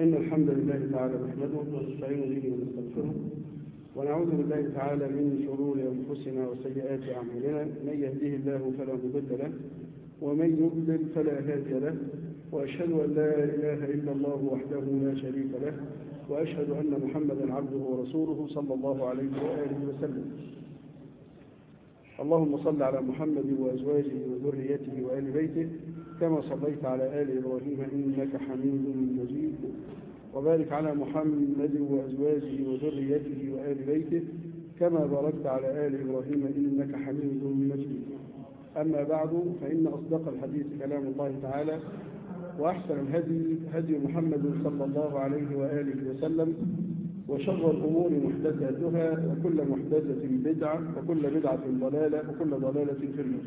إن الحمد لله تعالى نحمده ونستعين به ونستغفره ونعوذ بالله تعالى من شرور أنفسنا وسيئات أعمالنا من يهديه الله فلا مضل له ومن يضلل فلا هادي له وأشهد أن لا إله إلا الله وحده لا شريك له وأشهد أن محمدا عبده ورسوله صلى الله عليه وآله وسلم اللهم صل على محمد وأزواجه وذريته وآل بيته كما صليت على آل إبراهيم إنك حميد مجيد وبارك على محمد وأزواجه وذريته وآل بيته كما باركت على آل إبراهيم إنك حميد مجيد أما بعد فإن أصدق الحديث كلام الله تعالى وأحسن الهدي هدي محمد صلى الله عليه وآله وسلم وشر الأمور محدثاتها وكل محدثة بدعة وكل بدعة ضلالة وكل ضلالة في النار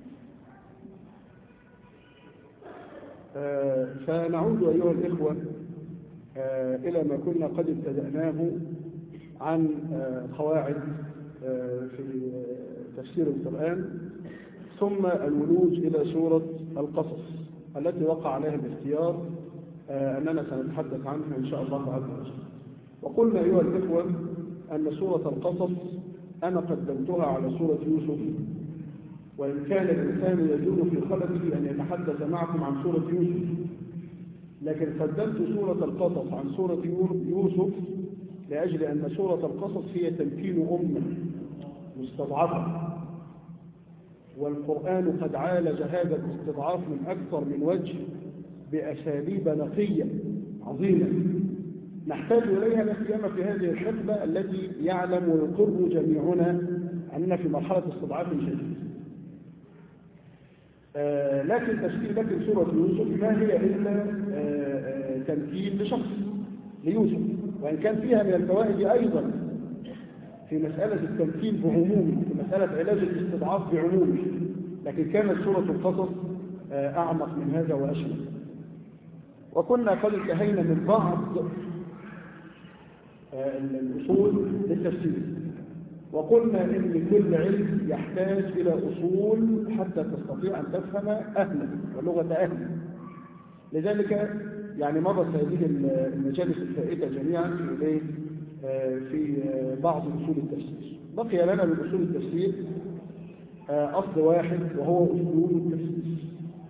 آه فنعود أيها الإخوة آه إلى ما كنا قد ابتدأناه عن آه قواعد في تفسير القرآن ثم الولوج إلى سورة القصص التي وقع عليها الاختيار أننا سنتحدث عنها إن شاء الله عز وجل وقلنا أيها الإخوة أن سورة القصص أنا قدمتها على سورة يوسف وإن كان الإنسان يجوز في خلقه أن يتحدث معكم عن سورة يوسف لكن قدمت سورة القصص عن سورة يوسف لأجل أن سورة القصص هي تمكين أمة مستضعفة والقرآن قد عالج هذا الاستضعاف من أكثر من وجه بأساليب نقية عظيمة نحتاج إليها لا سيما في هذه الحقبة التي يعلم ويقر جميعنا أننا في مرحلة استضعاف شديد. آه لكن تشكيل لكن سورة يوسف ما هي إلا آه آه تمكين لشخص ليوسف وإن كان فيها من الفوائد أيضا في مسألة التمكين بعمومه في مسألة علاج الاستضعاف بعمومه لكن كانت سورة القصص أعمق من هذا وأشمل وكنا قد انتهينا من بعض الأصول للتفسير وقلنا إن كل علم يحتاج إلى أصول حتى تستطيع أن تفهم أهله ولغة أهله لذلك يعني مضت هذه المجالس الفائتة جميعا في في بعض أصول التفسير بقي لنا من أصول التفسير أصل واحد وهو أصول التفسير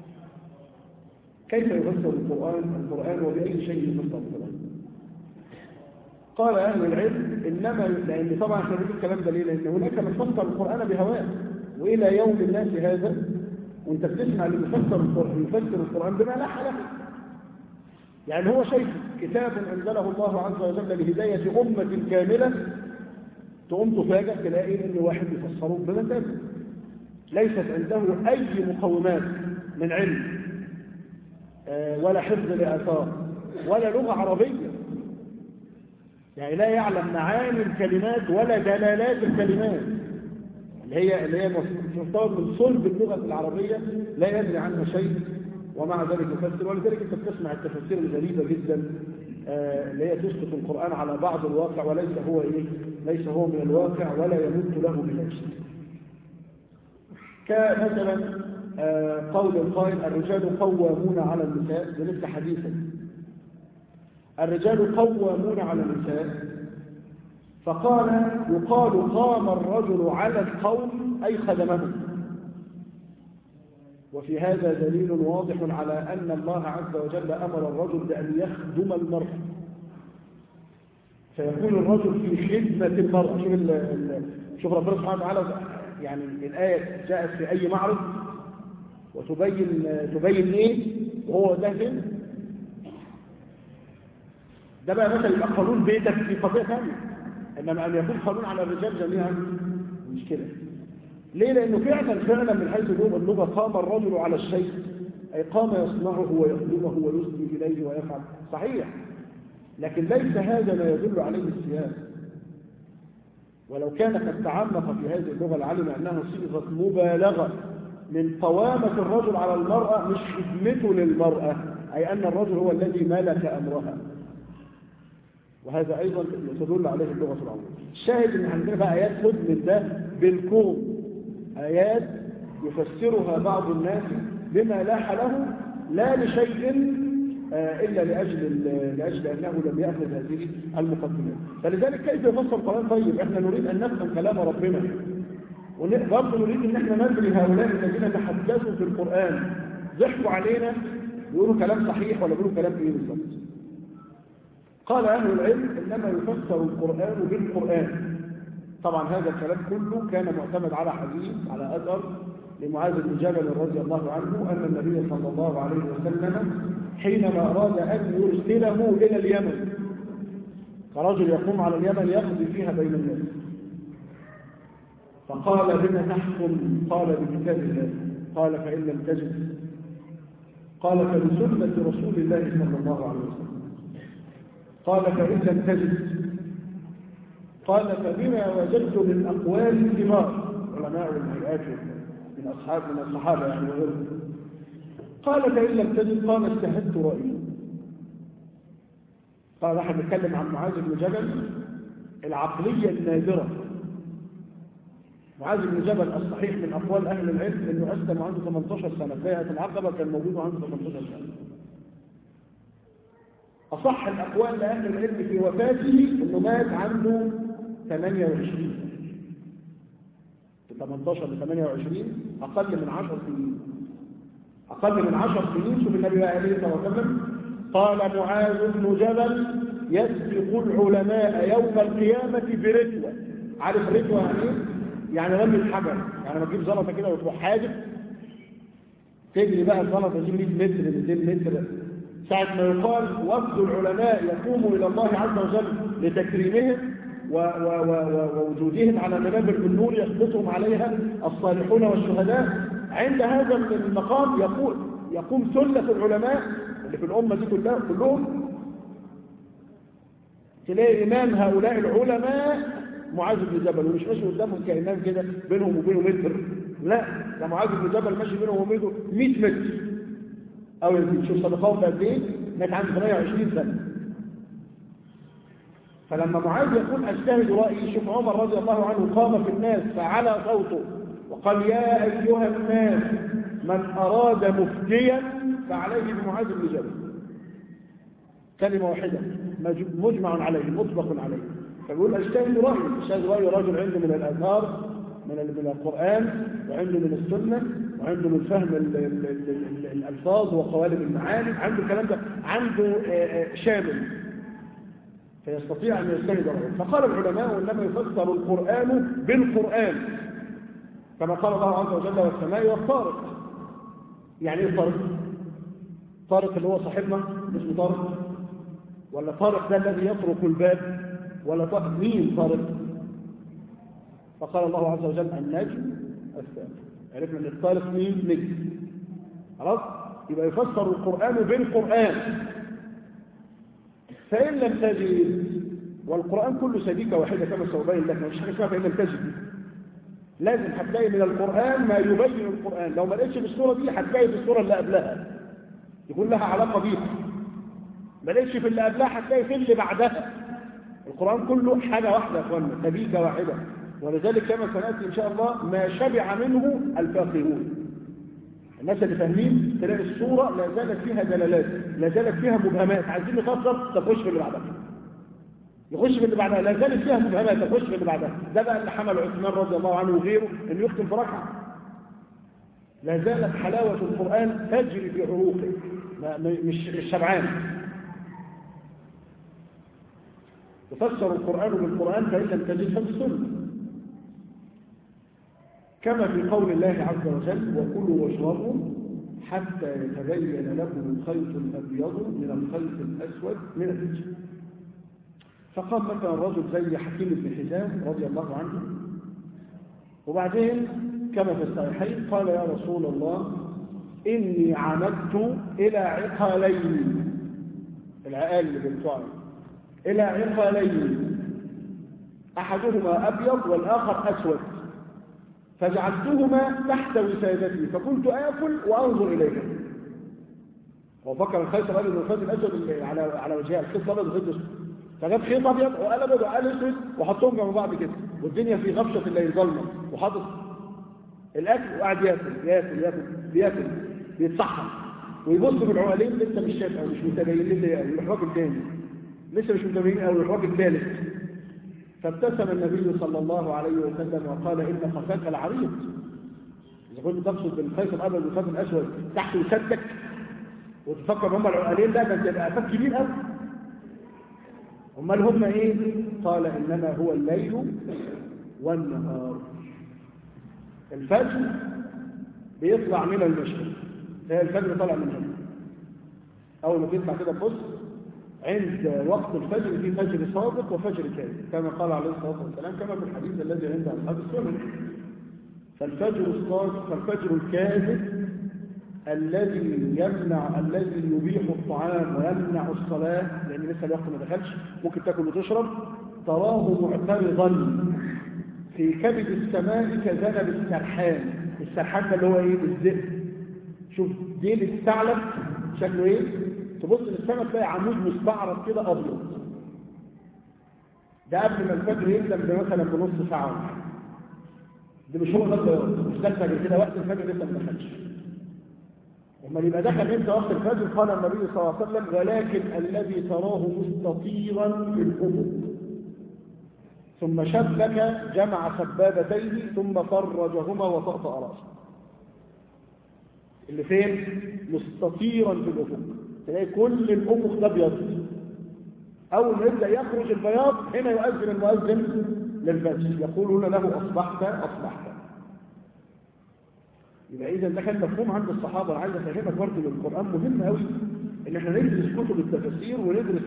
كيف يفسر القرآن القرآن وبأي شيء يفسر القرآن قال أهل العلم إنما لأن طبعا احنا بنقول الكلام ده ليه؟ لأن هناك من فسر القرآن بهواه وإلى يوم الناس هذا وأنت بتسمع اللي بيفسر القرآن يفسر القرآن بما لا حل يعني هو شايف كتاب أنزله الله عز وجل لهداية أمة كاملة تقوم تفاجأ تلاقي إن واحد يفسره بمزاجه ليست عنده أي مقومات من علم ولا حفظ لآثار ولا لغة عربية يعني لا يعلم معاني الكلمات ولا دلالات الكلمات اللي هي اللي هي مستوى من صلب اللغة العربية لا يدري عنها شيء ومع ذلك يفسر ولذلك انت بتسمع التفاسير الغريبة جدا اللي هي تسقط القرآن على بعض الواقع وليس هو ايه ليس هو من الواقع ولا يمت له بالعكس كمثلا قول القائل الرجال قوامون على النساء لنفس حديثا الرجال قوامون على النساء فقال يقال قام الرجل على القوم أي خدمهم وفي هذا دليل واضح على أن الله عز وجل أمر الرجل بأن يخدم المرأة فيكون الرجل في خدمة المرأة شوف, شوف ربنا سبحانه وتعالى يعني الآية جاءت في أي معرض وتبين تبين ايه وهو ده فين ده بقى مثلا يبقى قانون بيتك في قضيه ثانيه انما ان يكون قانون على الرجال جميعا مش كده ليه لانه فعلا فعلا من حيث اللغه اللغه قام الرجل على الشيء اي قام يصنعه ويخدمه ويسدي اليه ويفعل صحيح لكن ليس هذا ما يدل عليه السياق ولو كان قد تعمق في هذه اللغه لعلم انها صيغه مبالغه من قوامة الرجل على المرأة مش خدمته للمرأة أي أن الرجل هو الذي ملك أمرها وهذا أيضا تدل عليه اللغة العربية الشاهد أن عندنا بقى آيات خد من ده بالكون آيات يفسرها بعض الناس بما لاح له لا لشيء إلا لأجل لأجل أنه لم يأخذ هذه المقدمات فلذلك كيف يفسر القرآن طيب احنا نريد أن نفهم كلام ربنا وبرضه نريد ان احنا ندري هؤلاء الذين تحدثوا في القرآن ضحكوا علينا بيقولوا كلام صحيح ولا بيقولوا كلام ايه بالظبط قال أهل العلم إنما يفسر القرآن بالقرآن طبعا هذا الكلام كله كان معتمد على حديث على أثر لمعاذ بن جبل رضي الله عنه أن النبي صلى الله عليه وسلم حينما أراد أن يرسله إلى اليمن فرجل يقوم على اليمن يقضي فيها بين الناس فقال بما تحكم قال بكتاب الله قال فإن لم تجد قال فبسنة رسول الله صلى الله عليه وسلم قال فإن لم تجد قال فبما وجدت من أقوال الكبار علماء الهيئات من أصحاب من الصحابة يعني وغيرهم قال فإن لم تجد قال اجتهدت رأيي قال نحن نتكلم عن معاذ بن جبل العقلية النادرة معاذ بن جبل الصحيح من أقوال أهل العلم أنه أسلم عنده 18 سنة بيعة العقبة كان موجود عنده 18 سنة أصح الأقوال لأهل العلم في وفاته أنه مات عنده 28 في 18 ل 28 أقل من 10 سنين أقل من 10 سنين شوف النبي عليه الصلاة والسلام قال معاذ بن جبل يسبق العلماء يوم القيامة برتوة عارف رتوة يعني ايه؟ يعني رمي الحجر يعني ما تجيب زلطة كده وتروح حاجب تجري بقى الزلطة دي 100 متر 200 متر ساعة ما يقال وفد العلماء يقوموا إلى الله عز وجل لتكريمهم و و و ووجودهم على منابر النور يثبتهم عليها الصالحون والشهداء عند هذا المقام يقول يقوم سلة العلماء اللي في الأمة دي كلها كلهم تلاقي إمام هؤلاء العلماء معاذ بن جبل ومش ماشي قدامهم كإمام كده بينهم وبينه متر لا ده معاذ بن جبل ماشي بينهم وبينه 100 متر أو يزيد شوف صدقاهم قد إيه مات عنده 28 سنة فلما معاذ يقول أجتهد رأيي شوف عمر رضي الله عنه قام في الناس فعلى صوته وقال يا أيها الناس من أراد مفتيا فعليه بمعاذ بن جبل كلمة واحدة مجمع عليه مطبق عليه فبيقول أجتهد رأيي أجتهد رأي رجل عنده من الآثار من من القرآن وعنده من السنة وعنده من فهم ال ال ال الألفاظ وقوالب المعاني عنده الكلام ده عنده شامل فيستطيع أن يجتهد رأيه فقال العلماء إنما يفسر القرآن بالقرآن كما قال الله عز وجل والسماء والطارق يعني ايه طارق؟ طارق اللي هو صاحبنا اسمه طارق ولا طارق ده الذي يطرق الباب ولا طارق مين طارق فقال الله عز وجل النجم الثالث عرفنا ان الطارق مين نجم خلاص يبقى يفسر القرآن بالقرآن فإن لم تجد والقرآن كله سبيكة واحدة كما سأبين لك مش حاجة اسمها فإن لم تجد لازم هتلاقي من القرآن ما يبين القرآن لو ما لقيتش بالصورة دي هتلاقي بالصورة اللي قبلها يكون لها علاقة بيها ما لقيتش في اللي قبلها هتلاقي في اللي بعدها القرآن كله حاجة واحدة يا اخوانا سبيكة واحدة ولذلك كما سنأتي إن شاء الله ما شبع منه الفاقهون الناس اللي فاهمين تلاقي الصورة لا زالت فيها دلالات لا زالت فيها مبهمات عايزين نفسر تخش في اللي بعدها يخش في اللي بعدها لا زالت فيها مبهمات تخش في اللي بعدها ده بقى اللي حمل عثمان رضي الله عنه وغيره انه يختم في ركعه لا زالت حلاوة القرآن تجري في عروقه مش شبعان يفسر القرآن بالقرآن فإن لم تجد فبالسنة كما في قول الله عز وجل وكلوا واشربوا حتى يتبين لكم الخيط الأبيض من الخيط الأسود من الفجر فقام مثلا رجل زي حكيم بن حزام رضي الله عنه وبعدين كما في الصحيحين قال يا رسول الله إني عمدت إلى عقالين العقال اللي بالفعل إلى عقالين أحدهما أبيض والآخر أسود فجعلتهما تحت وسادتي فكنت آكل وأنظر إليها هو فكر الخيط الأبيض والخيط الأسود على على وجهها الخيط الأبيض والخيط الأسود فجاب خيط أبيض وقال أبيض وقال أسود وحطهم جنب بعض كده والدنيا في غفشة الليل ظلمة وحاطط الأكل وقعد ياكل ياكل ياكل بياكل بيتصحن ويبص في العقلين لسه مش شايف قوي مش متبين لسه قوي يروح راجل تاني لسه مش متبين قوي يروح راجل ثالث فابتسم النبي صلى الله عليه وسلم وقال ان خفاك العريض اذا كنت تقصد بالخيط الابيض والخيط الاسود تحت وسدك وتفكر هم العقلين لا ده انت يبقى افاك كبير قوي امال هم ايه قال انما هو الليل والنهار الفجر بيطلع من المشرق هي الفجر طالع من هنا اول ما تطلع كده تبص عند وقت الفجر في فجر صادق وفجر كاذب كما قال عليه الصلاه والسلام كما في الحديث الذي عند اصحاب السنن فالفجر الصادق فالفجر الكاذب الذي يمنع الذي يبيح الطعام ويمنع الصلاه لان لسه الوقت ما دخلش ممكن تاكل وتشرب تراه معترضا في كبد السماء كذنب السرحان السرحان ده اللي هو ايه الذئب شوف ديل الثعلب شكله ايه تبص للسماء تلاقي عمود مستعرض كده ابيض ده قبل ما الفجر يبدا مثلا بنص ساعه ده مش هو ده البياض مش ده الفجر كده وقت الفجر لسه ما دخلش امال يبقى دخل امتى وقت الفجر قال النبي صلى الله عليه وسلم ولكن الذي تراه مستطيرا في الافق ثم شبك جمع سبابتيه ثم فرجهما وطأطأ راسه اللي فين مستطيرا في الافق تلاقي كل الافق ده ابيض اول ما يبدا يخرج البياض هنا يؤذن المؤذن للفجر يقولون له اصبحت اصبحت يبقى اذا ده كان مفهوم عند الصحابه انا عايز افهمك برضه ان القران مهم قوي ان احنا ندرس كتب التفاسير وندرس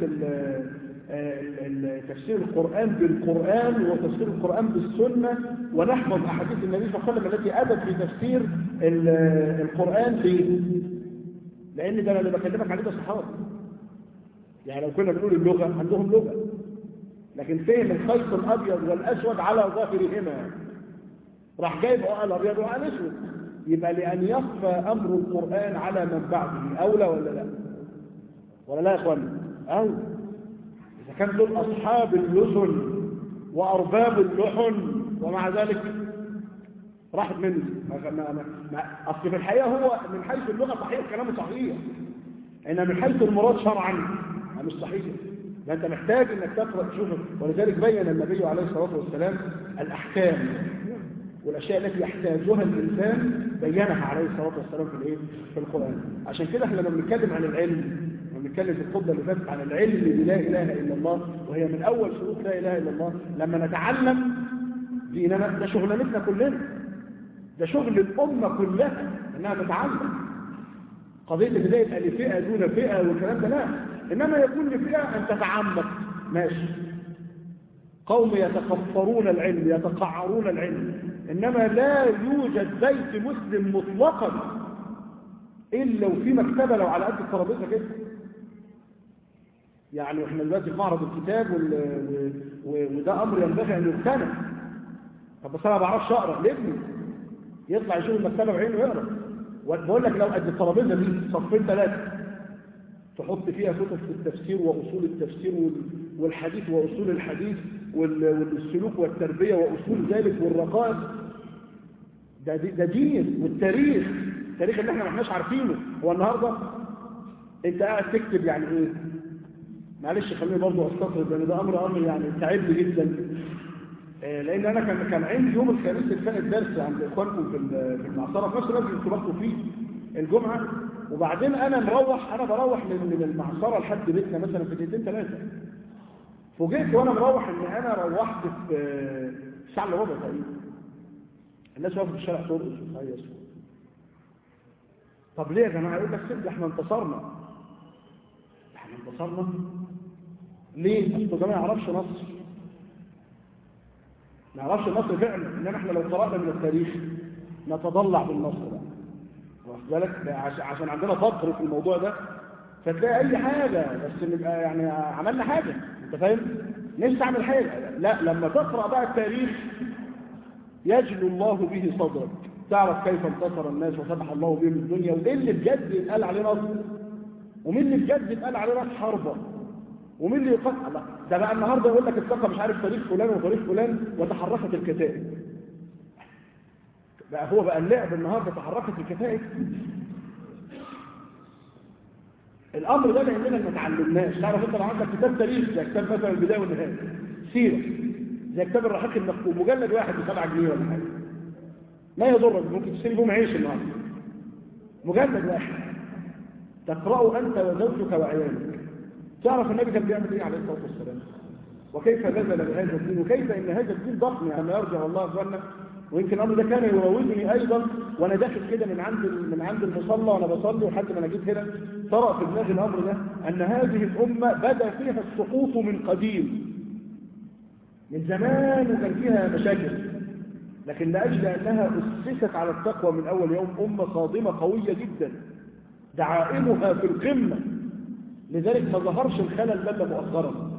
تفسير القرآن بالقرآن وتفسير القرآن بالسنة ونحفظ أحاديث النبي صلى الله عليه وسلم التي أتت في تفسير القرآن ليه؟ لأن ده أنا اللي بكلمك عليه ده صحابة يعني لو كنا بنقول اللغة عندهم لغة لكن فهم الخيط الأبيض والأسود على ظاهرهما راح جايب عقل أبيض وعقل أسود يبقى لأن يخفى أمر القرآن على من بعده أولى ولا لا؟ ولا لا يا إخواني؟ أولى إذا كان دول أصحاب اللسن وأرباب اللحن ومع ذلك راحت مني ما ما ما أصل في الحقيقة هو من حيث اللغة صحيح كلامه صحيح إن من حيث المراد شرعا مش صحيح ده أنت محتاج إنك تقرأ تشوفه ولذلك بين النبي عليه الصلاة والسلام الأحكام والأشياء التي يحتاجها الإنسان بينها عليه الصلاة والسلام في الإيه؟ في القرآن عشان كده احنا لما بنتكلم عن العلم بنتكلم في الخطبه اللي فاتت عن العلم بلا اله الا الله وهي من اول شروط لا اله الا الله لما نتعلم ديننا ده شغلانتنا كلنا ده شغل الامه كلها انها تتعلم قضيه بدايه ان فئه دون فئه والكلام ده لا انما يكون لفئه ان تتعمق ماشي قوم يتكفرون العلم يتقعرون العلم انما لا يوجد بيت مسلم مطلقا الا وفي مكتبه لو على قد الترابيزه كده يعني احنا دلوقتي في معرض الكتاب وال... و... وده امر ينبغي ان يقتنع طب بس انا ما بعرفش اقرا لابني يطلع يشوف المكتبه بعينه ويقرا بقول لك لو قد الترابيزه دي صفين ثلاثه تحط فيها كتب في التفسير واصول التفسير وال... والحديث واصول الحديث وال... والسلوك والتربيه واصول ذلك والرقائق ده دي... ده دين والتاريخ التاريخ اللي احنا ما احناش عارفينه هو النهارده انت قاعد تكتب يعني ايه معلش خليني برضه استطرد لان ده امر امر يعني تعبني جدا آه لان انا كان كان عندي يوم الخميس اللي فات درس عند اخوانكم في في المعصره في نفس الوقت اللي انتوا فيه الجمعه وبعدين انا مروح انا بروح من من المعصره لحد بيتنا مثلا في دقيقتين ثلاثه فوجئت وانا مروح ان انا روحت في الساعه الا ربع تقريبا الناس واقفه في الشارع ترقص وتهيص طب ليه يا جماعه يقول لك سيب احنا انتصرنا احنا انتصرنا ليه اصل ده ما يعرفش نصر ما يعرفش النصر فعلا انما احنا لو قرانا من التاريخ نتضلع بالنصر ده واخد بالك عشان عندنا فقر في الموضوع ده فتلاقي اي حاجه بس نبقى يعني عملنا حاجه انت فاهم نفسي اعمل حاجه لا لما تقرا بقى التاريخ يجلو الله به صدرك تعرف كيف انتصر الناس وفتح الله بهم الدنيا وايه اللي بجد يتقال عليه نصر ومين اللي بجد يتقال عليه راس حربه ومين اللي يقطع لا ده بقى النهارده يقول لك اتلقى مش عارف تاريخ فلان وتاريخ فلان وتحركت الكتائب بقى هو بقى اللعب النهارده تحركت الكتائب الامر ده لاننا ما اتعلمناش تعرف انت لو عندك كتاب تاريخ زي كتاب مثلا البدايه والنهايه سيره زي كتاب الرحيق المختوم مجلد واحد ب 7 جنيه ولا حاجه لا يضرك ممكن تشتري بهم عيش النهارده مجلد واحد تقراه انت وزوجك وعيالك تعرف النبي كان بيعمل ايه عليه الصلاه والسلام وكيف نزل بهذا الدين وكيف ان هذا الدين ضخم يعني يرجع الله اخوانا ويمكن الامر ده كان يراودني ايضا وانا داخل كده من عند من عند المصلى وانا بصلي وحتى ما انا جيت هنا طرأ في دماغي الامر ده ان هذه الامه بدا فيها السقوط من قديم من زمان وكان فيها مشاكل لكن لاجل انها اسست على التقوى من اول يوم امه صادمه قويه جدا دعائمها في القمه لذلك ما ظهرش الخلل ده مؤخرا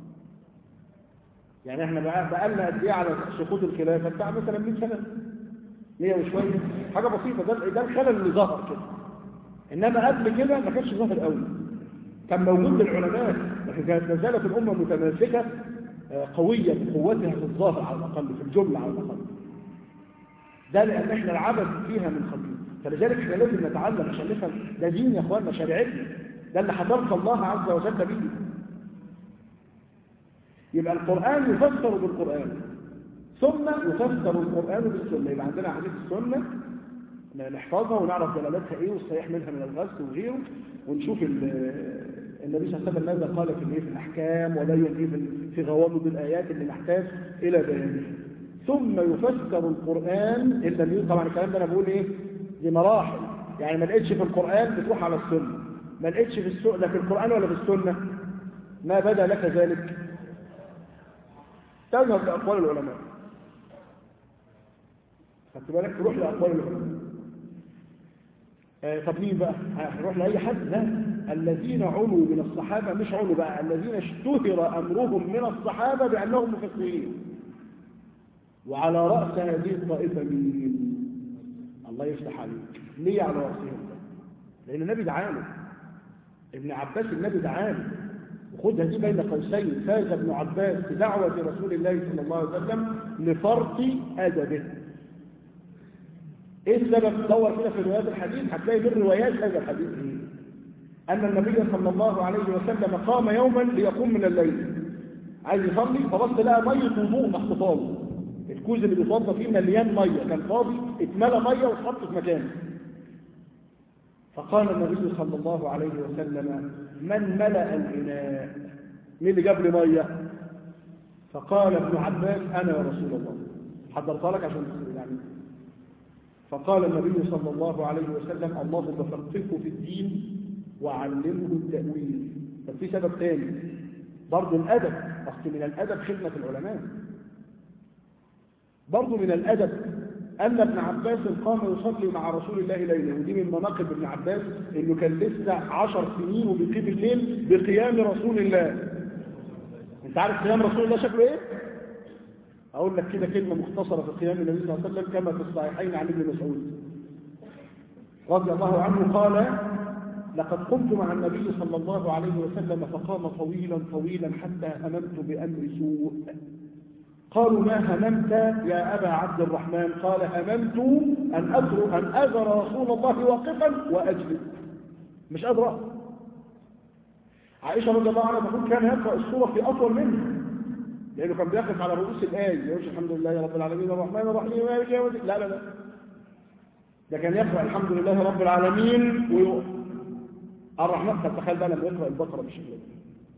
يعني احنا بقى لنا قد ايه على سقوط الخلافه بتاع مثلا 100 سنه 100 وشويه حاجه بسيطه ده ده الخلل اللي ظهر كده انما قبل كده ما كانش ظاهر قوي كان موجود العلماء لكن كانت ما زالت الامه متماسكه قويه بقوتها في الظاهر على الاقل في الجمله على الاقل ده لان احنا العبث فيها من قبل فلذلك احنا لازم نتعلم عشان نفهم ده دين يا اخواننا شريعتنا ده اللي حضرت الله عز وجل به يبقى القرآن يفسر بالقرآن ثم يفسر القرآن بالسنة يبقى عندنا حديث السنة نحفظها ونعرف دلالتها ايه والصحيح منها من الغسل وغيره ونشوف النبي صلى الله عليه وسلم ماذا قال في الايه في الاحكام وبين ايه في غوامض الايات اللي نحتاج الى بيانها ثم يفسر القرآن إلا طبعا الكلام ده انا بقول ايه دي مراحل يعني ما لقيتش في القرآن بتروح على السنة ما لقيتش في السنة لا في القرآن ولا في السنة ما بدا لك ذلك تذهب لأقوال العلماء خدت بالك تروح لأقوال العلماء آه طب مين بقى هنروح لأي حد لا الذين علوا من الصحابة مش علوا بقى الذين اشتهر أمرهم من الصحابة بأنهم مفسرين وعلى رأس هذه الطائفة مين الله يفتح عليك ليه على رأسهم لأن النبي دعانا ابن عباس النبي دعانا وخدها دي بين قوسين فاز ابن عباس بدعوة رسول الله صلى الله عليه وسلم لفرط أدبه ايه السبب دور كده في روايات الحديث هتلاقي من روايات هذا الحديث ايه ان النبي صلى الله عليه وسلم قام يوما ليقوم من الليل عايز يصلي فبص لقى ميه وضوء محطوطه له الكوز اللي بيتوضى فيه مليان ميه كان فاضي اتملى ميه واتحط في مكانه فقال النبي صلى الله عليه وسلم من ملأ الإناء مين اللي جاب لي ميه فقال ابن عباس انا يا رسول الله حضرتها لك عشان يعني فقال النبي صلى الله عليه وسلم اللهم فقهه في الدين وعلمه التأويل طب في سبب ثاني برضه الأدب أصل من الأدب خدمة العلماء برضه من الأدب أن ابن عباس قام يصلي مع رسول الله ليلة ودي من مناقب ابن عباس إنه كان لسه عشر سنين وبيقيم الليل بقيام رسول الله أنت عارف قيام رسول الله شكله إيه؟ أقول لك كده كلمة مختصرة في قيام النبي صلى الله عليه وسلم كما في الصحيحين عن ابن مسعود رضي الله عنه قال لقد قمت مع النبي صلى الله عليه وسلم فقام طويلا طويلا حتى هممت بأمر سوء قالوا ما هممت يا أبا عبد الرحمن قال هممت أن أترك أن أذر رسول الله واقفا وأجلس مش أدرى عائشة رضي الله عنها تقول كان يقرأ السورة في أطول منها لأنه كان بيقف على رؤوس الآية يقول الحمد لله رب العالمين الرحمن الرحيم مالك يوم الدين لا لا لا ده كان يقرأ الحمد لله رب العالمين ويقف الرحمن طب تخيل بقى لما يقرأ البقرة بالشكل ده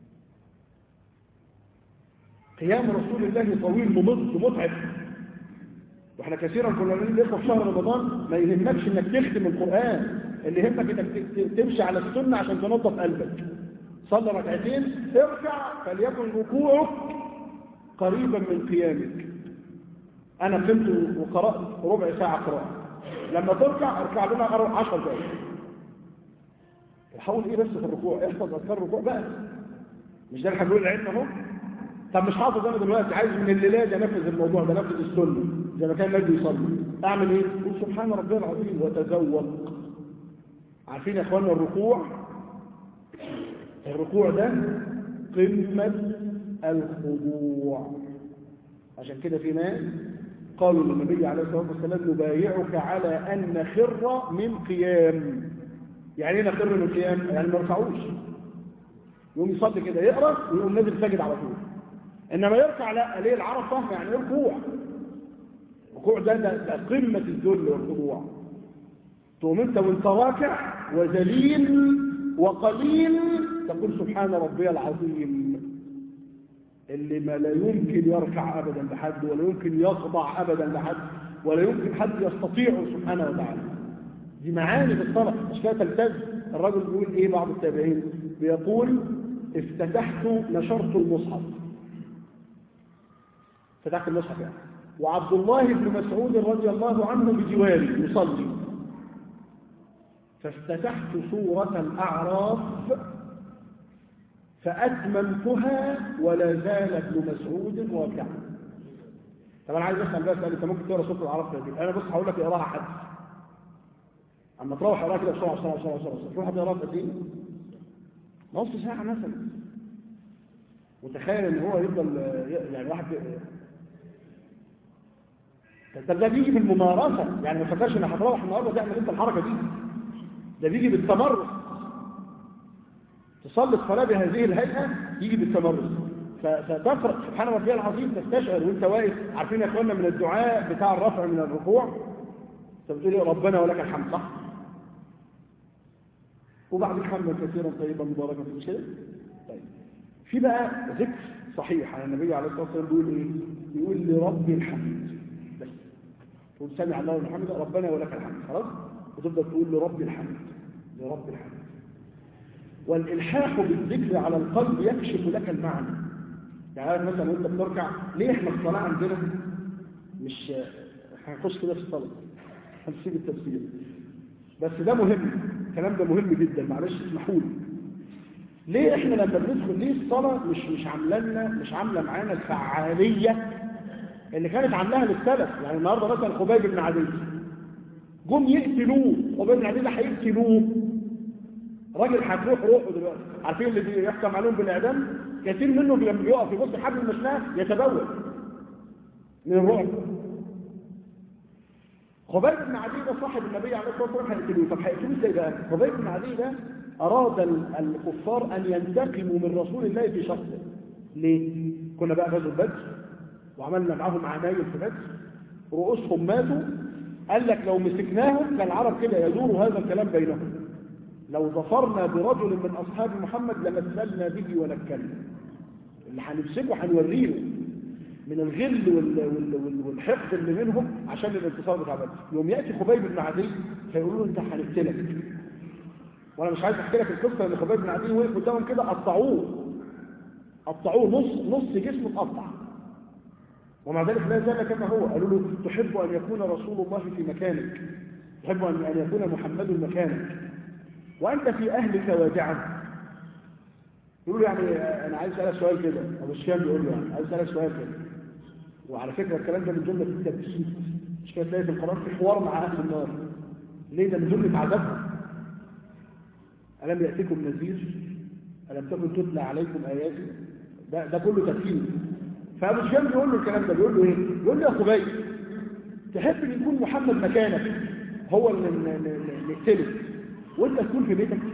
قيام رسول الله طويل ممط متعب واحنا كثيرا كنا نقول لكم في شهر رمضان ما يهمكش انك تختم القرآن اللي يهمك انك تمشي على السنة عشان تنظف قلبك صلى ركعتين ارجع فليكن ركوعك قريبا من قيامك انا قمت وقرأت ربع ساعة قراءة لما تركع اركع لنا 10 دقائق حاول ايه بس في الركوع احفظ اذكار الركوع بقى مش ده اللي هنقول العلم اهو طب مش حافظ انا دلوقتي عايز من الليله دي انفذ الموضوع ده انفذ السنه زي ما كان النبي يصلي اعمل ايه قول سبحان ربي العظيم وتذوق عارفين يا اخوانا الركوع الركوع ده قمه الخضوع عشان كده في ناس قالوا للنبي عليه الصلاه والسلام نبايعك على ان نخر من قيام يعني ايه نقر من القيام يعني ما يركعوش يقوم يصلي كده يقرا ويقوم نازل ساجد على طول انما يركع لا ليه العرب فاهم يعني ايه ركوع الركوع ده, ده, ده قمه الذل والخضوع تقوم انت وانت راكع وذليل وقليل تقول سبحان ربي العظيم اللي ما لا يمكن يركع ابدا لحد ولا يمكن يخضع ابدا لحد ولا يمكن حد يستطيعه سبحانه وتعالى دي معاني في الصلاه مش كده تلتز الرجل بيقول ايه بعض التابعين بيقول افتتحت نشرت المصحف فتحت المصحف يعني وعبد الله بن مسعود رضي الله عنه بجواري يصلي فافتتحت سورة الأعراف فأتممتها ولا زال ابن مسعود راكعا طب انا عايز اسال بقى سؤال انت ممكن تقرا سوره الاعراف دي انا بص هقول لك اقراها حد اما تروح اقراها كده بسرعه بسرعه بسرعه بسرعه تروح تقراها في قد ايه؟ نص ساعه مثلا وتخيل ان هو يفضل يعني واحد طب ده بيجي بالممارسه يعني ما تفكرش انك هتروح النهارده تعمل انت الحركه دي ده بيجي بالتمرس تصلي الصلاه بهذه الهيئه يجي بالتمرس فتقرا سبحان ربي العظيم تستشعر وانت واقف عارفين يا اخوانا من الدعاء بتاع الرفع من الركوع انت بتقول ربنا ولك الحمد صح وبعد الحمد كثيرا طيبا مباركا في مش كده طيب في بقى ذكر صحيح عن النبي عليه الصلاه والسلام بيقول ايه يقول لرب الحمد بس تقول سمع الله لمن حمده ربنا ولك الحمد خلاص وتفضل تقول لرب الحمد لرب الحمد والالحاح بالذكر على القلب يكشف لك المعنى يعني مثلا وانت بتركع ليه احنا الصلاه عندنا مش هنخش كده في الصلاه هنسيب التفسير بس ده مهم الكلام ده مهم جدا معلش اسمحوا لي ليه احنا لما بندخل ليه الصلاه مش مش عامله لنا مش عامله معانا الفعاليه اللي كانت عاملاها للسلف يعني النهارده مثلا خبيب بن عدي جم يقتلوه خبيب بن عدي ده هيقتلوه راجل هتروح روحه دلوقتي عارفين اللي بيحكم عليهم بالاعدام كثير منهم لما بيقف يبص حبل المشناه يتبول من الرعب خبيب بن عدي ده صاحب النبي عليه الصلاه والسلام هيقتلوه طب هيقتلوه ازاي بقى؟ خبيب بن عدي ده اراد الكفار ان ينتقموا من رسول الله في شخصه ليه؟ كنا بقى غزوه بدر وعملنا معاهم عمايل في بدر رؤوسهم ماتوا قال لك لو مسكناهم كان العرب كده يدور هذا الكلام بينهم لو ظفرنا برجل من أصحاب محمد لمثلنا به ونكلم اللي هنمسكه هنوريه من الغل وال وال وال والحقد اللي منهم عشان الانتصار بتاع بدر يوم ياتي خبيب بن عدي فيقولوا له انت هنقتلك وانا مش عايز احكي لك القصه ان خبيب بن عدي وقف قدامهم كده قطعوه قطعوه نص نص جسمه اتقطع ومع ذلك لا زال كما هو قالوا له تحب ان يكون رسول الله في مكانك تحب ان يكون محمد مكانك وأنت في أهلك واجعا يقول له يعني أنا عايز أسألك سؤال كده أبو الشام بيقول له يعني عايز أسألك سؤال كده وعلى فكرة الكلام ده من جملة التبسيط مش كده تلاقي في القرآن في حوار مع أهل النار ليه ده من جملة عذابهم ألم يأتكم نذير ألم تكن تتلى عليكم آياتي ده, ده كله تفكير فأبو الشام بيقول له الكلام ده بيقول له إيه؟ بيقول له يا خبيب تحب أن يكون محمد مكانك هو اللي نقتله وانت تكون في بيتك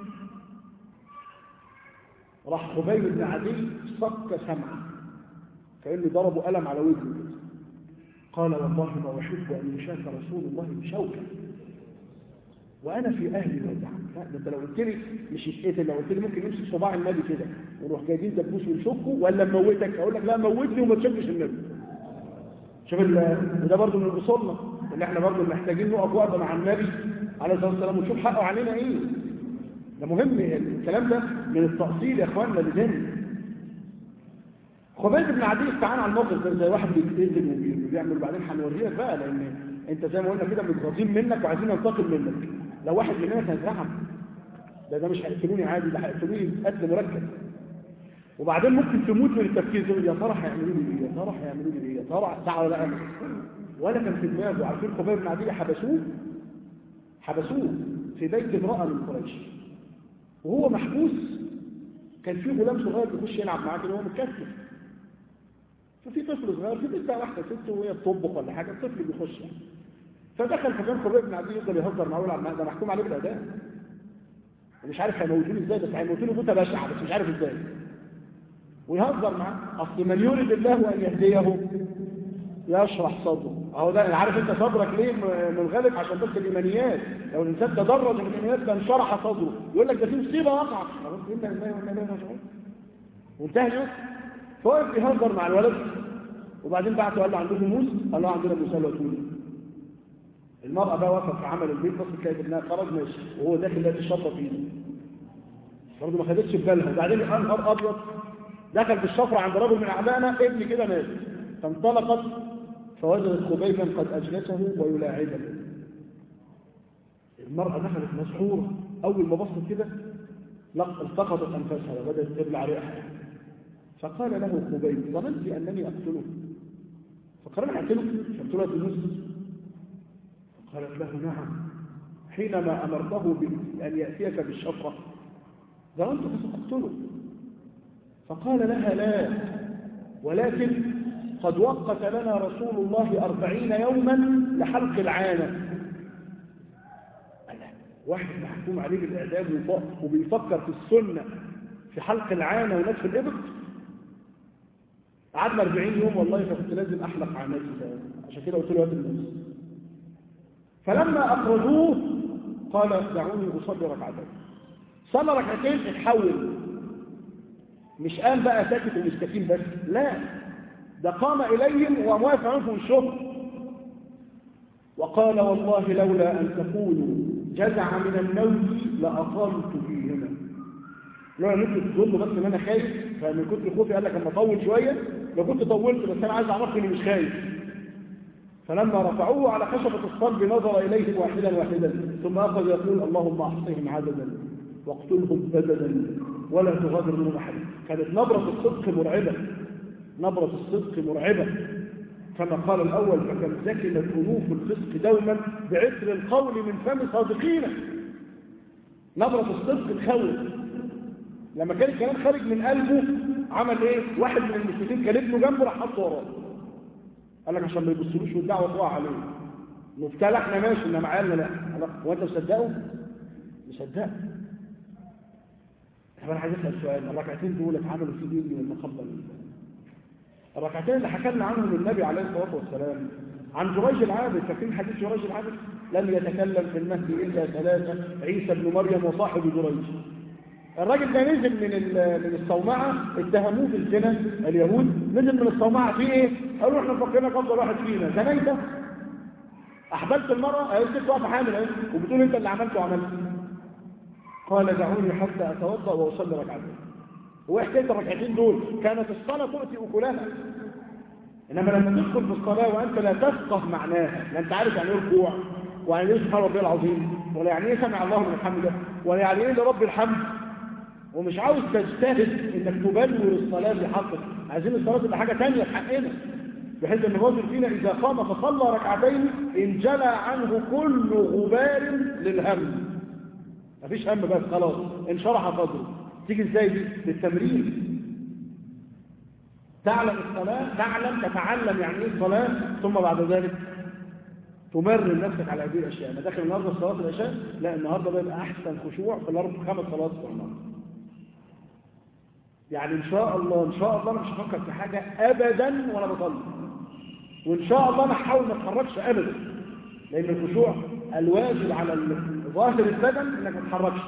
راح خبيب بن عدي صك سمعه كأنه ضربوا قلم على وجهه قال والله ما أحب أن يشاك رسول الله بشوكة وأنا في أهلي وزع لا ده أنت لو قلت لي مش يتقتل لو قلت لي ممكن يمسك صباع النبي كده ونروح جايبين دبوس ونشكه ولا نموتك أقول لك لا موتني وما تشكش النبي شوف وده برضه من أصولنا اللي احنا برضه محتاجين نقف وقفه مع النبي عليه الصلاه والسلام ونشوف حقه علينا ايه ده مهم الكلام ده من التأصيل يا اخواننا لدين خبيب بن عدي استعان على الموقف ده زي واحد بيقتل وبيعمل وبعدين هنوريك بقى لان انت زي ما قلنا كده متغاظين منك وعايزين ننتقم منك لو واحد مننا كان اترحم ده ده مش هيقتلوني عادي ده هيقتلوني قتل مركب وبعدين ممكن تموت من التفكير ده يا ترى هيعملوا لي ايه يا ترى هيعملوا لي ايه يا ترى ساعه ولا امل ولا كان في دماغه عارفين خبيب بن عدي حبسوه حبسوه في بيت امرأة من قريش وهو محبوس كان في غلام صغير بيخش يلعب معاه كده وهو متكسر ففي طفل صغير في بنت واحدة ست وهي بتطبخ ولا حاجة الطفل بيخش يعني فدخل فكان خبيب بن عدي يفضل يهزر معاه ويلعب معاه ده محكوم عليه بالإعدام مش عارف هيموتوني ازاي بس هيموتوني موته بشعه بس مش عارف ازاي ويهزر معاه اصل من يريد الله ان يهديه يشرح صدره اهو ده عارف انت صدرك ليه منغلق عشان بس الايمانيات لو الانسان تدرج من الايمانيات كان شرح صدره يقول لك ده في مصيبه وقعت انت ازاي ولا لا وانتهى اليوم فوقف يهزر مع الولد وبعدين بعته قال له عندكم موس قال له عندنا موسى وتولي المرأة بقى وقفت في عمل البيت بس تلاقي ابنها خرج ماشي وهو داخل لقيت الشطة في ايده برضه ما خدتش في بالها وبعدين الآن نهار أبيض دخل في الشفرة عند رجل من أعدائنا ابني كده مات فانطلقت فوجدت خبيبا قد أجلسه ويلاعبه المرأة دخلت مسحورة أول ما بصت كده التقطت أنفاسها وبدأت تبلع ريحها فقال له خبيب ظننت أنني أقتله فقال أنا أقتله فقتلها بمسلم قالت له نعم حينما أمرته بأن يأتيك بالشفرة ظننتك ستقتله فقال لها لا ولكن قد وقت لنا رسول الله أربعين يوما لحلق العانة واحد محكوم عليه بالإعدام وبيفكر في السنة في حلق العانة ونتف الإبط قعدنا 40 يوم والله فكنت لازم أحلق عانتي عشان كده قلت له هات الناس فلما أخرجوه قال دعوني أصلي ركعتين صلى ركعتين اتحول مش قام بقى ساكت ومستكين بس لا ده قام إليهم وموافق عنهم الشهر وقال والله لولا أن تقولوا جزع من الموت لأطلت فيهما لو انا نفسي تظن بس ان انا خايف فمن كتر خوفي قال لك اما اطول شويه لو كنت طولت بس انا عايز اعرف اني مش خايف فلما رفعوه على خشبة الصلب نظر إليهم واحدا واحدا ثم أخذ يقول اللهم أحصهم عددا واقتلهم بددا ولا تغادر منهم أحد كانت نبرة الصدق مرعبة نبرة الصدق مرعبة كما قال الأول فكم سكنت أنوف الفسق دوما بعثر القول من فم صادقين نبرة الصدق تخوف لما كان الكلام خارج من قلبه عمل ايه واحد من المسلمين كان ابنه جنبه راح حطه وراه قال لك عشان ما يبصلوش والدعوه تقع عليه مبتلى احنا ماشي انما عيالنا لا هو انت مصدقه مصدقه طب انا عايز اسال سؤال الركعتين دول اتعملوا في دين من المقبل الركعتين اللي حكى لنا عنهم النبي عليه الصلاه والسلام عن جريج العابد فاكرين حديث جريج العابد لم يتكلم في المهد الا ثلاثه عيسى بن مريم وصاحب جريج الراجل ده نزل من من الصومعه اتهموه بالزنا اليهود نزل من الصومعه في ايه؟ قالوا احنا فكرنا افضل واحد فينا زنيته احبلت المراه اهي الست واقفه حامل اهي وبتقول انت اللي عملته وعملت قال دعوني حتى اتوضا واصلي ركعتين هو حكايه الركعتين دول كانت الصلاه تؤتي اكلها انما لما تدخل في الصلاه وانت لا تفقه معناها لا انت عارف يعني ايه ركوع ويعني ايه سبحان ربي العظيم ولا يعني ايه سمع الله من الحمد ولا يعني ايه لرب الحمد ومش عاوز تجتهد انك تبلور الصلاة بحقك عايزين الصلاة تبقى حاجة تانية في حقنا بحيث ان الرجل فينا اذا قام فصلى ركعتين انجلى عنه كل غبار للهم مفيش هم بس خلاص انشرح صدره تيجي ازاي دي بالتمرين تعلم الصلاة تعلم تتعلم يعني ايه الصلاة ثم بعد ذلك تمرن نفسك على هذه الاشياء انا داخل النهارده صلاه العشاء لا النهارده بيبقى احسن خشوع في الاربع خمس صلوات في النهارده يعني ان شاء الله ان شاء الله انا مش هفكر في حاجه ابدا وانا بصلي وان شاء الله انا هحاول ما اتحركش ابدا لان الخشوع الواجب على ظاهر البدن انك ما تتحركش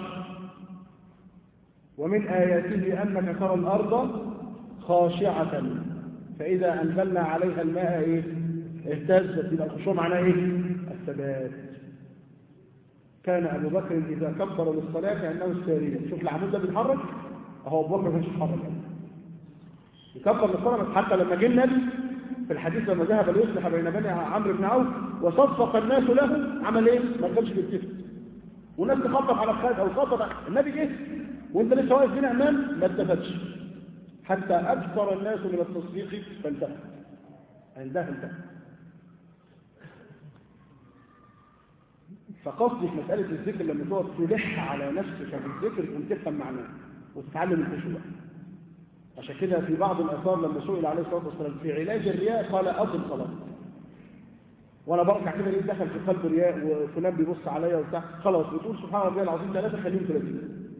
ومن اياته انك ترى الارض خاشعه فاذا انزلنا عليها الماء ايه اهتزت يبقى الخشوع معناه ايه الثبات كان ابو بكر اذا كبر للصلاه كانه الساريه شوف العمود ده بيتحرك اهو ابو بكر ما كانش يتحرك يكبر للصلاه حتى لما جه النبي في الحديث لما ذهب ليصلح بين بني عمرو بن عوف وصفق الناس له عمل ايه ما كانش بيتفق والناس تخبط على الخالد او خبط النبي جه وانت لسه واقف هنا امام ما التفتش حتى اكثر الناس من التصديق فالتفت عندها التفت فقصدي في مسألة الذكر لما تقعد تلح على نفسك في الذكر تكون تفهم معناه وتتعلم الخشوع عشان كده في بعض الآثار لما سئل عليه الصلاة والسلام في علاج الرياء قال أصل صلاة وانا برجع كده ليه دخل في قلب رياء وفلان بيبص عليا وبتاع خلاص بتقول سبحان ربي العظيم ثلاثة خليهم 30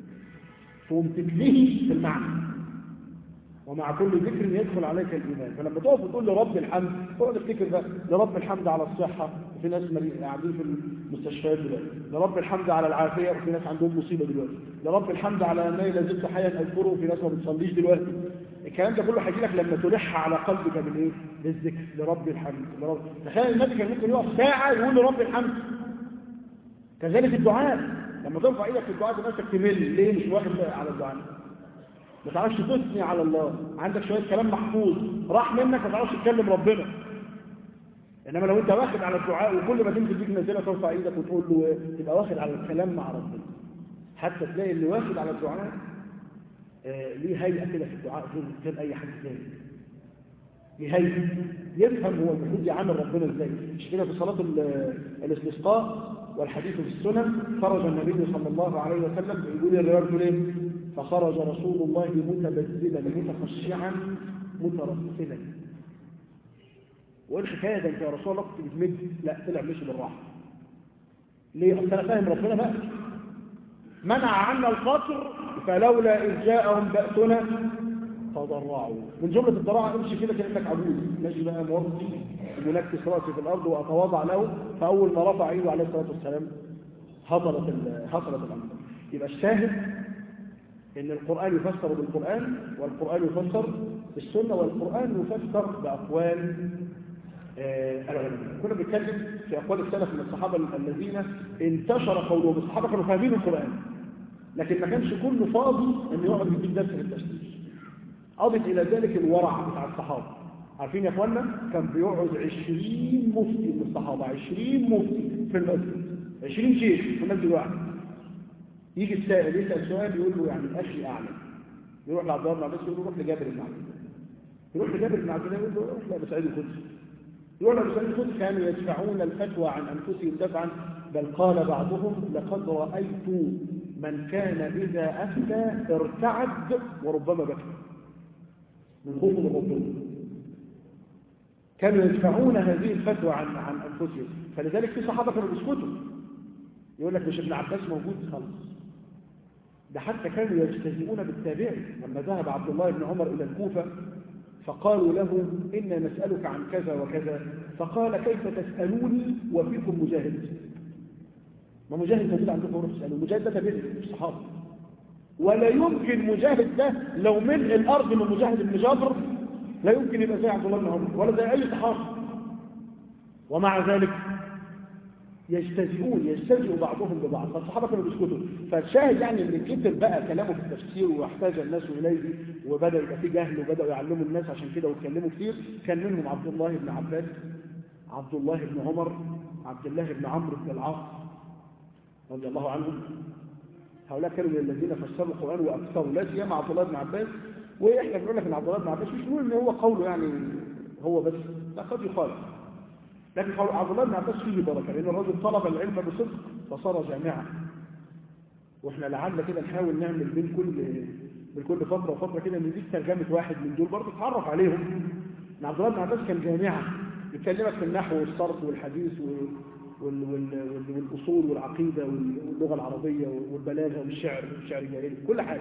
تقوم تتلهي في المعنى ومع كل ذكر يدخل عليك الايمان فلما تقف وتقول لرب الحمد تقعد تفتكر بقى لرب الحمد على الصحه وفي ناس قاعدين في المستشفيات دلوقتي لرب الحمد على العافيه وفي ناس عندهم مصيبه دلوقتي لرب الحمد على انني لا زلت حيا اذكره وفي ناس ما بتصليش دلوقتي الكلام ده كله هيجي لك لما تلح على قلبك بالايه بالذكر لرب الحمد لرب تخيل النبي كان ممكن يقف ساعه يقول لرب الحمد كذلك الدعاء لما ترفع ايدك في الدعاء نفسك تمل ليه مش واخد على الدعاء ما تعرفش تثني على الله عندك شويه كلام محفوظ راح منك ما تعرفش تكلم ربنا انما لو انت واخد على الدعاء وكل ما تنزل بيك نازله ترفع ايدك وتقول له تبقى واخد على الكلام مع ربنا حتى تلاقي اللي واخد على الدعاء آه ليه هيئه كده في الدعاء غير غير اي حد ثاني ليه هيئه يفهم هو المفروض يعامل ربنا ازاي مش كده في صلاه الاستسقاء والحديث في السنن خرج النبي صلى الله عليه وسلم يقول الروايه ليه فخرج رسول الله متبذلا متخشعا مترسلا وايه الحكايه ده انت يا رسول الله كنت بتمد لا طلع مشي بالراحه ليه اصل انا فاهم ربنا بقى منع عنا القطر فلولا اذ جاءهم باسنا تضرعوا من جمله الضراعه امشي كده كانك عجوز ماشي بقى موطي ومنكس راسي في الارض واتواضع له فاول ما رفع ايده عليه الصلاه والسلام هطلت هطلت الامر يبقى الشاهد ان القران يفسر بالقران والقران يفسر بالسنه والقران يفسر باقوال العلماء كنا بنتكلم في اقوال السلف من الصحابه الذين انتشر قولهم الصحابه كانوا فاهمين القران لكن ما كانش كله فاضي انه يقعد يديك درس في التفسير اضف الى ذلك الورع بتاع الصحابه عارفين يا اخوانا كان بيقعد 20 مفتي من الصحابه 20 مفتي في المسجد 20 شيخ في المسجد واحد يجي السائل يسال سؤال يقول له يعني اخي اعلم يروح لعبد الله بن عباس يقول له روح لجابر بن عبد الله يروح لجابر بن عبد الله يقول له روح لابو سعيد الخدري يقول ابو سعيد الخدري كانوا يدفعون الفتوى عن انفسهم دفعا بل قال بعضهم لقد رايت من كان اذا افتى ارتعد وربما بكى من خوف من ربنا كانوا يدفعون هذه الفتوى عن عن انفسهم فلذلك في صحابه كانوا بيسكتوا يقول لك مش ابن عباس موجود خالص ده حتى كانوا يجتزئون بالتابعي لما ذهب عبد الله بن عمر الى الكوفه فقالوا له إنا نسألك عن كذا وكذا فقال كيف تسألوني وفيكم مجاهد ما مجاهد موجود عندكم روح تسألوا مجاهد ده تابعي مش صحابي ولا يمكن مجاهد ده لو ملء الأرض من مجاهد بن جابر لا يمكن يبقى زي عبد الله بن عمر ولا زي أي صحابي ومع ذلك يجتزئون يجتزئ بعضهم ببعض فالصحابه كانوا بيسكتوا فالشاهد يعني ان كتر بقى كلامه في التفسير واحتاج الناس اليه وبدا يبقى في جهل وبداوا يعلموا الناس عشان كده ويتكلموا كتير كان منهم عبد الله بن عباس عبد الله بن عمر عبد الله بن عمرو بن العاص رضي الله عنهم هؤلاء كانوا من الذين فسروا القران واكثروا لا سيما عبد الله بن عباس واحنا بنقول لك ان عبد الله بن عباس مش بنقول ان هو قوله يعني هو بس لا قد يخالف لكن عبد الله بن عباس فيه بركه لان الرجل طلب العلم بصدق فصار جامعا واحنا لعل كده نحاول نعمل بين كل بين كل فتره وفتره كده نديك ترجمه واحد من دول برضه تتعرف عليهم ان عبد الله بن عباس كان جامعا يكلمك في النحو والصرف والحديث وال وال وال والاصول والعقيده واللغه العربيه والبلاغه والشعر والشعر الجاهلي كل حاجه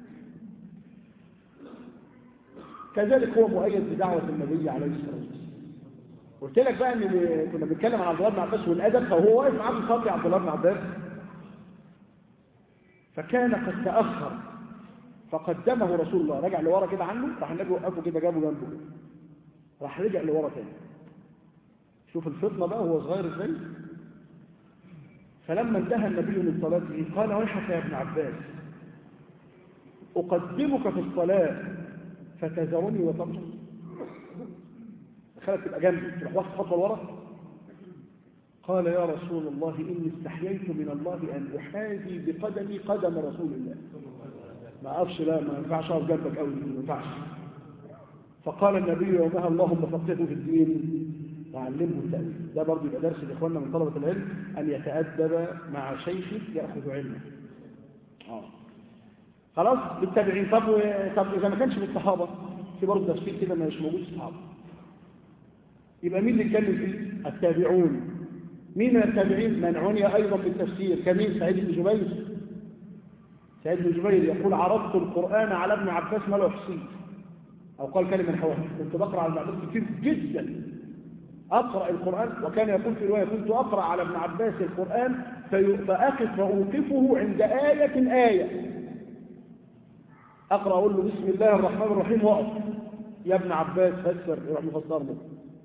كذلك هو مؤيد بدعوه النبي عليه الصلاه والسلام قلت لك بقى ان كنا بنتكلم عن عبد الله بن عباس والادب فهو واقف معاه بيصلي عبد الله بن عباس فكان قد تاخر فقدمه رسول الله رجع لورا كده عنه راح النبي وقفه كده جابه جنبه راح رجع لورا تاني شوف الفطنه بقى وهو صغير ازاي فلما انتهى النبي من صلاته قال ويحك يا ابن عباس اقدمك في الصلاه فتذرني وترجع خلك تبقى جنبي تروح واخد خطوه لورا قال يا رسول الله اني استحييت من الله ان احاذي بقدمي قدم رسول الله ما اقفش لا ما ينفعش اقف جنبك قوي ما ينفعش فقال النبي يومها اللهم فقهه في الدين وعلمه التأويل ده برضه يبقى درس لاخواننا من طلبه العلم ان يتادب مع شيخ ياخذ علمه اه خلاص بالتابعين طب طب اذا ما كانش من الصحابه في برضه تفسير كده مش موجود في الصحابه يبقى مين اللي اتكلم فيه التابعون مين من التابعين من عني ايضا بالتفسير كمين سعيد بن جبير سيد بن جبير يقول عرضت القرآن على ابن عباس ما لا يحصيه أو قال كلمة حوالي كنت بقرأ على ابن عباس كتير جدا أقرأ القرآن وكان يقول في رواية كنت أقرأ على ابن عباس القرآن فأقف فأوقفه عند آية آية أقرأ أقول له بسم الله الرحمن الرحيم وأقف يا ابن عباس فسر يروح مفسر له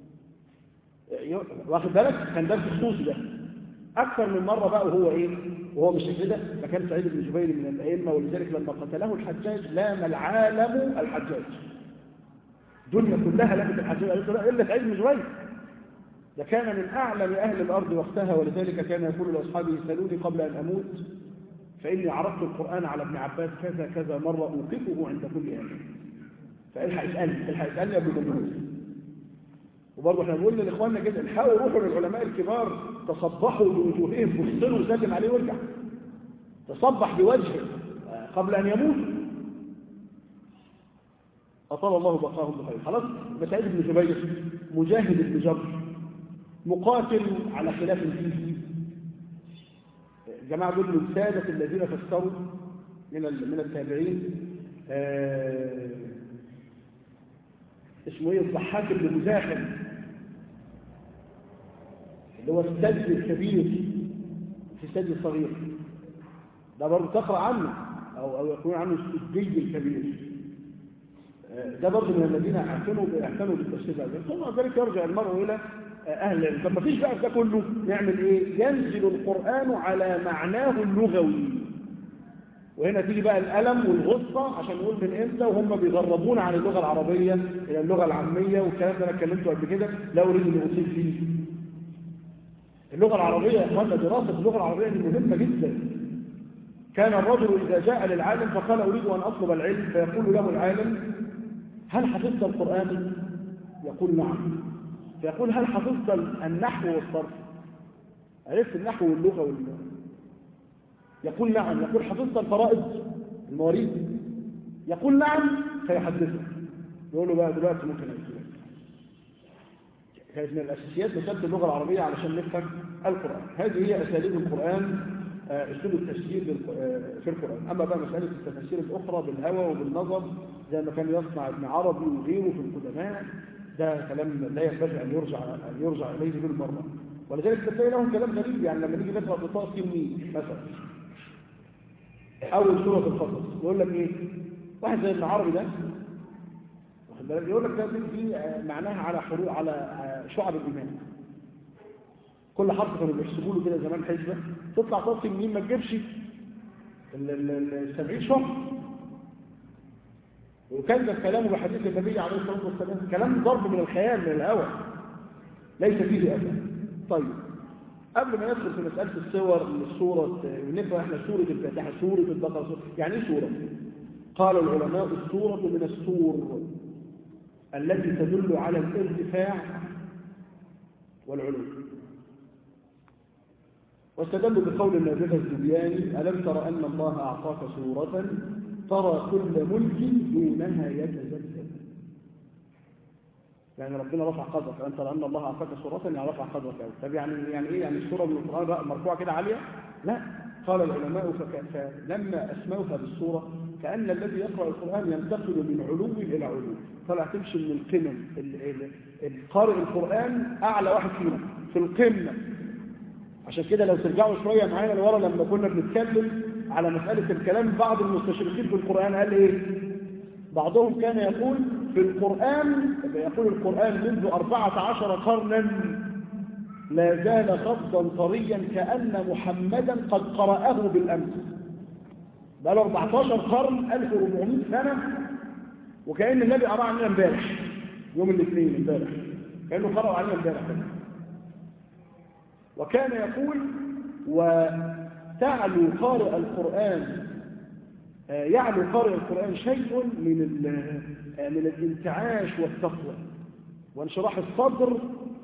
واخد بالك كان درس خصوصي ده أكثر من مرة بقى وهو إيه وهو مش كده فكان سعيد بن جبير من الأئمة ولذلك لما قتله الحجاج لام العالم الحجاج الدنيا كلها لامت الحجاج قالت له لا إلا سعيد بن جبير ده كان من أعلم أهل الأرض وقتها ولذلك كان يقول لأصحابه سألوني قبل أن أموت فإني عرضت القرآن على ابن عباس كذا كذا مرة أوقفه عند كل آية فالحق اسألني الحق اسألني قبل ما أموت وبرضه احنا بنقول لاخواننا كده الحقوا روحوا للعلماء الكبار تصبحوا بوجوههم بصوا وسلم عليه وارجع تصبح بوجهه قبل ان يموت اطال الله بقاهم بخير خلاص سعيد بن جبير مجاهد بن جبر مقاتل على خلاف فيه جماعه دول الساده الذين فسروا من من التابعين آه اسمه ايه الضحاك بن مزاحم اللي هو السد الكبير في السد الصغير ده برضه تقرا عنه او او يكون عنه السدي الكبير ده برضه من الذين اعتنوا اعتنوا بالتفسير ده ثم ذلك يرجع المرء الى اهل العلم طب ما فيش بقى ده كله نعمل ايه ينزل القران على معناه اللغوي وهنا تيجي بقى الألم والغصة عشان نقول من امتى وهم بيغربونا عن اللغة العربية إلى اللغة العامية والكلام ده أنا اتكلمته قبل كده لا أريد أن أصيب فيه اللغة العربية يا إخوانا دراسة اللغة العربية دي مهمة جدا كان الرجل إذا جاء للعالم فقال أريد أن أطلب العلم فيقول له العالم هل حفظت القرآن؟ يقول نعم فيقول هل حفظت النحو والصرف؟ عرفت النحو واللغة واللغة يقول نعم يقول حفظت الفرائض المواريث يقول نعم فيحدثه يقول له بقى دلوقتي ممكن أجيبك كانت من الأساسيات مسألة اللغة العربية علشان نفهم القرآن هذه هي أساليب القرآن أسلوب التفسير في القرآن أما بقى مسألة التفسير الأخرى بالهوى وبالنظر زي ما كان يصنع ابن عربي وغيره في القدماء ده كلام لا ينبغي أن يرجع أن يرجع إليه بالمرة ولذلك تلاقي لهم كلام غريب يعني لما نيجي نقرأ بطاقة تنين مثلا أول سورة في القصص يقول لك إيه واحد زي ابن عربي ده واخد بالك يقول لك ده دي معناها على حروف على شعب الإيمان كل حرف كانوا بيحسبوا له كده زمان حسبة تطلع طاقة منين ما تجيبش ال 70 شهر وكذب كلامه بحديث النبي عليه الصلاة والسلام كلام ضرب من الخيال من الهوى ليس فيه أثر طيب قبل ما ندخل في مسألة الصور الصورة نفهم احنا سورة الفاتحة سورة البقرة سورة. يعني ايه سورة؟ قال العلماء السورة من السور التي تدل على الارتفاع والعلو واستدلوا بقول النابغة الزبياني ألم تر أن الله أعطاك سورة ترى كل ملك دونها يتزلزل يعني ربنا رفع قدرك أنت لأن الله أعطاك سورة يعني رفع قدرك طب يعني يعني إيه يعني السورة من القرآن بقى مرفوعة كده عالية لا قال العلماء فلما أسموها بالسورة كأن الذي يقرأ القرآن ينتقل من علو إلى علو طلع تمشي من القمم القارئ القرآن أعلى واحد فينا في القمة عشان كده لو ترجعوا شوية معانا لورا لما كنا بنتكلم على مسألة الكلام بعض المستشرقين في القرآن قال إيه بعضهم كان يقول في القرآن يقول القرآن منذ أربعة عشر قرنا لا زال خطا طريا كأن محمدا قد قرأه بالأمس بقى له 14 قرن 1400 سنة وكأن النبي قرأ عننا امبارح يوم الاثنين امبارح كأنه قرأ عننا امبارح وكان يقول وتعلو قارئ القرآن يعلو قارئ القرآن شيء من من الانتعاش والتقوى وانشراح الصدر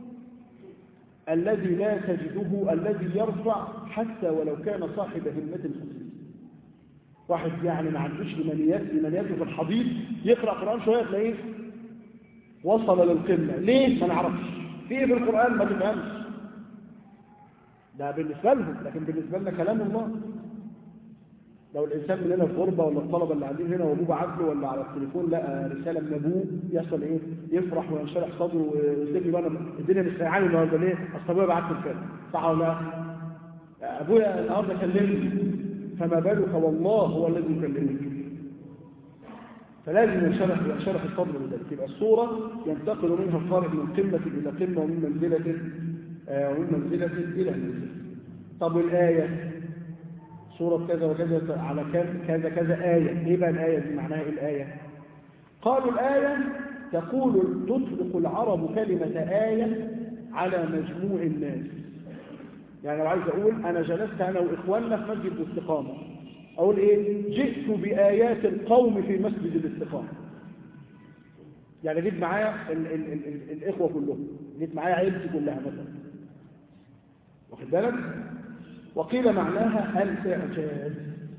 الذي لا تجده الذي يرفع حتى ولو كان صاحب همة خفيفة واحد يعني ما عندوش إيمانيات إيمانياته في الحضيض يقرأ قرآن شوية تلاقيه وصل للقمة ليه؟ ما نعرفش في ايه في القرآن ما تفهمش ده بالنسبة لهم لكن بالنسبة لنا كلام الله لو الانسان مننا في غربه ولا الطلبه اللي قاعدين هنا وابوه بعت له ولا على التليفون لقى رساله من ابوه يحصل ايه؟ يفرح وينشرح صدره ويسيب لي بقى أنا الدنيا مش سايعاني النهارده ليه؟ اصل ابويا بعت لي كده صح ولا لا؟ ابويا النهارده كلمني فما بالك والله هو الذي يكلمك فلازم ينشرح ينشرح الصدر لذلك يبقى الصورة ينتقل منها القارئ من قمة إلى قمة ومن منزلة آه ومن منزلة إلى منزلة طب والآية سورة كذا وكذا على كذا كذا آية إيه بقى الآية دي معناها إيه الآية قالوا الآية تقول تطلق العرب كلمة آية على مجموع الناس يعني لو عايز أقول أنا جلست أنا وإخواننا في مسجد الاستقامة أقول إيه جئت بآيات القوم في مسجد الاستقامة يعني جيت معايا ال ال ال ال الإخوة كلهم جيت معايا عيلتي كلها مثلا واخد بالك وقيل معناها الإعجاز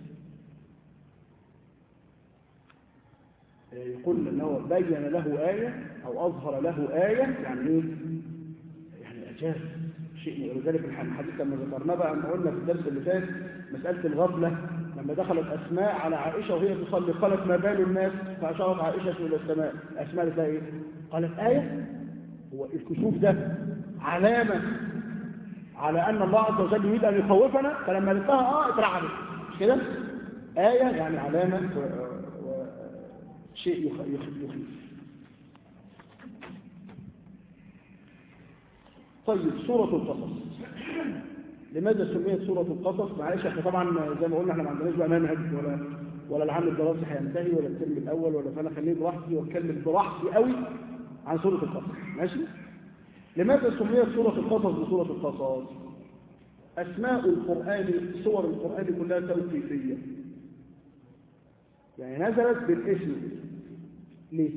يقول أنه بين له آية أو أظهر له آية يعني إيه؟ يعني إعجاز شيء ولذلك الحديث لما ذكرناه بقى لما قلنا في الدرس اللي فات مسألة الغفلة لما دخلت أسماء على عائشة وهي تصلي قالت ما بال الناس فأشارت عائشة إلى السماء أسماء لها إيه؟ قالت آية هو الكسوف ده علامة على أن الله عز وجل يريد أن يخوفنا فلما لقاها آه اترعبت مش كده؟ آية يعني علامة شيء يخيف طيب سورة القصص لماذا سميت سورة القصص معلش احنا طبعا زي ما قلنا احنا ما عندناش بقى منهج ولا ولا العام الدراسي هينتهي ولا الترم الاول ولا فانا خليني براحتي واتكلم براحتي قوي عن سورة القصص ماشي لماذا سميت سورة القصص بسورة القصص اسماء القرآن سور القرآن كلها توقيفية يعني نزلت بالاسم ليه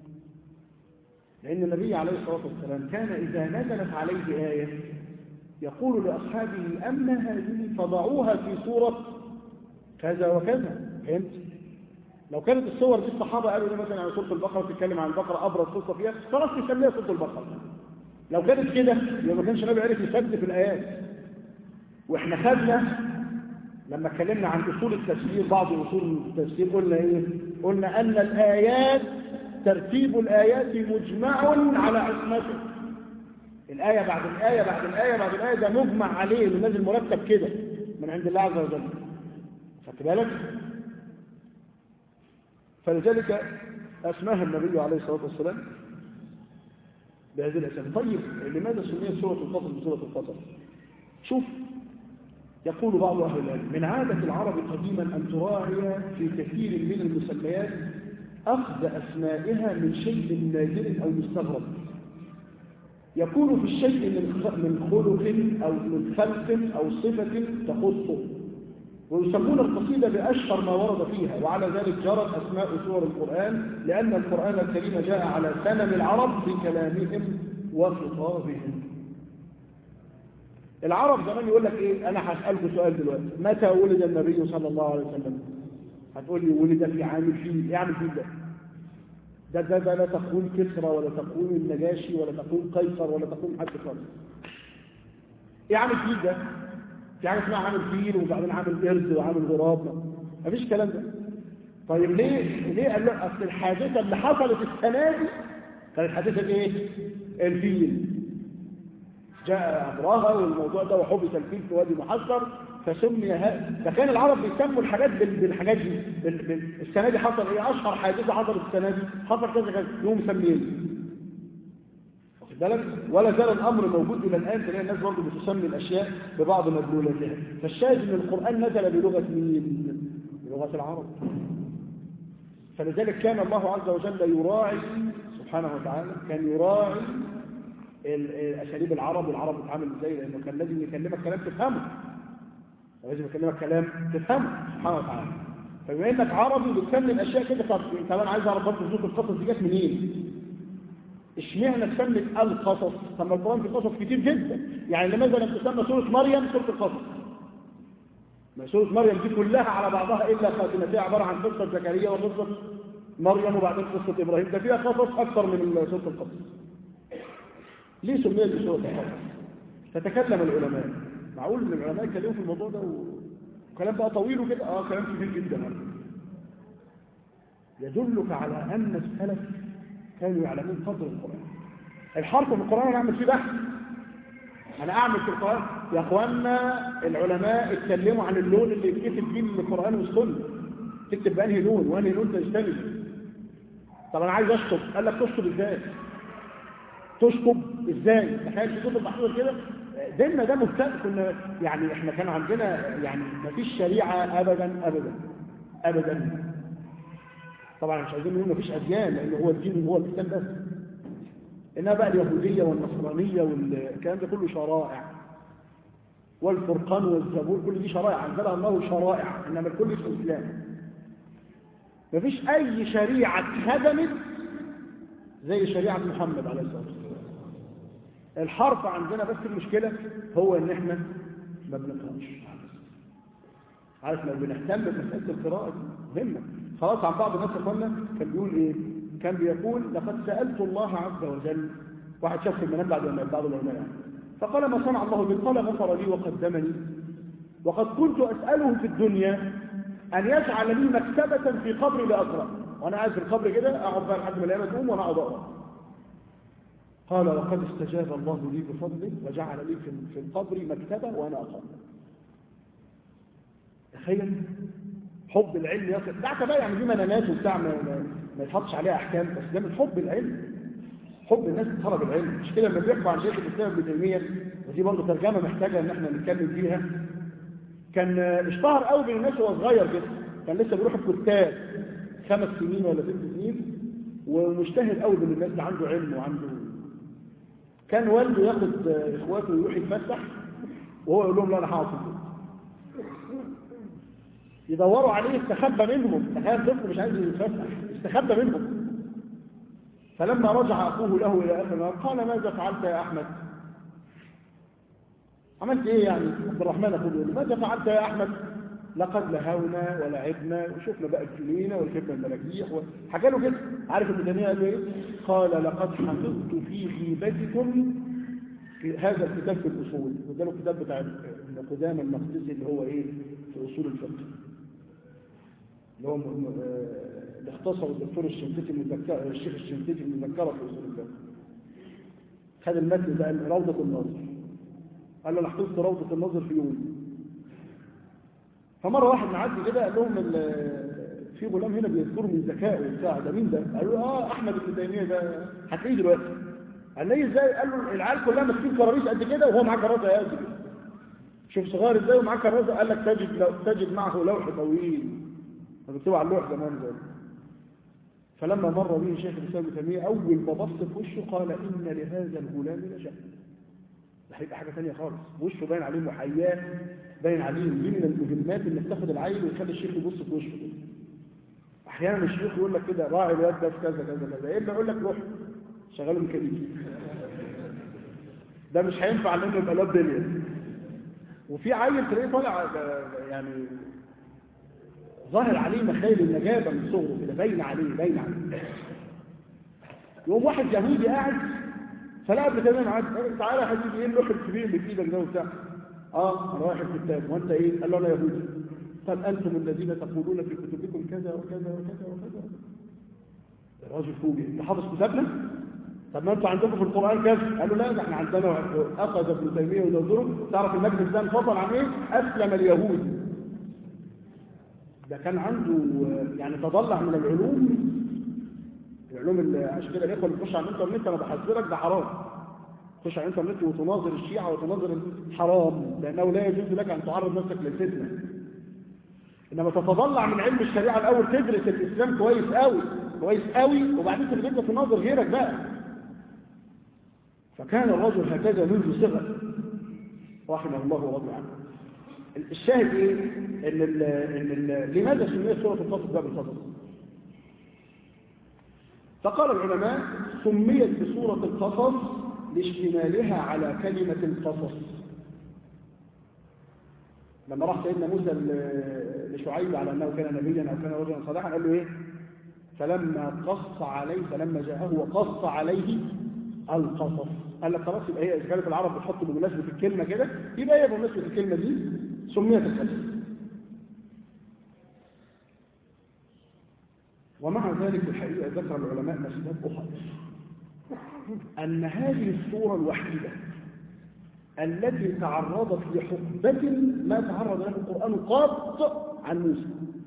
لأن النبي عليه الصلاة والسلام كان إذا نزلت عليه آية يقول لأصحابه أما هذه فضعوها في صورة كذا وكذا فهمت؟ لو كانت الصور دي الصحابة قالوا لي مثلا عن سورة البقرة تتكلم عن البقرة أبرز قصة فيها خلاص نسميها سورة البقرة لو كانت كده يبقى ما كانش النبي عرف يسد في الآيات وإحنا خدنا لما اتكلمنا عن أصول التفسير بعض أصول التفسير قلنا إيه؟ قلنا أن الآيات ترتيب الآيات مجمع على عصمته الآية بعد الآية بعد الآية بعد الآية ده مجمع عليه اللي نازل مرتب كده من عند الله عز وجل خدت بالك فلذلك أسماها النبي عليه الصلاة والسلام بهذه الأسامي طيب لماذا سميت سورة القصص بسورة القصص شوف يقول بعض أهل العلم من عادة العرب قديما أن تراعي في كثير من المسميات أخذ أسمائها من شيء نادر أو مستغرب يكون في الشيء من خلق أو من خلق أو صفة تخصه ويسمون القصيدة بأشهر ما ورد فيها وعلى ذلك جرت أسماء سور القرآن لأن القرآن الكريم جاء على سنن العرب في كلامهم وخطابهم العرب زمان يقول لك ايه انا هسألكم سؤال دلوقتي متى ولد النبي صلى الله عليه وسلم هتقول لي ولد في عام فيه ايه عام فيه ده ده ده, ده لا تقويم كسرى ولا تقويم النجاشي ولا تقويم قيصر ولا تقويم حد خالص ايه عام فيه ده في حاجه اسمها عامل فيل وبعدين عامل قرد وعامل غراب مفيش الكلام ده طيب ليه ليه قال له اصل الحادثه اللي حصلت السنه دي كانت حادثه ايه الفيل جاء أبراهة والموضوع ده وحبس الفيل في وادي محصر فسمي هذا فكان العرب بيسموا الحاجات بالحاجات دي بال... بال... السنة دي حصل ايه أشهر حادثة حصلت السنة دي حصل كذا كذا يوم مسميين واخد بالك ولا زال الأمر موجود إلى الآن تلاقي الناس برضه بتسمي الأشياء ببعض مدلولاتها فالشاهد إن القرآن نزل بلغة مين؟ بلغة العرب فلذلك كان الله عز وجل يراعي سبحانه وتعالى كان يراعي اساليب العرب والعرب بتتعامل ازاي لانه كان لازم يكلمك كلام تفهمه لازم يكلمك كلام تفهمه سبحانه وتعالى فبما انك عربي بتسمي الاشياء كده طب طب انا عايز اعرف برضه ظروف القصص دي جت منين؟ اشمعنى سمت القصص؟ طب ما القران في قصص كتير جدا يعني لماذا لم تسمى سوره مريم سوره القصص؟ ما سوره مريم دي كلها على بعضها الا خاتمتها عباره عن قصه زكريا وقصه مريم وبعدين قصه ابراهيم ده فيها قصص اكثر من سوره القصص ليه سميت بسورة القصص تتكلم العلماء معقول ان العلماء يتكلموا في الموضوع ده و... كلام بقى طويل وكده اه كلام كبير جدا يدلك على ان السلف كانوا يعلمون قدر القران الحرف في القران انا اعمل فيه بحث انا اعمل في القران يا اخوانا العلماء اتكلموا عن اللون اللي يتكتب بيه القران والسنه تكتب بانهي لون وانهي لون تجتمع طب انا عايز اشطب قال لك تشطب ازاي تشطب ازاي تخيل في كتب محفوظه كده ديننا ده مبتدئ كنا يعني احنا كان عندنا يعني ما فيش شريعه ابدا ابدا ابدا طبعا مش عايزين نقول ما فيش اديان لان هو الدين هو الاسلام بس انما بقى اليهوديه والنصرانيه والكلام ده كله شرائع والفرقان والزبور كل دي شرائع انزلها الله شرائع انما الكل اسمه اسلام مفيش اي شريعه خدمت زي شريعه محمد عليه الصلاه والسلام الحرف عندنا بس المشكله هو ان احنا ما بنقراش عارف لو بنهتم بمساله القراءه مهمه خلاص عن بعض الناس اخوانا كان بيقول ايه كان بيقول لقد سالت الله عز وجل واحد شاف في المنام بعد بعض العلماء يعني فقال ما صنع الله بي قال غفر لي وقدمني وقد كنت اساله في الدنيا أن يجعل لي مكتبة في قبري لأقرأ وأنا قاعد في القبر كده أقعد بقى لحد ما الأيام تقوم وأنا أقعد أقرأ قال وقد استجاب الله لي بفضله وجعل لي في القبر مكتبة وأنا أقرأ تخيل حب العلم يصل ده بقى يعني دي منانات وبتاع ما, ما يتحطش عليها أحكام بس ده من حب العلم حب الناس تطلب العلم مش كده لما بيحكوا عن شيخ الإسلام ابن تيمية ودي برضه ترجمة محتاجة إن احنا نتكلم فيها كان اشتهر قوي بين الناس وهو صغير كده كان لسه بيروح الكتاب خمس سنين ولا ست سنين ومجتهد قوي بين الناس ده عنده علم وعنده كان والده ياخد اخواته ويروح يتفسح وهو يقول لهم لا انا هقعد في البيت يدوروا عليه استخبى منهم تخيل طفل مش عايز يتفسح استخبى منهم فلما رجع اخوه له الى اخر قال ماذا فعلت يا احمد عملت ايه يعني عبد الرحمن اقول له ماذا فعلت يا احمد لقد لهونا ولعبنا وشفنا بقى الجنينه وركبنا المراجيح وحكى له كده عارف ابن تيميه قال له ايه قال لقد حفظت في غيبتكم في هذا الكتاب في الاصول وده الكتاب بتاع ابن قدامه المقدسي اللي هو ايه في اصول الفقه اللي هو اللي اختصر الدكتور الشنقيطي المذكر الشيخ الشنقيطي المذكره في اصول الفقه خد المتن ده روضه الناظر قال له انا حفظت روضة النظر في يوم فمرة واحد معدي كده قال لهم في غلام هنا بيذكروا من ذكائه وبتاع ده مين ده؟ قالوا له اه احمد بن تيميه ده هتلاقيه دلوقتي قال لي ازاي؟ قال له العيال كلها ماسكين كراريس قد كده وهو معاه كراسه قد كده شوف صغير ازاي ومعاه كراسه قال لك تجد لو تجد معه لوح طويل فبيكتبوا على اللوح زمان زي فلما مر به شيخ الاسلام ابن تيميه اول ما بص في وشه قال ان لهذا الغلام لشأن ده هيبقى حاجه ثانيه خالص وشه باين عليه محياه باين عليه دي من المهمات اللي بتاخد العيل ويخلي الشيخ يبص في وشه كده احيانا الشيخ يقول لك كده راعي الواد ده في كذا كذا كذا ايه اللي يقول لك روح شغاله ميكانيكي ده مش هينفع لانه يبقى لاب دنيا وفي عيل تلاقيه طالع يعني ظاهر عليه مخايل النجابه من صغره كده باين عليه باين عليه يقوم واحد يهودي قاعد فلا ابن تيميه معاك تعالى يا حبيبي ايه اللوح الكبير اللي في ايدك ده وبتاع اه انا رايح الكتاب وانت ايه قال له انا يهودي قال انتم الذين تقولون في كتبكم كذا وكذا وكذا وكذا الراجل فوجئ انت حافظ كتابنا طب ما انتوا عندكم في القران كذا قالوا لا ده احنا عندنا اخذ ابن تيميه ينظره تعرف المجلس ده انفصل عن ايه اسلم اليهود ده كان عنده يعني تضلع من العلوم العلوم اللي عشان كده الاخوه اللي بتخش على الانترنت انا بحذرك ده حرام تخش على الانترنت وتناظر الشيعه وتناظر حرام لانه لا يجوز لك ان تعرض نفسك للفتنه انما تتضلع من علم الشريعه الاول تدرس الاسلام كويس قوي كويس قوي وبعدين تبدا تناظر غيرك بقى فكان الرجل هكذا منذ صغر رحمه الله ورضي عنه الشاهد ايه ان ال ان ال لماذا سميت سوره القصص باب القصص فقال العلماء سميت بسورة القصص لاشتمالها على كلمة القصص لما راح سيدنا موسى لشعيب على أنه كان نبيا أو كان رجلا صالحا قال له إيه فلما قص عليه فلما جاءه وقص عليه القصص قال لك خلاص يبقى هي إذا كانت العرب بتحط بمناسبة الكلمة كده يبقى هي بمناسبة الكلمة دي سميت القصص ومع ذلك الحقيقة ذكر العلماء مسألة أخرى أن هذه الصورة الوحيدة التي تعرضت لحقبة ما تعرض له القرآن قط عن موسى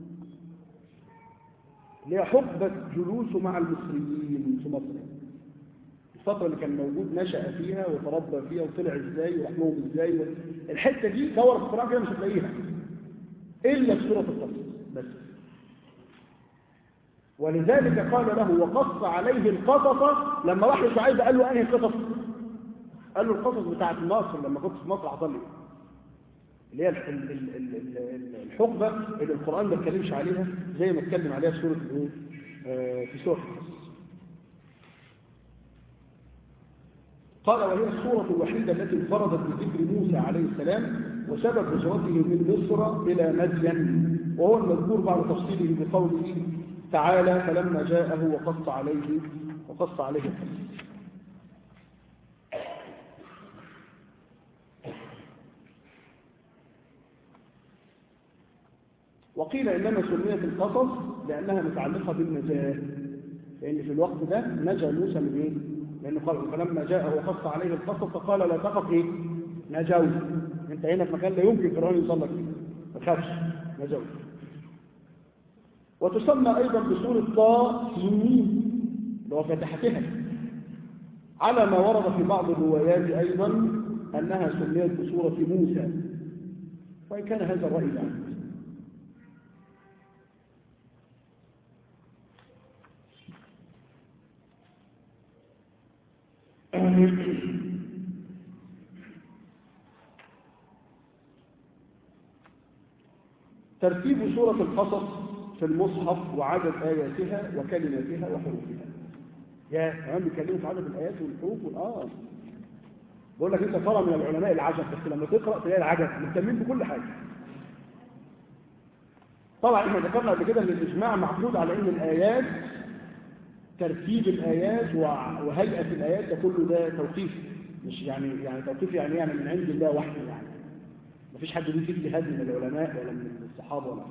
اللي هي حقبة جلوسه مع المصريين في مصر الفترة اللي كان موجود نشأ فيها وتربى فيها وطلع ازاي وراح لهم ازاي و... الحتة دي دور في القرآن كده مش هتلاقيها إلا في سورة القصص بس ولذلك قال له وقص عليه القصص لما راح لشعيب قال له انهي القصص قال له القصص بتاعت مصر لما كنت في مصر حصل لي اللي هي الحقبة اللي القرآن ما اتكلمش عليها زي ما اتكلم عليها في سورة الايه آه في سورة القصص قال وهي الصورة الوحيدة التي انفردت بذكر موسى عليه السلام وسبب هجرته من مصر إلى مدين وهو المذكور بعد تفصيله بقوله تعالى فلما جاءه وقص عليه وقص عليه القصص وقيل إنما سميت القصص لأنها متعلقة بالنجاة لأن في الوقت ده نجا موسى من إيه؟ لأنه قال فلما جاءه وقص عليه القصص فقال لا تخف إيه؟ نجوت أنت هنا في مكان لا يمكن فرعون يوصل لك فيه ما تخافش نجوت وتسمى أيضا بسورة طاء سنين اللي هو فتحتها على ما ورد في بعض الروايات أيضا أنها سميت بسورة موسى وإن كان هذا الرأي بعيد ترتيب سورة القصص في المصحف وعدد آياتها وكلماتها وحروفها يا كمان بيتكلموا في عدد الآيات والحروف والآه بقول لك أنت ترى من العلماء العجب بس لما تقرأ تلاقي العجب مهتمين بكل حاجة طبعا احنا ذكرنا قبل كده ان الاجماع معقود على ان الايات ترتيب الايات وهيئه الايات ده كله ده توقيف مش يعني يعني توقيف يعني يعني من عند الله وحده يعني مفيش حد ليه اجتهاد من العلماء ولا من الصحابه ولا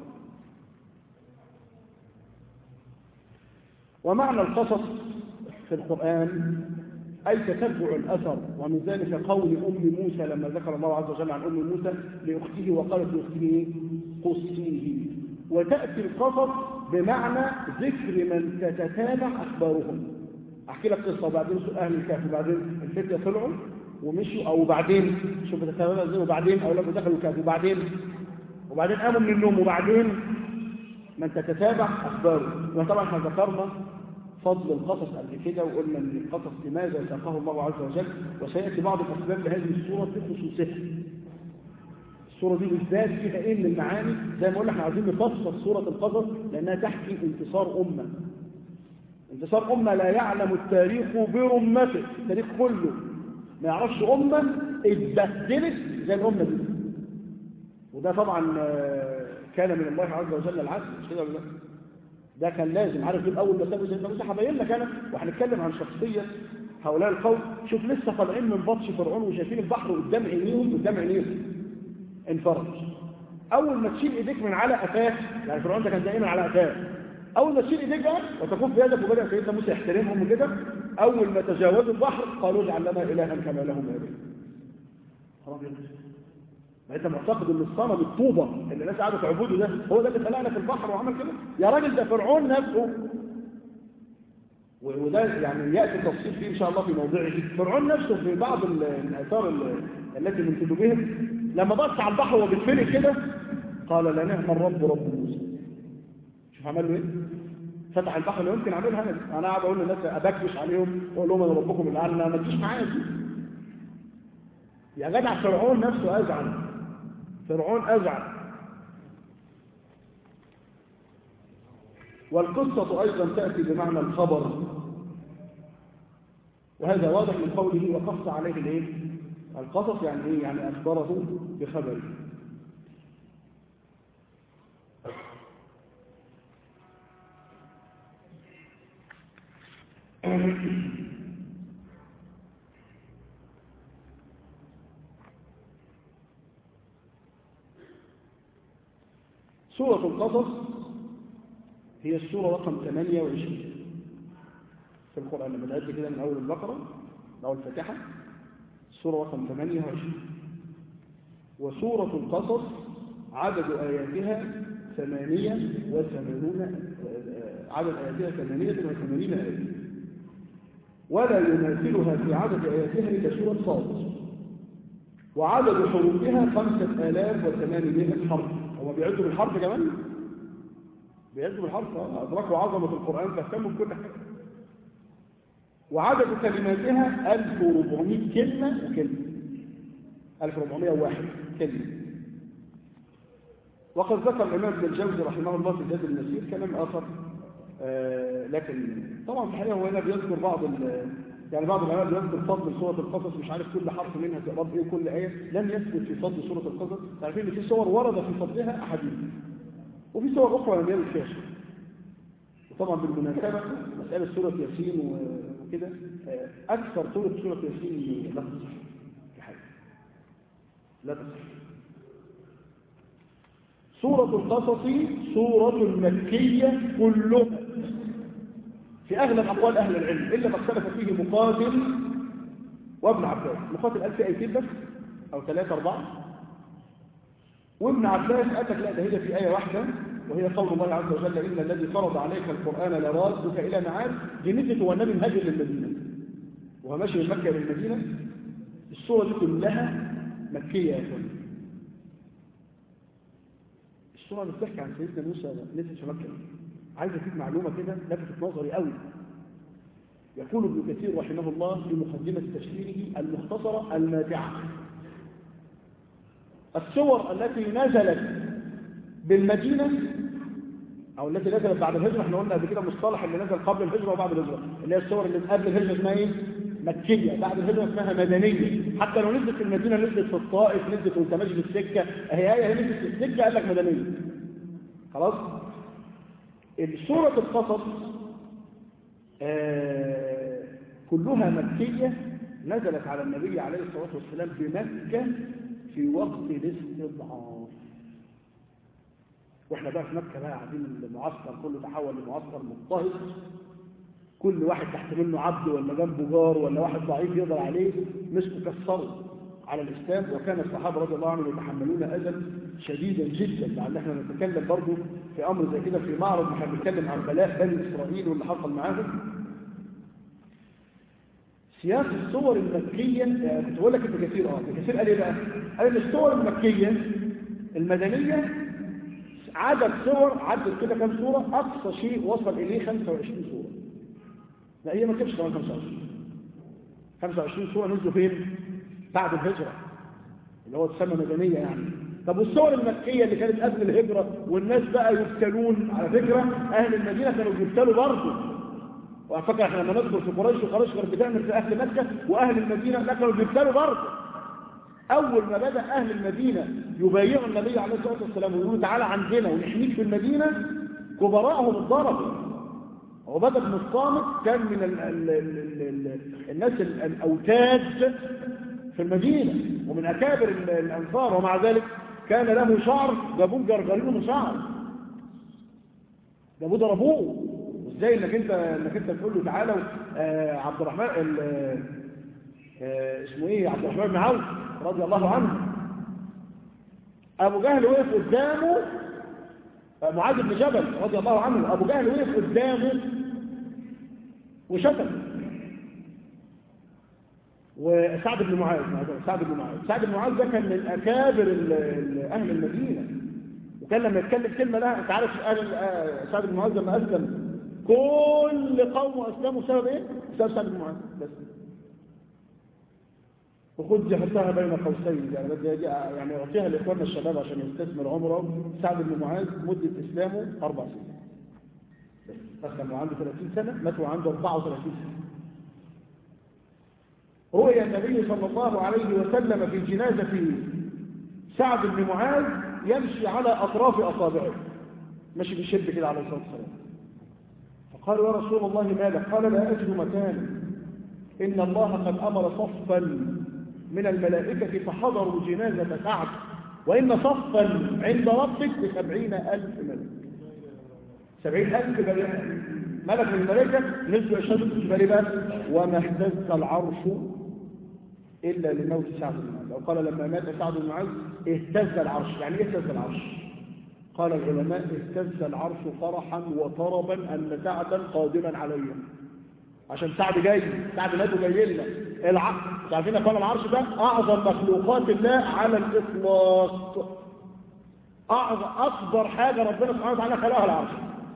ومعنى القصص في القرآن أي تتبع الأثر ومن ذلك قول أم موسى لما ذكر الله عز وجل عن أم موسى لأخته وقالت لأخته قصيه وتأتي القصص بمعنى ذكر من تتتابع أخبارهم أحكي لك قصة وبعدين أهل الكهف وبعدين الفتية طلعوا ومشوا أو بعدين شوف تتابع ازاي وبعدين أولاد دخلوا الكهف وبعدين وبعدين قاموا من النوم وبعدين من تتتابع أخباره وطبعا احنا ذكرنا فضل القصص قبل كده وقلنا ان القصص لماذا ساقه الله عز وجل وسياتي بعض الاسباب لهذه الصوره بخصوصها الصوره دي بالذات فيها ايه من المعاني زي ما قلنا احنا عايزين نفسر سوره القصص لانها تحكي انتصار امه انتصار امه لا يعلم التاريخ برمته التاريخ كله ما يعرفش امه اتبهدلت زي الامه دي وده طبعا كان من الله عز وجل العدل مش كده ولا ده كان لازم عارف ايه اول ما سابوا سيدنا موسى هبين لك انا وهنتكلم عن شخصيه هؤلاء القوم شوف لسه طالعين من بطش فرعون وشايفين البحر قدام عينيهم قدام عينيهم انفرج اول ما تشيل ايديك من على قفاه يعني فرعون ده كان دائما على قفاه اول ما تشيل ايديك بقى وتكف بيدك وبدا سيدنا موسى يحترمهم وكده اول ما تجاوزوا البحر قالوا اجعل لنا الها كما لهم اله خلاص ما انت معتقد ان الصنم الطوبه اللي الناس قاعده تعبده ده هو ده اللي خلقنا في البحر وعمل كده يا راجل ده فرعون نفسه وده يعني ياتي التفصيل فيه ان شاء الله في موضوعه فرعون نفسه في بعض الاثار التي من كتبهم لما بص على البحر وهو بيتفلق كده قال لا نعم الرب رب موسى شوف عمل له ايه فتح البحر اللي يمكن اعملها انا انا قاعد اقول للناس ابكش عليهم واقول لهم انا ربكم الاعلى ما تجيش معايا دي يا جدع فرعون نفسه ازعل فرعون أزعل والقصة أيضا تأتي بمعنى الخبر وهذا واضح من قوله وقص عليه الايه القصص يعني ايه يعني أخبره بخبره سورة القصص هي السورة رقم 28 في القرآن لما تعد كده من أول البقرة من أول الفاتحة السورة رقم 28 وسورة القصص عدد آياتها ثمانية وثمانون عدد آياتها ثمانية وثمانين آية ولا يماثلها في عدد آياتها إلا سورة صاد وعدد حروفها خمسة آلاف وثمانمائة حرف هو بيعدوا بالحرف كمان بيعدوا بالحرف أدركوا عظمة القرآن فاهتموا بكل حاجة وعدد كلماتها 1400 كلمة وكلمة 1401 كلمة وقد ذكر الإمام ابن الجوزي رحمه الله في زاد المسير كلام آخر آه لكن طبعا في الحقيقة هو هنا بيذكر بعض يعني بعض العلماء بيذكر فضل سورة القصص مش عارف كل حرف منها تقرب ايه وكل آية لم يثبت في فضل سورة القصص تعرفين ان في صور ورد في فضلها أحاديث وفي صور أخرى لم يرد فيها وطبعا بالمناسبة مسألة سورة ياسين وكده أكثر سورة سورة ياسين لا تصح في حاجة لا تصح سورة القصص سورة مكية كلها في أغلب أقوال أهل العلم إلا ما اختلف فيه مقاتل وابن عباس مقاتل قال في آيتين بس أو ثلاثة أربعة وابن عباس قال لك لا ده هي في آية واحدة وهي قول الله عز وجل إن الذي فرض عليك القرآن لرادك إلى معاد دي نزلت هو النبي مهاجر للمدينة وهو ماشي من مكة للمدينة السورة دي كلها مكية يا أخوان السورة اللي بتحكي عن سيدنا موسى نزلت في مكة عايز أديك معلومة كده لفتت نظري قوي يقول ابن كثير رحمه الله في مقدمة تفسيره المختصرة الماتعة السور التي نزلت بالمدينة أو التي نزلت بعد الهجرة احنا قلنا قبل كده مصطلح اللي نزل قبل الهجرة وبعد الهجرة اللي هي السور اللي قبل الهجرة اسمها ايه؟ مكية بعد الهجرة اسمها مدنية حتى لو نزلت في المدينة نزلت في الطائف نزلت وانت ماشي في السكة هي آية نزلت في السكة قال لك مدنية خلاص؟ سورة القصص آه كلها مكية نزلت على النبي عليه الصلاة والسلام بمكة في وقت الاستضعاف واحنا بقى في مكة بقى قاعدين المعسكر كله تحول لمعسكر مضطهد كل واحد تحت منه عبد ولا جنبه جار ولا واحد ضعيف يقدر عليه مسكوا كسروا على الإسلام وكان الصحابة رضي الله عنهم يتحملون أذى شديدا جدا لعل احنا نتكلم برضه في أمر زي كده في معرض احنا بنتكلم عن بلاء بني إسرائيل واللي حصل معاهم سياق الصور المكية كنت بقول لك ابن كثير اه ابن كثير قال ايه بقى؟ قال ان الصور المكية المدنية عدد صور عدد كده كام صورة أقصى شيء وصل إليه 25 صورة لا هي ما كانش كمان 25 25 صورة نزلوا فين؟ بعد الهجرة اللي هو تسمى مدنية يعني طب والصور المكية اللي كانت قبل الهجرة والناس بقى يبتلون على فكرة أهل المدينة كانوا بيبتلوا برضه وفكر احنا لما ندخل في قريش وقريش كانت بتعمل في أهل مكة وأهل المدينة لا كانوا بيبتلوا برضه أول ما بدأ أهل المدينة يبايعوا النبي عليه الصلاة والسلام ويقولوا تعالى عندنا ونحميك في المدينة كبراءهم اتضربوا وبدأ بن الصامت كان من ال ال ال ال الناس الأوتاد في المدينة ومن أكابر الأنصار ومع ذلك كان له شعر جابوه جرجرين شعر جابوه ضربوه ازاي انك انت انك انت تقول له تعالى آه عبد الرحمن آه اسمه ايه عبد الرحمن بن عوف رضي الله عنه ابو جهل وقف قدامه معاذ بن جبل رضي الله عنه ابو جهل وقف قدامه وشتم وسعد بن معاذ سعد بن معاذ سعد بن معاذ ده كان من اكابر اهل المدينه وكان لما يتكلم كلمه لها انت عارف اهل سعد بن معاذ لما اسلم كل قوم اسلموا بسبب ايه؟ بسبب سعد بن معاذ بس وخد جهتها بين قوسين يعني يعني اعطيها لاخواننا الشباب عشان يستثمر عمره سعد بن معاذ مده اسلامه اربع سنين بس اسلم وعنده 30 سنه مات وعنده 34 سنه رؤي النبي صلى الله عليه وسلم في جنازة سعد بن معاذ يمشي على أطراف أصابعه مشي بشد كده عليه الصلاة والسلام فقالوا يا رسول الله مالك قال لا أجد مكانا إن الله قد أمر صفا من الملائكة فحضروا جنازة سعد وإن صفا عند ربك بسبعين ألف ملك سبعين ألف ملك من الملائكة نزلوا يشهدوا في بقى وما اهتز العرش إلا لموت سعد بن معاذ أو قال لما مات سعد بن معاذ اهتز العرش يعني ايه اهتز العرش قال العلماء اهتز العرش فرحا وطربا أن سعدا قادما عليهم عشان سعد جاي سعد مات وجاي لنا العرش عارفين قال العرش ده أعظم مخلوقات الله على الإطلاق أعظم أكبر حاجة ربنا سبحانه وتعالى خلقها العرش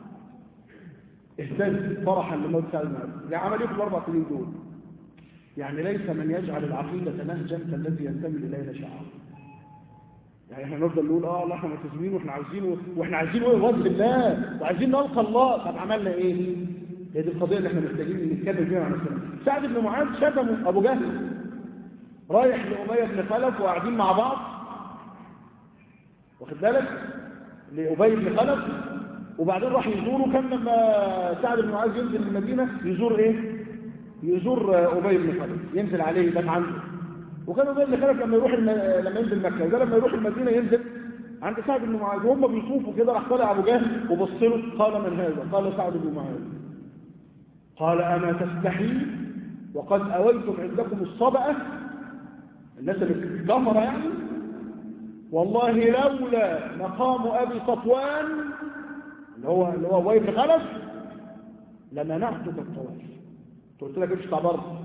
اهتز فرحا لموت سعد بن معاذ يعني عمل ايه في الأربع سنين دول يعني ليس من يجعل العقيدة نهجا كالذي ينتمي إلينا شعار يعني احنا نفضل نقول اه الله احنا ملتزمين واحنا عايزين واحنا عايزين ايه وجه الله وعايزين نلقى الله طب عملنا ايه؟ هي دي القضيه اللي احنا محتاجين نتكلم فيها مع نفسنا سعد بن معاذ شتمه ابو جهل رايح لأمية بن خلف وقاعدين مع بعض واخد بالك لأبي بن خلف وبعدين راح يزوره كان لما سعد بن معاذ ينزل المدينة يزور ايه يزور أبي بن خلف ينزل عليه يبات عنده وكان أبي بن خلف لما يروح الم... لما ينزل مكة وده لما يروح المدينة ينزل عند سعد بن معاذ وهم بيشوفوا كده راح طلع أبو جهل وبص له قال من هذا قال سعد بن معاذ قال أما تستحي وقد أويتم عندكم الصبأة الناس اللي كفر يعني والله لولا مقام أبي صفوان اللي هو اللي هو أبي بن خلف لمنعتك الطواف قلت لك امشي بره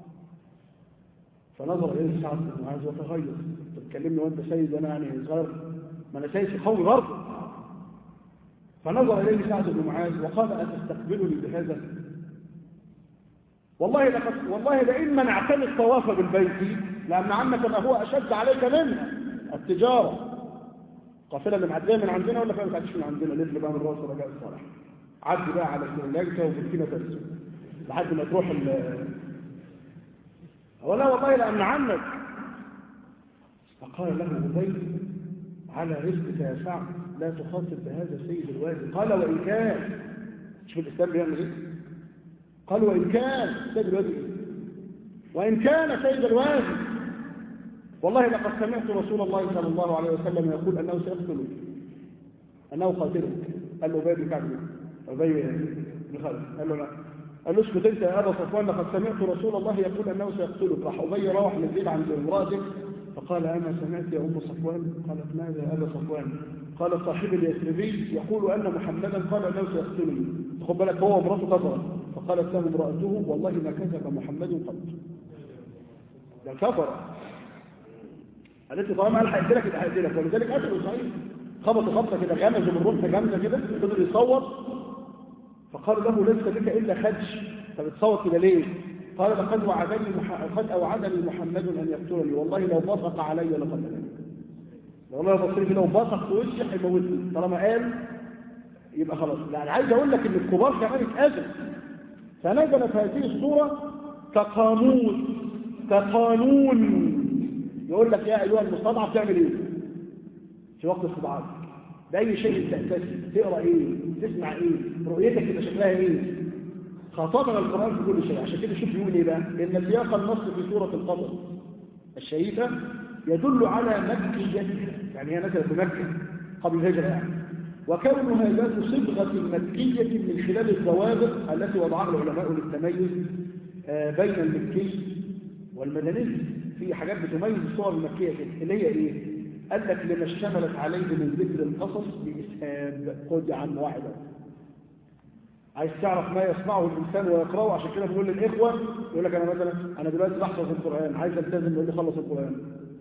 فنظر اليه سعد بن معاذ وتغير تتكلمني وانت سيد انا يعني صغير ما انا سيد في قومي برضه فنظر اليه سعد بن معاذ وقال اتستقبلني بهذا والله لقد والله لئن منعتني الطواف بالبيت لامنعنك ما هو اشد عليك منه التجاره قافله اللي معديه من عندنا ولا ما تعديش من عندنا نزل بقى من راس رجاء الصالح عدي بقى على سريلانكا وبوركينا فاسو لحد ما تروح ال ولا والله لأمن عنك فقال له أبي على رزقك يا سعد لا تخاطب بهذا السيد الوادي قال وإن كان شوف الإسلام بيعمل إيه قال وإن كان سيد الوادي إيه؟ وإن كان سيد الوادي والله لقد سمعت رسول الله صلى الله عليه وسلم يقول أنه سيقتلك أنه قاتلك قال له أبي بن كعب أبي بن خالد قال له لا قال له اسكت انت يا ابا صفوان لقد سمعت رسول الله يقول انه سيقتلك راح ابي روح من البيت عند امراته فقال اما سمعت يا ام صفوان قالت ماذا يا ابا صفوان قال صاحب اليثربي يقول ان محمدا قال انه سيقتلني خد بالك هو ومراته كفرت فقالت له امراته والله ما كذب محمد قط ده كفر قالت له طالما قال هيقتلك يبقى هيقتلك ولذلك قتلوا صحيح خبطوا خبطه كده غمزوا من رمح جامده كده فضل يصوت فقال له ليس بك إلا خدش فبتصوت كده ليه قال لقد وعدني مح... قد أوعدني محمد أن يقتلني والله لو بصق علي لقتلني والله بصري لو بصق في وشي هيموتني طالما قال يبقى خلاص يعني عايز أقول لك إن الكبار كمان اتأذوا فنزلت هذه الصورة كقانون كقانون يقول لك يا أيها المستضعف تعمل إيه في وقت استضعاف بأي شيء تأتسي تقرأ إيه تسمع إيه رؤيتك تبقى شكلها إيه خاطبنا القرآن في كل شيء عشان كده شوف يقول إيه بقى إن سياق النص في سورة القمر الشريفة يدل على مكية يعني هي نزلت في مكة قبل الهجرة يعني وكونها ذات صبغة مكية من خلال الضوابط التي وضعها العلماء للتميز بين المكي والمدني في حاجات بتميز الصور المكية كده اللي هي إيه قال لك لما اشتملت عليه من ذكر القصص بإسهاب خد يا عم واحدة عايز تعرف ما يسمعه الإنسان ويقرأه عشان كده بقول للإخوة يقول لك أنا مثلا أنا دلوقتي بحفظ القرآن عايز ألتزم يقول لي خلص القرآن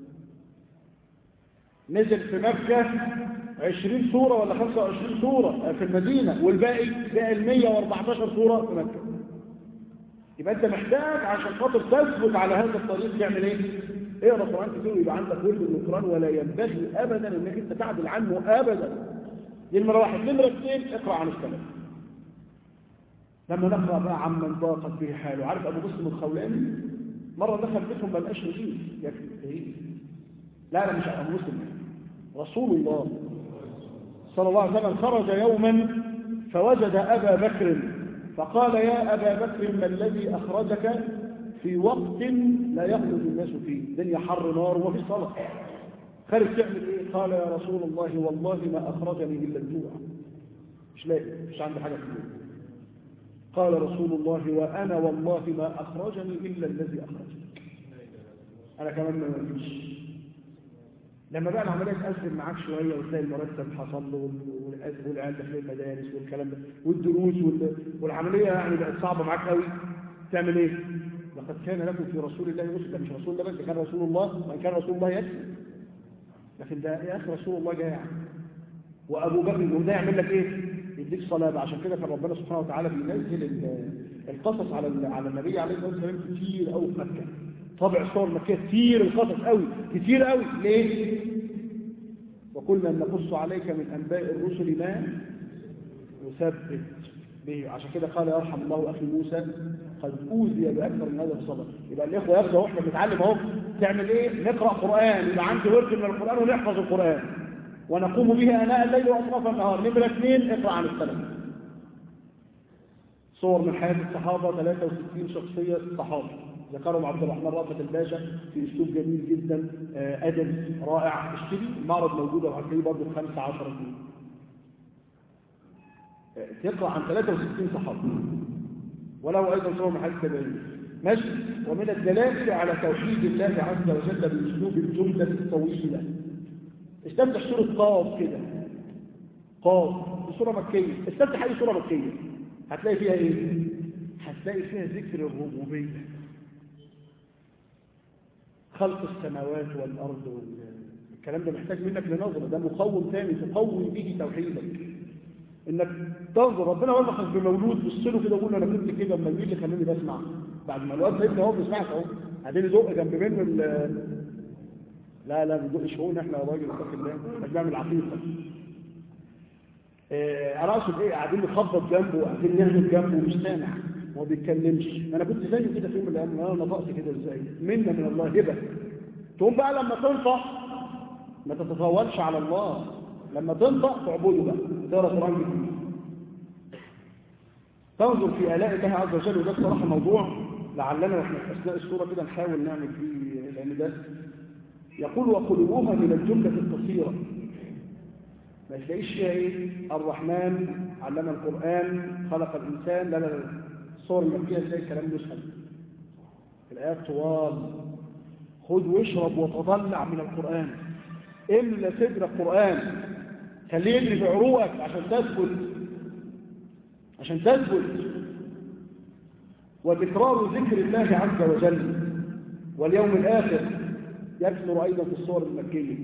نزل في مكة 20 سورة ولا 25 سورة في المدينة والباقي باقي ال 114 سورة في مكة يبقى أنت محتاج عشان خاطر تثبت على هذا الطريق تعمل إيه؟ اقرا القران كتير ويبقى عندك ورد من القران ولا ينبغي ابدا انك انت تعدل عنه ابدا دي نمره واحد نمره اثنين اقرا عن السلف لما نقرا بقى عمن ضاقت به حاله عارف ابو مسلم الخولاني مره دخل بيتهم ما لقاش رغيف يكفي ايه لا لا مش ابو مسلم رسول الله صلى الله عليه وسلم خرج يوما فوجد ابا بكر فقال يا ابا بكر ما الذي اخرجك في وقت لا يخرج الناس فيه الدنيا حر نار وما فيش صلاة خارج تعمل ايه قال يا رسول الله والله ما اخرجني الا الجوع مش لاقي مش عندي حاجة في الدنيا قال رسول الله وأنا والله ما أخرجني إلا الذي أخرجني أنا كمان ما مفيش لما بقى العملية تأثر معاك شوية وتلاقي المرتب حصل له والعيال داخلين المدارس والكلام ده والدروس والعملية يعني بقت صعبة معاك قوي تعمل ايه؟ لقد كان لكم في رسول الله أسوة ده مش رسول الله بس كان رسول الله وإن كان رسول الله يكفي لكن ده يا أخي رسول الله جاي وأبو بكر وده يعمل لك إيه؟ يديك صلاة عشان كده كان ربنا سبحانه وتعالى بينزل القصص على على النبي عليه الصلاة والسلام كتير قوي في مكة طبع صور مكية كتير القصص قوي كتير قوي ليه؟ وكنا نقص عليك من أنباء الرسل ما يثبت به عشان كده قال يرحم الله أخي موسى قد أوذي بأكثر من هذا الصبر يبقى الإخوة ياخدوا واحنا بنتعلم اهو تعمل إيه؟ نقرأ قرآن يبقى عندي ورد من القرآن ونحفظ القرآن ونقوم به أناء الليل وأطراف النهار نمرة اثنين اقرأ عن السلف صور من حياة الصحابة 63 شخصية صحابة ذكرهم عبد الرحمن رافت الباشا في اسلوب جميل جدا ادبي رائع اشتري المعرض موجود وهتلاقيه برضه ب 15 جنيه تقرا عن 63 صحابي وله ايضا صور من حديث تابعين ماشي ومن الدلائل على توحيد الله عز وجل باسلوب الجمله الطويله استفتح سوره قاف كده قاف سوره مكيه استفتح اي سوره مكيه هتلاقي فيها ايه هتلاقي فيها ذكر الربوبيه خلق السماوات والأرض الكلام ده محتاج منك لنظرة ده مقوم ثاني تقوم به توحيدك انك تنظر ربنا وضحك بمولود بص له كده وقول انا كنت كده اما اللي خلاني بسمع بعد ما الواد سيدنا هو بيسمعك اهو بعدين يدق جنب منه لا لا ما بيدقش هون احنا يا راجل اتق الله احنا بنعمل عقيقه اه انا اقصد ايه قاعدين نخبط جنبه وقاعدين نعمل جنبه ومش سامع وما بيتكلمش انا كنت زيه كده في يوم من الايام انا نطقت كده ازاي منا من الله هبه تقوم بقى لما تنطق ما تتطاولش على الله لما تنطق تعبده بقى تقرا قران جديد تنظر في الاء الله عز وجل وده بصراحه موضوع لعلنا واحنا في اثناء السوره كده نحاول نعمل فيه لان ده يقول وقلوبها من الجمله القصيره ما تلاقيش فيها ايه الرحمن علم القران خلق الانسان لا لا لا الصور المكية تلاقي الكلام يسهل الآيات طوال خذ واشرب وتضلع من القرآن املى صدر القرآن خليه يجري في عروقك عشان تثبت عشان تثبت وتكرار ذكر الله عز وجل واليوم الآخر يكثر أيضا في الصور المكية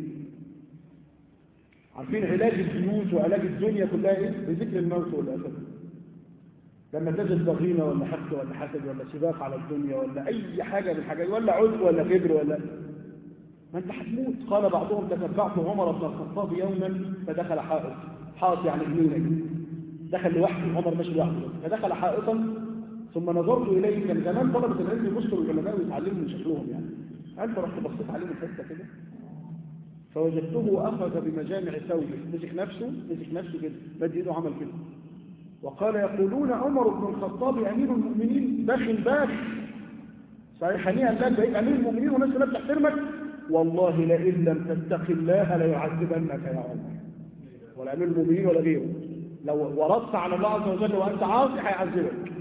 عارفين علاج البيوت وعلاج الدنيا كلها ايه؟ بذكر الموت والآخرة لما تجد ضغينة ولا حقد ولا حسد ولا سباق على الدنيا ولا أي حاجة من الحاجات ولا عذر ولا كبر ولا ما أنت هتموت قال بعضهم تتبعت عمر بن الخطاب يوما فدخل حائط حائط يعني جنينة دخل لوحده عمر ماشي لوحده فدخل حائطا ثم نظرت إليه كان زمان طلبة العلم يبصوا للعلماء ويتعلموا من شكلهم يعني أنت رحت بصيت عليه من حتة كده فوجدته أخذ بمجامع ثوبه مسك نفسه مسك نفسه كده مد إيده عمل كده وقال يقولون عمر بن الخطاب أمير المؤمنين باخ باخ صحيح هنيئا لك بقيت أمير المؤمنين والناس لا بتحترمك والله لئن لم تتق الله ليعذبنك يا عمر ولا أمير المؤمنين ولا غيره لو وردت على الله عز وجل وأنت عاصي هيعذبك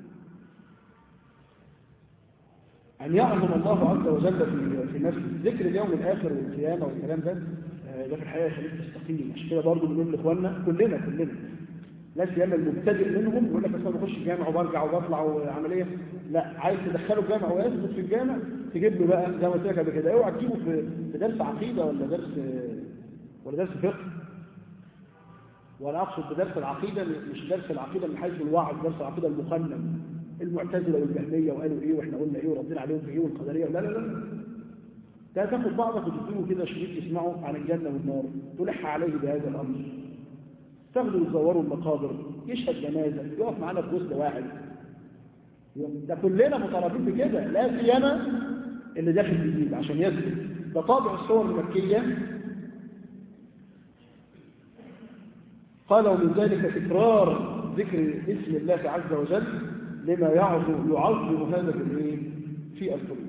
أن يعظم الله عز وجل في في نفس ذكر اليوم الآخر والقيامة والكلام ده ده في الحقيقة يخليك تستقيم عشان كده برضه بنقول لإخواننا كلنا كلنا ناس ياما المبتدئ منهم يقول لك انا بخش الجامع وبرجع وبطلع وعمليه لا عايز تدخله الجامع ويثبت في الجامع تجيب له بقى زي ما قلت لك قبل كده اوعى تجيبه في في درس عقيده ولا درس ولا درس فقه وانا اقصد بدرس العقيده مش درس العقيده من حيث الوعظ درس العقيده المقنن المعتزله والجهميه وقالوا ايه واحنا قلنا ايه وردينا عليهم في ايه والقدريه لا لا لا ده تاخد بعضك وتديله كده شريط يسمعه عن الجنه والنار تلح عليه بهذا الامر تاخده وتصوروا المقابر يشهد جنازه يقف معانا في غسل واحد ده كلنا مطالبين بكده لا سيما اللي داخل جديد عشان يثبت ده طابع الصور المكيه قال ومن ذلك تكرار ذكر اسم الله عز وجل لما يعظم يعظم هذا في في القلوب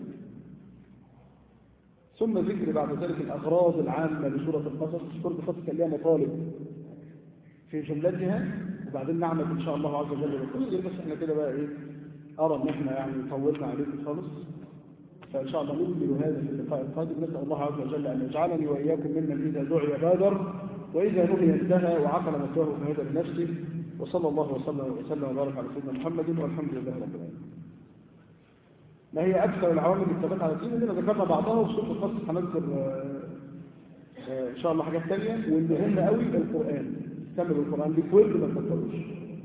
ثم ذكر بعد ذلك الأغراض العامة لسورة القصص سورة القصص كان لها مطالب في جملتها وبعدين نعمل ان شاء الله عز وجل بالتفسير بس احنا كده بقى ايه ارى ان احنا يعني طولنا عليكم خالص فان شاء الله نكمل هذا في اللقاء القادم نسال الله عز وجل ان يجعلني واياكم ممن اذا دعي بادر واذا نهي انتهى وعقل مثواه فهدى بنفسه وصلى الله وسلم وسلم وبارك على سيدنا محمد والحمد لله رب العالمين. ما هي اكثر العوامل اللي ثبت على الدين اللي ذكرنا بعضها وفي سوره القصص هنذكر ان شاء الله حاجات ثانيه والمهم قوي القران استمروا القران بكل ما تفكروش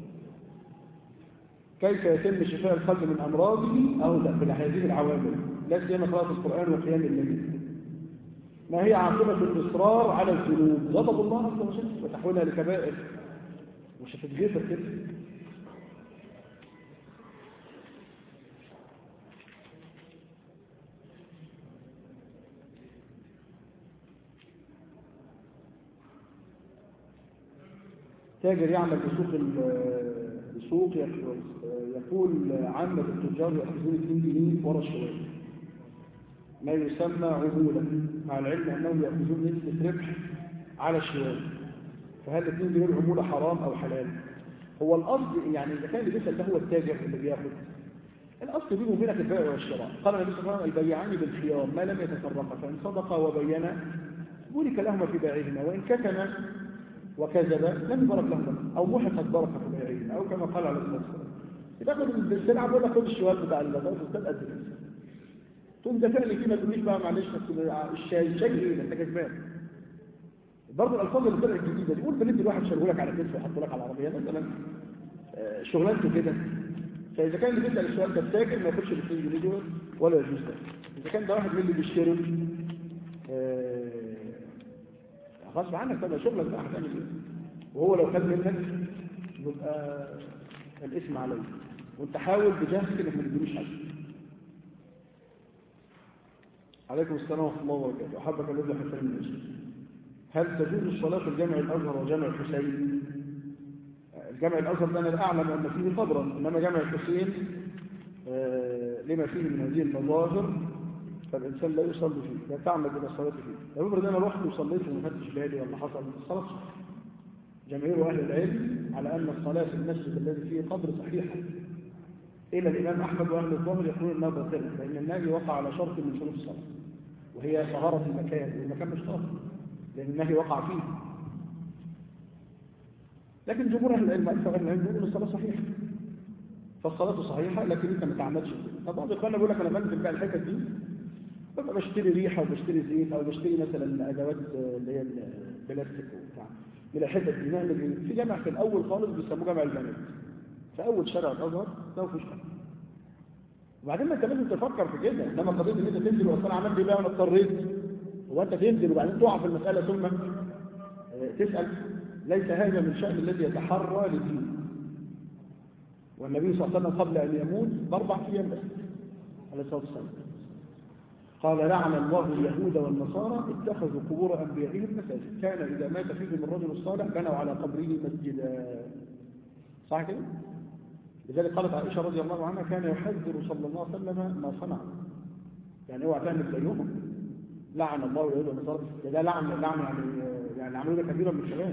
كيف يتم شفاء القلب من امراضه او لا بهذه العوامل لا سيما قراءه القران وقيام الليل ما هي عاقبه الاصرار على الذنوب غضب الله عز وجل وتحويلها لكبائر مش هتتغفر كده تاجر يعمل بسوق بسوق يقول عامة التجار يأخذون 2 جنيه ورا الشوال ما يسمى عمولة مع العلم أنهم يأخذون نسبة ربح على الشوال فهل 2 جنيه العمولة حرام أو حلال؟ هو الأصل يعني إذا كان اللي بيسأل ده هو التاجر اللي بياخد الأصل بينه وبينك البيع والشراء قال النبي صلى الله عليه وسلم البيعان بالخيار ما لم يتفرقا فإن صدقا وبينا بورك لهما في بيعهما وإن كتما وكذب لم يبارك لهما أو محقت بركة في بيعهما أو كما قال عليه الصلاة والسلام تاخد السلعة بيقول لك خد الشوال بتاع البطاطس ده قد كده تقوم دافع لي فيه ما تقوليش بقى معلش الشاي الشاي ايه انت كسبان برضه الالفاظ اللي طلعت الجديده دي قول بندي الواحد شاله لك على كتفه ويحطه لك على العربيه مثلا شغلانته كده فاذا كان اللي بيسال السؤال ده التاجر ما ياخدش ال 2 جنيه دول ولا يجوز ده اذا كان ده واحد من اللي بيشتري غصب عنك طبعا شغلك بقى هتعمل ايه وهو لو خد منك يبقى الاسم عليه وانت حاول بجهدك انك ما تديلوش حاجه عليكم السلام ورحمه الله وبركاته احبك الذي حسن من الاسم هل تجوز الصلاه في الجامع الازهر وجامع الحسين الجامع الازهر ده انا اعلم ان فيه قبرا انما جامع الحسين آه لما فيه من هذه المظاهر فالإنسان لا يصلي فيه لا تعمد إلى الصلاة فيه لو افرض أنا رحت وصليت وما خدتش بالي ولا حصل الصلاة صح جماهير أهل العلم على أن الصلاة في المسجد الذي فيه قبر صحيحة إلى الإمام أحمد وأهل الظاهر يقولون أنها باطلة لأن النهي وقع على شرط من شروط الصلاة وهي طهارة المكان والمكان مش طاهر لأن النهي وقع فيه لكن جمهور أهل العلم أكثر أهل العلم يقولون الصلاة صحيحة فالصلاة صحيحة لكن أنت ما تعمدش فبعض الإخوان بيقول لك أنا بنزل بقى الحتة دي ببقى بشتري ريحة وبشتري زيت أو بشتري مثلا أدوات اللي هي البلاستيك وبتاع من الحتت دي نعمل في جامع في الأول خالص بيسموه جامع البنات في أول شارع الأزهر ده مفيش حاجة وبعدين ما أنت لازم تفكر في كده إنما قضية إن أنت تنزل وأصل عملت إيه بقى وأنا اضطريت هو أنت تنزل وبعدين تقع في المسألة ثم تسأل ليس هذا من شأن الذي يتحرى لدين والنبي صلى الله عليه وسلم قبل أن يموت بأربع أيام بس عليه الصلاة والسلام قال لعن الله اليهود والنصارى اتخذوا قبور أنبيائهم مساجد كان إذا مات فيهم الرجل الصالح بنوا على قبره مسجدا صح كده؟ لذلك قالت عائشة رضي الله عنها كان يحذر صلى الله عليه وسلم ما صنع يعني اوعى تعمل زيهم لعن الله اليهود والنصارى ده لعن لعن يعني يعني عملوا ده كبيرا من الشباب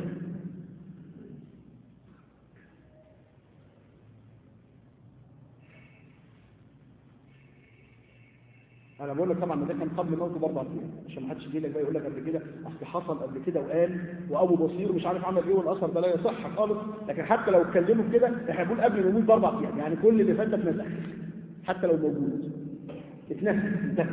انا بقول لك طبعا ده كان قبل موته باربع ايام عشان ما حدش يجي لك بقى يقول لك قبل كده اصل حصل قبل كده وقال وابو بصير مش عارف عمل ايه والاثر ده لا يصح خالص لكن حتى لو اتكلموا كده احنا بنقول قبل ما يموت باربع ايام يعني كل اللي فات ده اتنسخ حتى لو موجود اتنسخ انتهى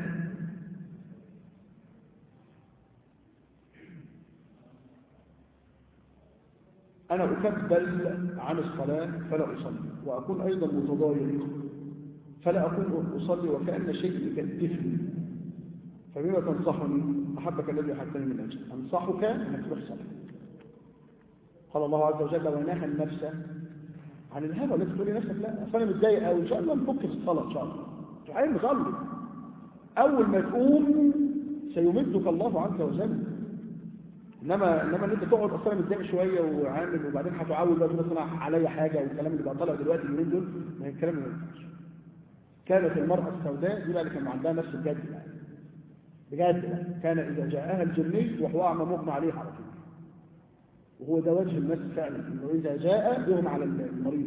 انا اكبل عن الصلاه فلا اصلي واكون ايضا متضايق فلا أكون أصلي وكأن شيء يكتفني فبما تنصحني أحبك الذي أحبتني من أجل أنصحك أنك تروح صلي قال الله عز وجل ونهى النفس عن الهوى لا تقولي نفسك لا أصل أنا متضايق أوي إن شاء الله نفك في الصلاة إن شاء الله تعالى نصلي أول ما تقوم سيمدك الله عز وجل انما انما ان انت تقعد اصلا متضايق شويه وعامل وبعدين هتعود بقى مثلا عليا حاجه والكلام اللي بقى طالع دلوقتي اليومين دول ما هي الكلام ما ينفعش كانت المرأة السوداء دي بقى اللي كان عندها نفس بجد يعني بجد كان إذا جاءها الجني وهو أعمى مغمى عليه على طول وهو ده وجه الناس فعلا انه اذا جاء يغمى على المريض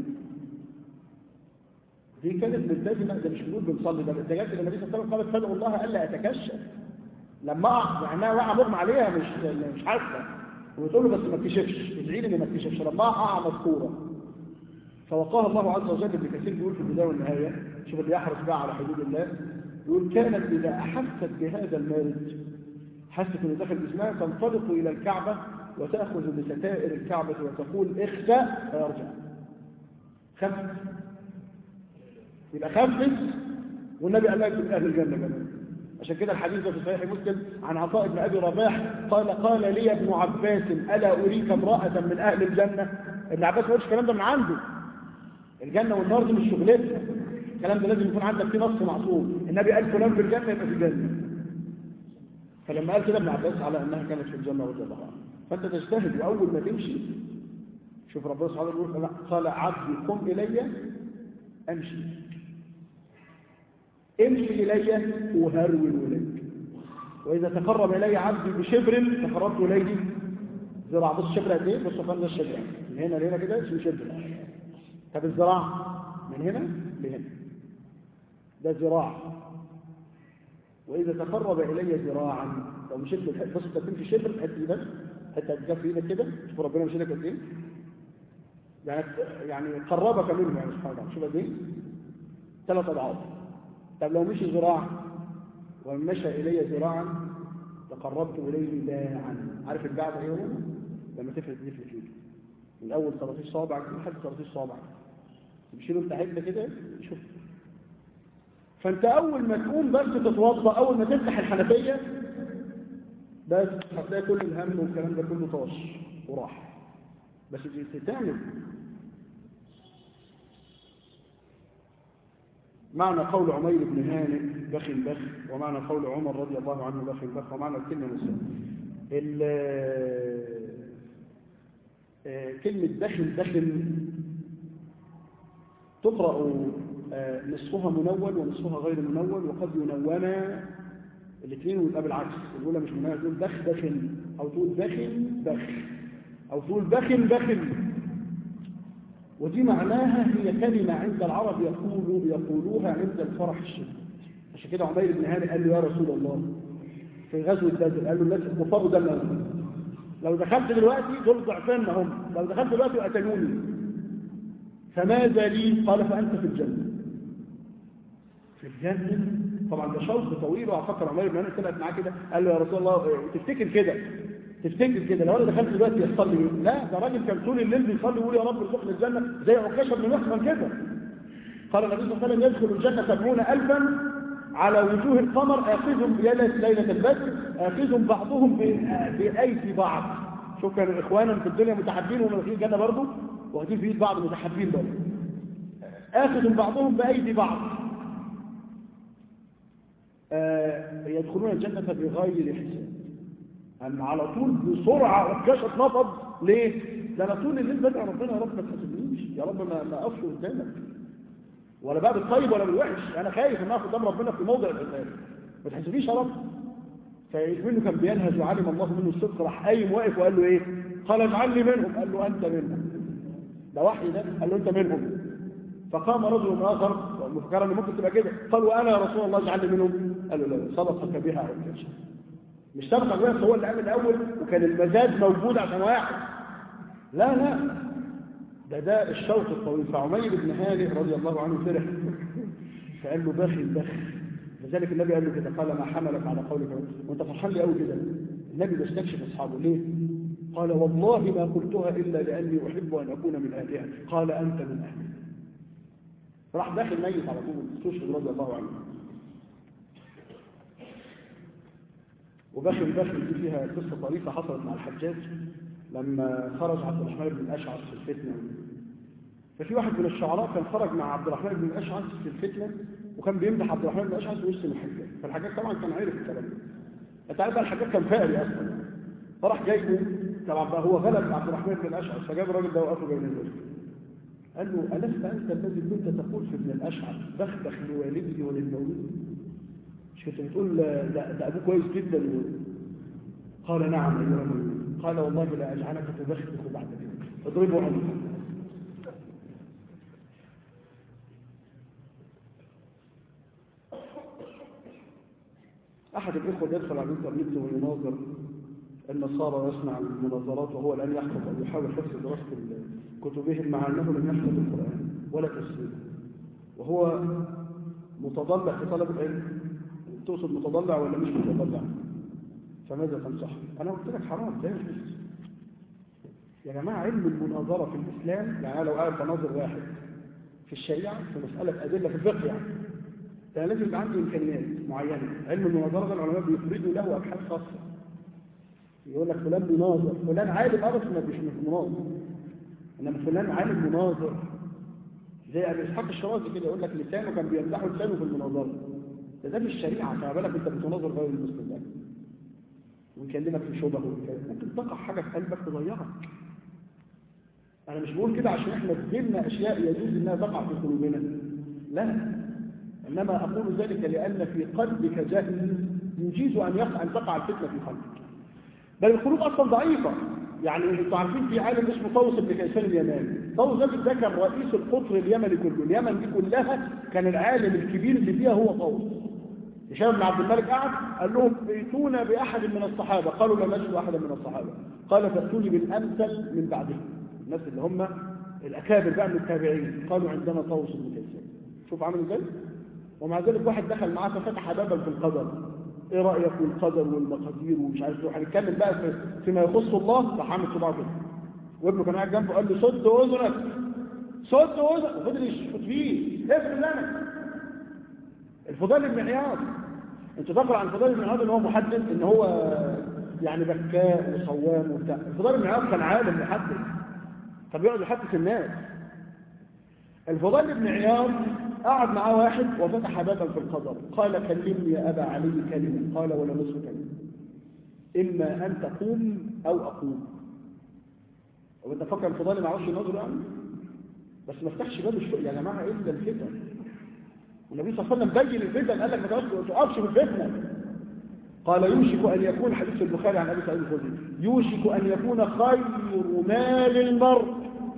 دي كانت ملتزمه ده مش بنقول بنصلي ده ده جت النبي صلى الله عليه وسلم قالت فادعوا الله الا اتكشف لما اقع مع انها واقعه مغمى عليها مش مش حاسه وتقول له بس ما تكشفش ادعي لي ما تكشفش لما اقع مذكوره فوقاها الله عز وجل ابن كثير بيقول في البدايه والنهايه شوف اللي يحرص بقى على حدود الله يقول كانت اذا احست بهذا المارد حست انه دخل جسمها تنطلق الى الكعبه وتاخذ بستائر الكعبه وتقول اخسا فيرجع خفت يبقى خفت والنبي قال لك من اهل الجنه كمان عشان كده الحديث ده في صحيح مسلم عن عطاء بن ابي رباح قال قال لي ابن عباس الا اريك امراه من اهل الجنه ابن عباس ما قالش الكلام ده من عنده الجنه والنار دي مش شغلتنا الكلام ده لازم يكون عندك فيه نص معصوم النبي قال فلان في الجنه يبقى في الجنه فلما قال كده ابن عباس على انها كانت في الجنه رضي الله عنها فانت تجتهد واول ما تمشي شوف ربنا سبحانه وتعالى قال عبدي قم الي امشي امشي الي اهرول اليك واذا تقرب الي عبدي بشبر تقربت اليه ذراع بص شبر قد ايه بص فين ده الشبر من هنا لهنا كده اسمه شبر طب الذراع من هنا لهنا ده ذراع واذا تقرب الي ذراعا لو مشيت بص انت بتمشي شبر حته بس حته هتجف في ايدك كده شوف ربنا مشي لك قد ايه يعني يعني قربك منه يعني سبحانه وتعالى شوف قد ايه ثلاث اضعاف طب لو مشي ذراع ومشى الي ذراعا تقربت اليه باعا عارف الباع ده ايه هو لما تفرد دي في كده من اول 13 صابع لحد 13 صابع تمشي له بتاعتنا كده شوف فانت اول ما تقوم بس تتوضا اول ما تفتح الحنفيه بس هتلاقي كل الهم والكلام ده كله طاش وراح بس تعمل معنى قول عمير بن هانئ بخ بخ ومعنى قول عمر رضي الله عنه بخ بخ ومعنى الكلمة نفسها كلمة دخل دخل تقرأ نصفها منول ونصفها غير منول وقد ينونا الاثنين ويبقى بالعكس الأولى مش منول تقول بخ دخل أو تقول بخل بخ أو تقول بخل بخل ودي معناها هي كلمة عند العرب يقولوا يقولوها عند الفرح الشديد عشان كده عمير بن هاني قال له يا رسول الله في غزوة بدر قال له الناس الكفار دم لو دخلت دلوقتي دول ضعفين هم لو دخلت دلوقتي قتلوني فماذا لي قال فأنت في الجنة في الجنة طبعا ده شوق طويل وأفكر عمير بن هاني طلعت معاه كده قال له يا رسول الله تفتكر كده تفتكر كده لو انا دخلت دلوقتي يحصل لي ايه لا ده راجل كان طول الليل بيصلي ويقول يا رب ارزقني الجنه زي عكاشه بن محصن كده قال النبي صلى الله عليه وسلم يدخل الجنه سبعون الفا على وجوه القمر اخذهم ليله البدر اخذهم بعضهم بايدي بعض شوف كانوا اخوانا في الدنيا متحابين وهم داخلين الجنه برضه واخدين في ايد بعض متحابين برضه اخذهم بعضهم بايدي بعض آه يدخلون الجنه بغير حساب أن على طول بسرعة عكاشة اتنفض ليه؟ ده أنا طول الليل بدعي ربنا يا رب ما تحاسبنيش يا رب ما ما أقفش قدامك ولا بقى بالطيب ولا بالوحش أنا خايف إن أقف قدام ربنا في موضع الحساب ما تحاسبنيش يا رب فمنه كان بينهج وعلم الله منه الصدق راح قايم واقف وقال له إيه؟ قال اجعلني منهم قال له أنت منهم ده وحي ده قال له أنت منهم فقام رجل آخر مفكرا إن ممكن تبقى كده قال وأنا يا رسول الله اجعلني منهم قال له لا صدقك بها عكاشة مش سبق الناس هو اللي عمل الاول وكان المزاج موجود عشان واحد لا لا ده ده الشوط الطويل فعمير بن هانئ رضي الله عنه فرح فقال له باخي بخ لذلك النبي قال له كده قال ما حملك على قولك وانت فرحان لي قوي كده النبي بيستكشف اصحابه ليه قال والله ما قلتها الا لاني احب ان اكون من اهلها قال انت من اهلها راح داخل ميت على طول استشهد رضي الله عنه وبخل بخل دي فيها قصة طريفة حصلت مع الحجاج لما خرج عبد الرحمن بن الأشعث في الفتنة ففي واحد من الشعراء كان خرج مع عبد الرحمن بن الأشعث في الفتنة وكان بيمدح عبد الرحمن بن الأشعث ويشتم الحجاج فالحجاج طبعا كان عارف الكلام ده انت عارف الحجاج كان فقري اصلا فراح جايبه طبعا بقى هو غلب عبد الرحمن بن الأشعث فجاب الراجل ده وقفه بين الوجه قال له ألست أنت الذي كنت تقول في ابن الأشعث بخبخ لوالدي وللمولود مش كنت بتقول ده, ده أبوه كويس جدا قال نعم أيها المولود قال والله لا أجعلك تبخبخ بعد ذلك اضربوا عنه أحد الإخوة يدخل على الإنترنت ويناظر النصارى يصنع المناظرات وهو الآن يحفظ أو يحاول حفظ دراسة كتبهم مع أنه لم يحفظ القرآن ولا تفسيره وهو متضلع في طلب العلم تقصد متضلع ولا مش متضلع فماذا تنصح أنا قلت لك حرام لا يجوز يا جماعة علم المناظرة في الإسلام يعني لو قاعد بناظر واحد في الشريعة في مسألة أدلة في الفقه يعني ده لازم يبقى عنده إمكانيات معينة علم المناظرة ده العلماء بيفردوا له أبحاث خاصة يقول لك فلان مناظر فلان عالم أبس ما مش مناظر إنما فلان عالم مناظر زي أبي إسحاق الشرازي كده يقول لك لسانه كان بيمدحه لسانه في المناظرة ده ده في الشريعة فما بالك أنت بتناظر غير المسلم ده ويكلمك في شبهه ممكن تقع حاجة في قلبك تضيعك أنا مش بقول كده عشان إحنا في أشياء يجوز إنها تقع في قلوبنا لا إنما أقول ذلك لأن في قلبك جهل يجيز أن يقع أن تقع الفتنة في قلبك بل القلوب أصلا ضعيفة يعني انتوا عارفين في عالم اسمه طاووس بن كيسان اليماني طاووس ده كان رئيس القطر اليمني كله اليمن دي كلها كان العالم الكبير اللي فيها هو طاووس هشام بن عبد الملك قعد قال لهم ائتونا بأحد من الصحابة قالوا لا نجد أحدا من الصحابة قال فأتوني بالأمثل من بعدهم الناس اللي هم الأكابر بقى من التابعين قالوا عندنا طاووس بن كيسان شوف عامل ازاي ومع ذلك واحد دخل معاه ففتح بابا في القدر ايه رأيك في القدر والمقادير ومش عارف ايه هنتكلم بقى في فيما يخص الله راح عامل صباعه كده وابنه كان قاعد جنبه قال له سد اذنك سد اذنك وفضل يشفط فيه افرد لنا الفضيل بن عياض انت تقرا عن الفضيل بن عياض ان هو محدث ان هو يعني بكاء وصوام وبتاع الفضيل بن عياض كان عالم محدث طب يقعد يحدث الناس الفضيل بن عياض قعد معاه واحد وفتح بابا في القدر قال كلمني يا أبا علي كلمة قال ولا نصف كلمة إما أن تقوم أو أقوم وانت فكر الفضيل ما عرفش ينظر يعني بس ما افتحش باب الشغل يا جماعة إلا الفتن والنبي صلى الله عليه وسلم بين الفتن قال لك ما تقفش في الفتنة قال يوشك أن يكون حديث البخاري عن أبي سعيد الخدري يوشك أن يكون خير مال المرء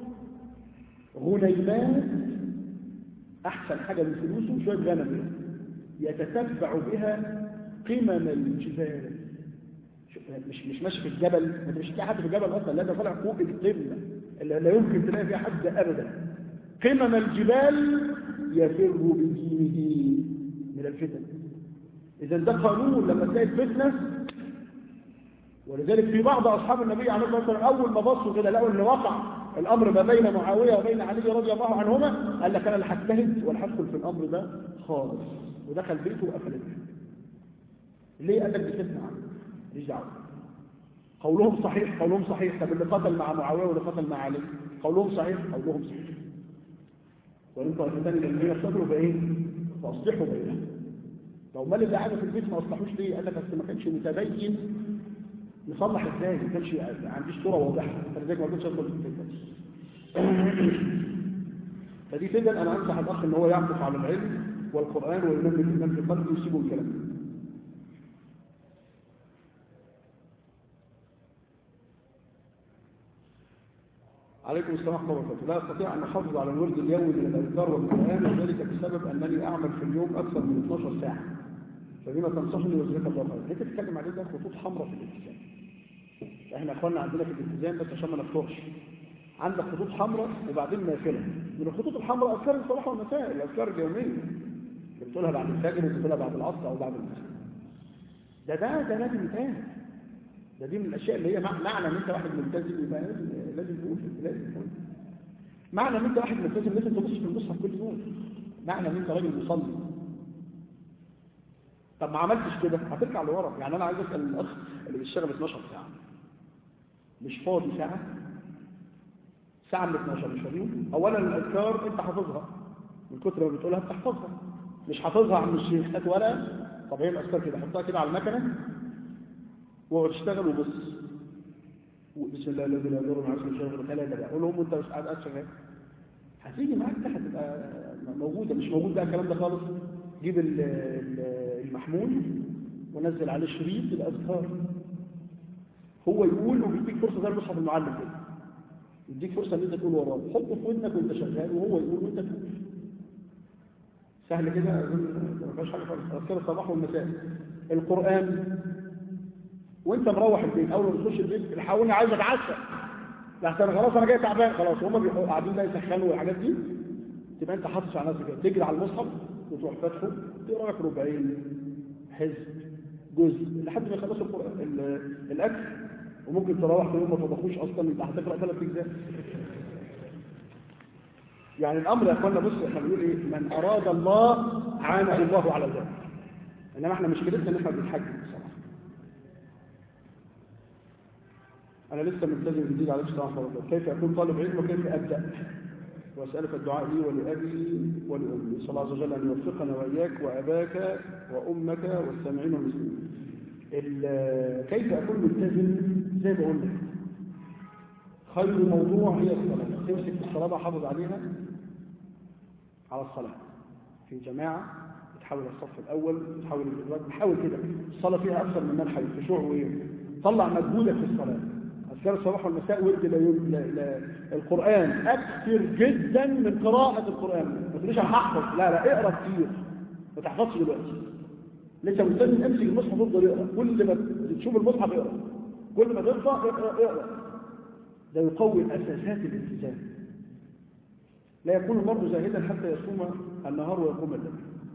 غنيمات أحسن حاجة من فلوسه شوية غنم يتتبع بها قمم الجبال مش مش ماشي في الجبل انت مش تلاقي حد في الجبل اصلا لا ده طالع فوق القمه اللي لا يمكن تلاقي فيها حد ابدا قمم الجبال يفر بدينه من الفتن اذا ده قانون لما تلاقي الفتنه ولذلك في بعض اصحاب النبي عليه الصلاه والسلام اول ما بصوا كده لقوا ان وقع الامر ما بين معاويه وبين علي رضي الله عنهما قال لك انا اللي هجتهد ولا هدخل في الامر ده خالص ودخل بيته وقفل البيت ليه قال لك دي فتنه عنه ماليش دعوه قولهم صحيح قولهم صحيح طب اللي قتل مع معاويه واللي قتل مع علي قولهم صحيح قولهم صحيح وان طائفتان لم يصبروا بايه فاصلحوا بينهم لو مال اللي قاعد في البيت ما اصلحوش ليه قال لك اصل ما كانش متبين نصلح ازاي ما كانش ما عنديش صوره واضحه فلذلك ما كنتش ادخل في الفتن فدي فتن انا انصح الاخ ان هو يعطف على العلم والقران وينمي الايمان في قلبه ويسيبه الكلام عليكم السلام ورحمه الله وبركاته لا استطيع ان احافظ على الورد اليومي من الاذكار والقران وذلك بسبب انني اعمل في اليوم اكثر من 12 ساعه فبما تنصحني وجزاك الله خير انت بتتكلم عليه ده خطوط حمراء في الالتزام احنا اخواننا عندنا في الالتزام بس عشان ما نفترش عندك خطوط حمراء وبعدين نافله من الخطوط الحمراء اذكار الصباح والمساء الاذكار اليوميه اللي بتقولها بعد الفجر وبتقولها بعد العصر او بعد المساء ده ده ده لازم يتقال ده دي من الاشياء اللي هي معنى ان انت واحد ملتزم يبقى لازم لازم تقول لازم تقول معنى ان انت واحد ملتزم لازم تبص في المصحف كل يوم معنى ان انت راجل مصلي طب ما عملتش كده هترجع لورا يعني انا عايز اسال الاخ اللي بيشتغل 12 ساعه مش فاضي ساعه ساعه من 12 مش فاضيين اولا الاذكار انت حافظها من كتر ما بتقولها بتحفظها مش حافظها عم الشيخ هات ورقه طب هي الاذكار كده حطها كده على المكنه واقعد اشتغل وبص بسم الله الذي لا يضر مع اسمه شيء ولا لا قول لهم انت مش قاعد شغال هتيجي معاك ده هتبقى موجوده مش موجود بقى الكلام ده خالص جيب المحمول ونزل عليه شريط الاذكار هو يقول وبيديك فرصه زي المصحف المعلم كده يديك فرصه ان انت تقول وراه حطه في ودنك وانت شغال وهو يقول وانت تقول سهل كده اظن ما فيهاش حاجه خالص اذكار الصباح والمساء القران وانت مروح البيت اول ما تخش البيت الحقوني عايز اتعشى لحسن خلاص انا جاي تعبان خلاص هم بيبقوا قاعدين بقى يسخنوا والحاجات دي تبقى انت حاطط على نفسك كده تجري على المصحف وتروح فاتحه تقرا لك ربعين حزب جزء لحد ما يخلصوا القران ال- الاكل وممكن تروح يوم ما تطبخوش اصلا انت هتقرا ثلاث اجزاء يعني الامر يا اخوانا بص احنا بنقول ايه من اراد الله عانه الله على ذلك انما احنا مشكلتنا ان احنا بنتحجم بصراحه انا لسه ملتزم جديد على الصلاه والسلام كيف اكون طالب علم وكيف ابدا واسالك الدعاء لي ولابي ولامي صلى الله عز وجل ان يوفقنا واياك واباك وامك والسامعين والمسلمين ال- كيف اكون ملتزم زي ما قلنا خير موضوع هي الصلاه تمسك في الصلاه بقى حافظ عليها على الصلاه في جماعه بتحاول الصف الاول بتحاول الادراك بتحاول كده الصلاه فيها اكثر من منحى الخشوع وايه طلع مجهودك في الصلاه اذكار الصباح والمساء ورد لا لا لا القران اكثر جدا من قراءه القران ما تقوليش انا هحفظ لا لا اقرا كتير ما تحفظش دلوقتي لسه ملتزم امسك المصحف وافضل اقرا كل ما تشوف المصحف اقرا كل ما تقرا اقرا اقرا ده يقوي اساسات الالتزام لا يكون المرء زاهدا حتى يصوم النهار ويقوم الليل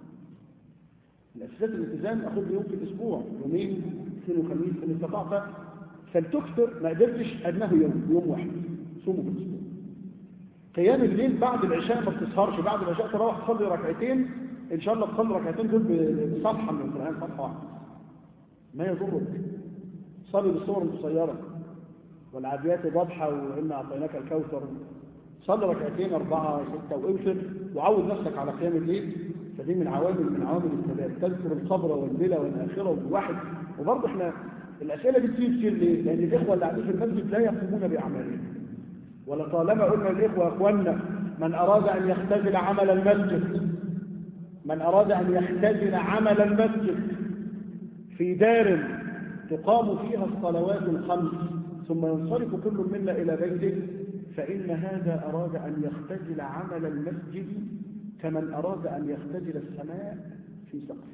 الاساسات الالتزام اخذ يوم في الاسبوع يومين اثنين وخميس ان استطعت فلتكثر ما قدرتش ادناه يوم يوم واحد صوموا في الاسبوع قيام الليل بعد العشاء ما بتسهرش بعد العشاء تروح تصلي ركعتين ان شاء الله تصلي ركعتين دول بصفحه من القران صفحه واحده ما يضرك صلي بالصور القصيره والعاديات ضبحه وإنا أعطيناك الكوثر صلي ركعتين أربعة ستة وأوتر وعود نفسك على قيام الليل فدي من عوامل من عوامل الثبات تذكر القبر والبلا والآخرة والواحد وبرضه احنا الأسئلة دي بتيجي كتير ليه؟ لأن الإخوة اللي قاعدين في المسجد لا يقومون بأعمالهم ولطالما قلنا للإخوة أخواننا من أراد أن يختزل عمل المسجد من أراد أن يختزل عمل المسجد في دار تقام فيها الصلوات الخمس ثم ينصرف كل منا إلى بيته فإن هذا أراد أن يختزل عمل المسجد كمن أراد أن يختزل السماء في سقف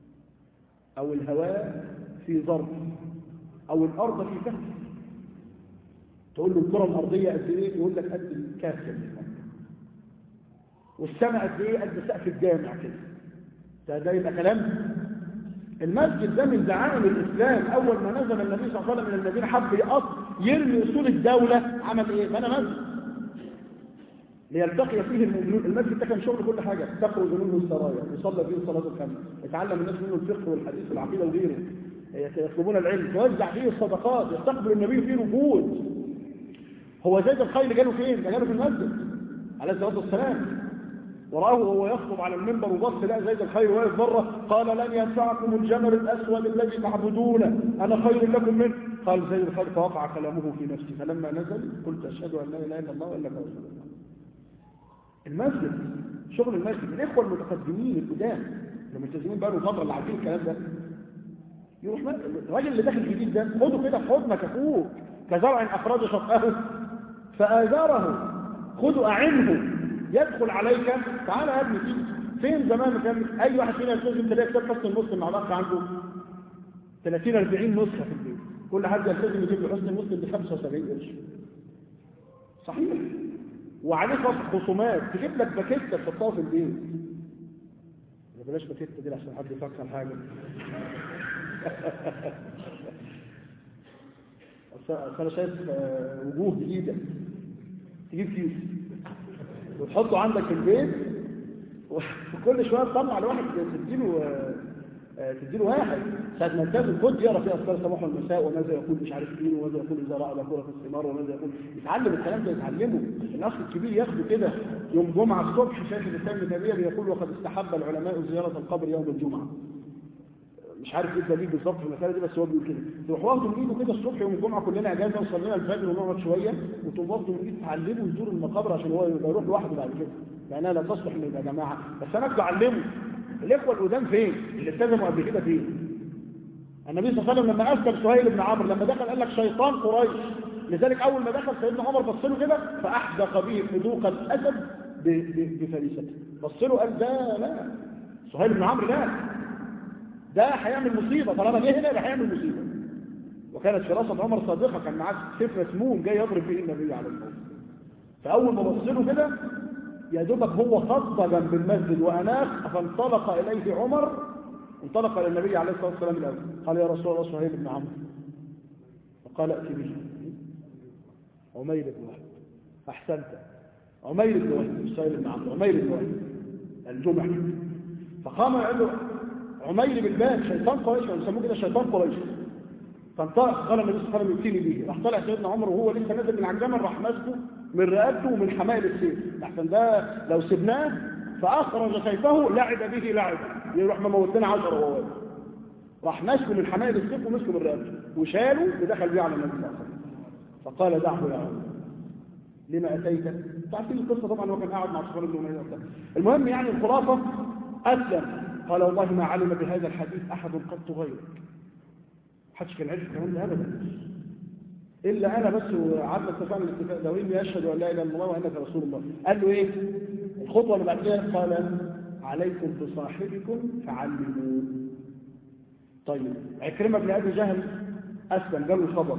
أو الهواء في ظرف أو الأرض في كهف تقول له الكرة الأرضية قد إيه يقول لك قد الكهف والسماء قد إيه قد سقف الجامع كده ده ده يبقى كلام المسجد ده من دعائم الإسلام أول ما نزل النبي صلى الله عليه وسلم من المدينة حب يقص يرمي أصول الدولة عمل إيه؟ بنى مسجد ليلتقي فيه المؤمنون المسجد ده كان شغل كل حاجة تخرج منه السرايا يصلى فيه صلاة الخمس يتعلم الناس منه الفقه والحديث والعقيدة وغيره يطلبون العلم توزع فيه الصدقات يستقبل النبي فيه وجود هو زيد الخير جاله فين؟ جاله في المسجد عليه الصلاة والسلام ورآه وهو يخطب على المنبر وبص لا زيد الخير واقف بره قال لن ينفعكم الجمل الأسود الذي تعبدونه أنا خير لكم منه قال زيد الخير فوقع كلامه في نفسي فلما نزل قلت أشهد أن لا إله إلا الله وإنك رسول الله المسجد شغل المسجد الإخوة المتقدمين القدام الملتزمين بقى له فترة اللي عارفين الكلام ده يروح الراجل اللي داخل جديد ده خده كده في حضنك أخوك كزرع أخرج شطأه فآزاره خده أعنه يدخل عليك تعالى يا ابني فيه فين زمان كان اي واحد فينا يلتزم تلاقي كتاب حسن المسلم مع بعض عنده 30 40 نسخه في البيت كل حد يلتزم يجيب له حسن المسلم ب 75 قرش صحيح وعليه خصومات تجيب لك باكيته تحطها في البيت ما بلاش باكيته دي عشان حد يفكر حاجه انا شايف وجوه جديده تجيب كيس وتحطه عندك في البيت وكل شويه تطلع لواحد تديله تديله واحد ساعه ما التزم خد يقرا في اذكار الصباح والمساء وماذا يقول مش عارف مين وماذا يقول اذا راى بكره في الثمار وماذا يقول يتعلم الكلام ده يتعلمه الاخ الكبير ياخده كده يوم جمعه الصبح شيخ الاسلام ابن تيميه بيقول وقد استحب العلماء زياره القبر يوم الجمعه مش عارف ايه الدليل بالظبط في المساله دي بس هو بيقول كده تروح واخده من ايده كده الصبح يوم الجمعه كلنا اجازه وصلينا الفجر ونقعد شويه وتقوم واخده من ايده تعلمه يزور المقابر عشان هو يبقى يروح لوحده بعد كده لانها لا تصلح انه يبقى جماعه بس انا اعلمه الاخوه القدام فين اللي التزموا قبل كده فين النبي صلى الله عليه وسلم لما أسلم سهيل بن عمرو لما دخل قال لك شيطان قريش لذلك أول ما دخل سيدنا عمر بص له كده فأحدق به حدوق الأسد بفريسته بص له قال ده لا سهيل بن عمرو لا ده هيعمل مصيبة طالما جه هنا يبقى هيعمل مصيبة وكانت فراسة عمر صادقة كان معاه سيف مسموم جاي يضرب به النبي عليه الصلاة والسلام فأول ما بص له كده يا دوبك هو خط جنب المسجد وأناخ فانطلق إليه عمر انطلق إلى النبي عليه الصلاة والسلام الأول قال يا رسول الله سهيل بن عمرو فقال ائت به عمير بن وهب أحسنت عمير بن وهب مش سهيل بن عمرو عمير بن وهب الجمعي فقام قال له عمير بالباب شيطان قريش يسموه كده شيطان قريش فانطلق قال النبي صلى الله عليه وسلم ائتني به راح طلع سيدنا عمر وهو لسه نازل من على الجمل راح ماسكه من رقبته ومن حمائل السيف احسن ده لو سبناه فاخرج سيفه لعب به لعب يروح مموت لنا 10 وهو واقف راح ماسكه من حمائل السيف ومسكه من رقبته وشاله ودخل بيه على النبي صلى الله عليه وسلم فقال دعه يا عمر لما اتيت تعرفين القصه طبعا هو كان قاعد مع صفوان بن اميه المهم يعني الخلاصه اسلم قال والله ما علم بهذا الحديث احد قط غيرك حدش كان عارف الكلام ده ابدا الا انا بس وقعدنا اتفقنا الاتفاق ده واني اشهد ان لا اله الا الله وانك رسول الله قال له ايه الخطوه اللي بعد كده قال عليكم بصاحبكم فعلموه طيب عكرمه بن ابي جهل اسلم جاله الخبر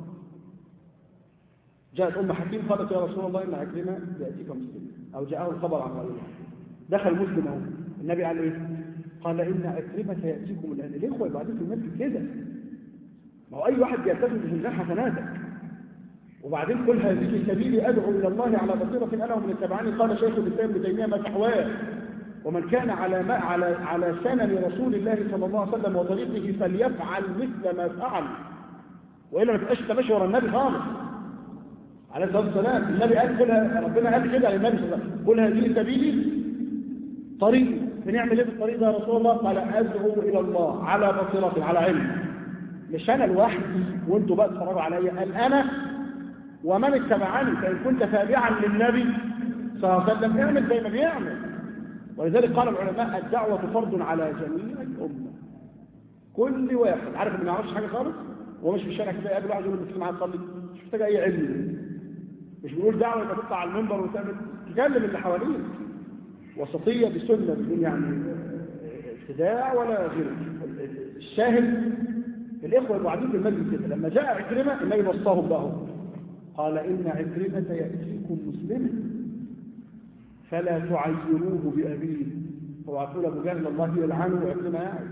جاءت ام حكيم قالت يا رسول الله ان عكرمه ياتيك مسلم او جاءه الخبر عن غيره دخل مسلم اهو النبي قال ايه قال ان عكرمه ياتيكم الان الاخوه يبعدوا في المسجد كده ما هو أي واحد بيلتزم بميزان حسناتك وبعدين كل هذه سبيلي أدعو إلى الله على بصيرة أنا ومن اتبعني قال شيخ الإسلام ابن تيمية ما تحواه ومن كان على ما على على سنن رسول الله صلى الله عليه وسلم وطريقه فليفعل مثل ما فعل والا ما تبقاش انت ماشي ورا النبي خالص عليه الصلاه والسلام النبي قال كل ربنا قال كده للنبي صلى الله عليه وسلم قل هذه سبيلي طريقي بنعمل ايه في الطريق ده يا رسول الله قال ادعو الى الله على بصيره على علم مش انا لوحدي وانتوا بقى تتفرجوا عليا قال انا ومن اتبعني فان كنت تابعا للنبي صلى الله عليه وسلم اعمل زي ما بيعمل ولذلك قال العلماء الدعوه فرض على جميع الامه كل واحد عارف اللي ما يعرفش حاجه خالص هو مش في الشارع كده يقابل واحد يقول له مسلم عايز تصلي مش محتاج اي علم مش بيقول دعوه يبقى تطلع على المنبر وتعمل تكلم اللي حواليك وسطيه بسنه بدون يعني ابتداع ولا غيره الشاهد الإخوة الوعدين في المسجد كده لما جاء عكرمة النبي وصاهم له قال إن عكرمة يأتيكم مسلما فلا تعيروه بأبيه وعقول أبو جهل الله يلعنه وعكرمة قاعد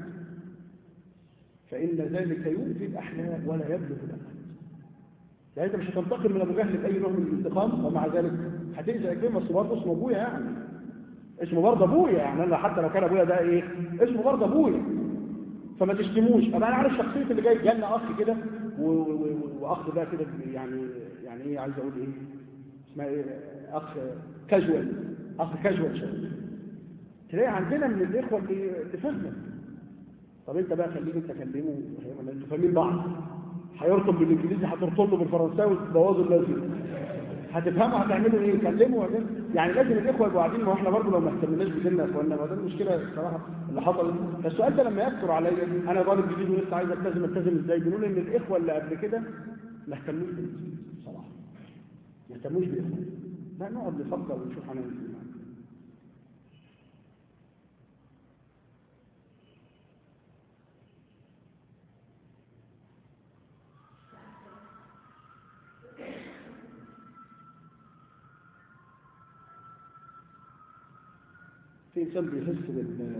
فإن ذلك يؤذي الأحلام ولا يبلغ الأمل يعني أنت مش هتنتقل من أبو جهل بأي نوع من الانتقام ومع ذلك هتأذي عكرمة بس برضه اسمه أبويا يعني اسمه برضه أبويا يعني أنا حتى لو كان أبويا ده إيه اسمه برضه أبويا فما تشتموش طب انا عارف شخصيه اللي جاي جالنا اخ كده واخ بقى كده يعني يعني ايه عايز اقول ايه اسمها ايه اخ كاجوال اخ كاجوال شويه تلاقي عندنا من الاخوه اللي اللي فهمك طب انت بقى خليك انت كلمه انتوا فاهمين بعض هيرطب بالانجليزي هترطب له بالفرنساوي تبوظوا اللازم هتفهموا هتعملوا ايه كلموا يعني لازم الاخوه يبقوا قاعدين ما احنا برضه لو ما اهتمناش بديننا يا اخوانا ما ده المشكله الصراحه اللي حصلت السؤال ده لما يكثر عليا انا طالب جديد ولسه عايز التزم التزم ازاي بيقولوا لي ان الاخوه اللي قبل كده ما اهتموش بالدين بصراحه ما اهتموش بالاخوه لا نقعد نفكر ونشوف هنعمل ايه في إنسان بيحس بال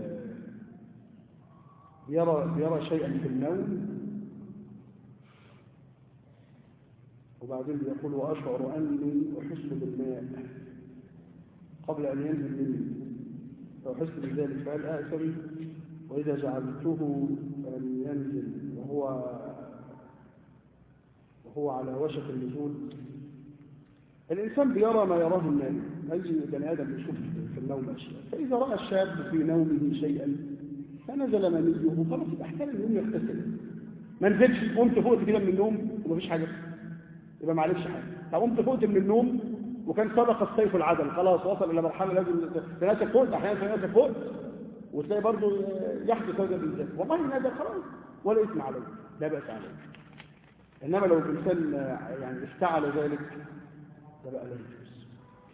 يرى يرى شيئا في النوم وبعدين بيقول وأشعر أني أحس بالماء قبل أن ينزل مني فأحس بذلك فهل آثم وإذا جعلته أن ينزل وهو وهو على وشك النزول الإنسان بيرى ما يراه الناس أي بني آدم بيشوف في النوم أشياء فإذا رأى الشاب في نومه شيئا فنزل منيه خلاص يبقى احتمال النوم يغتسل ما نزلش قمت فوقت كده من النوم ومفيش حاجة يبقى ما عليكش حاجة طب قمت فوقت من النوم وكان سبق السيف العدل خلاص وصل إلى مرحلة لازم تناسك فوقت أحيانا تناسك فوقت وتلاقي برضه يحدث هذا بالذات والله نازل خلاص ولا إثم عليه لا بأس عليه إنما لو الإنسان يعني افتعل ذلك ده بقى لا يجوز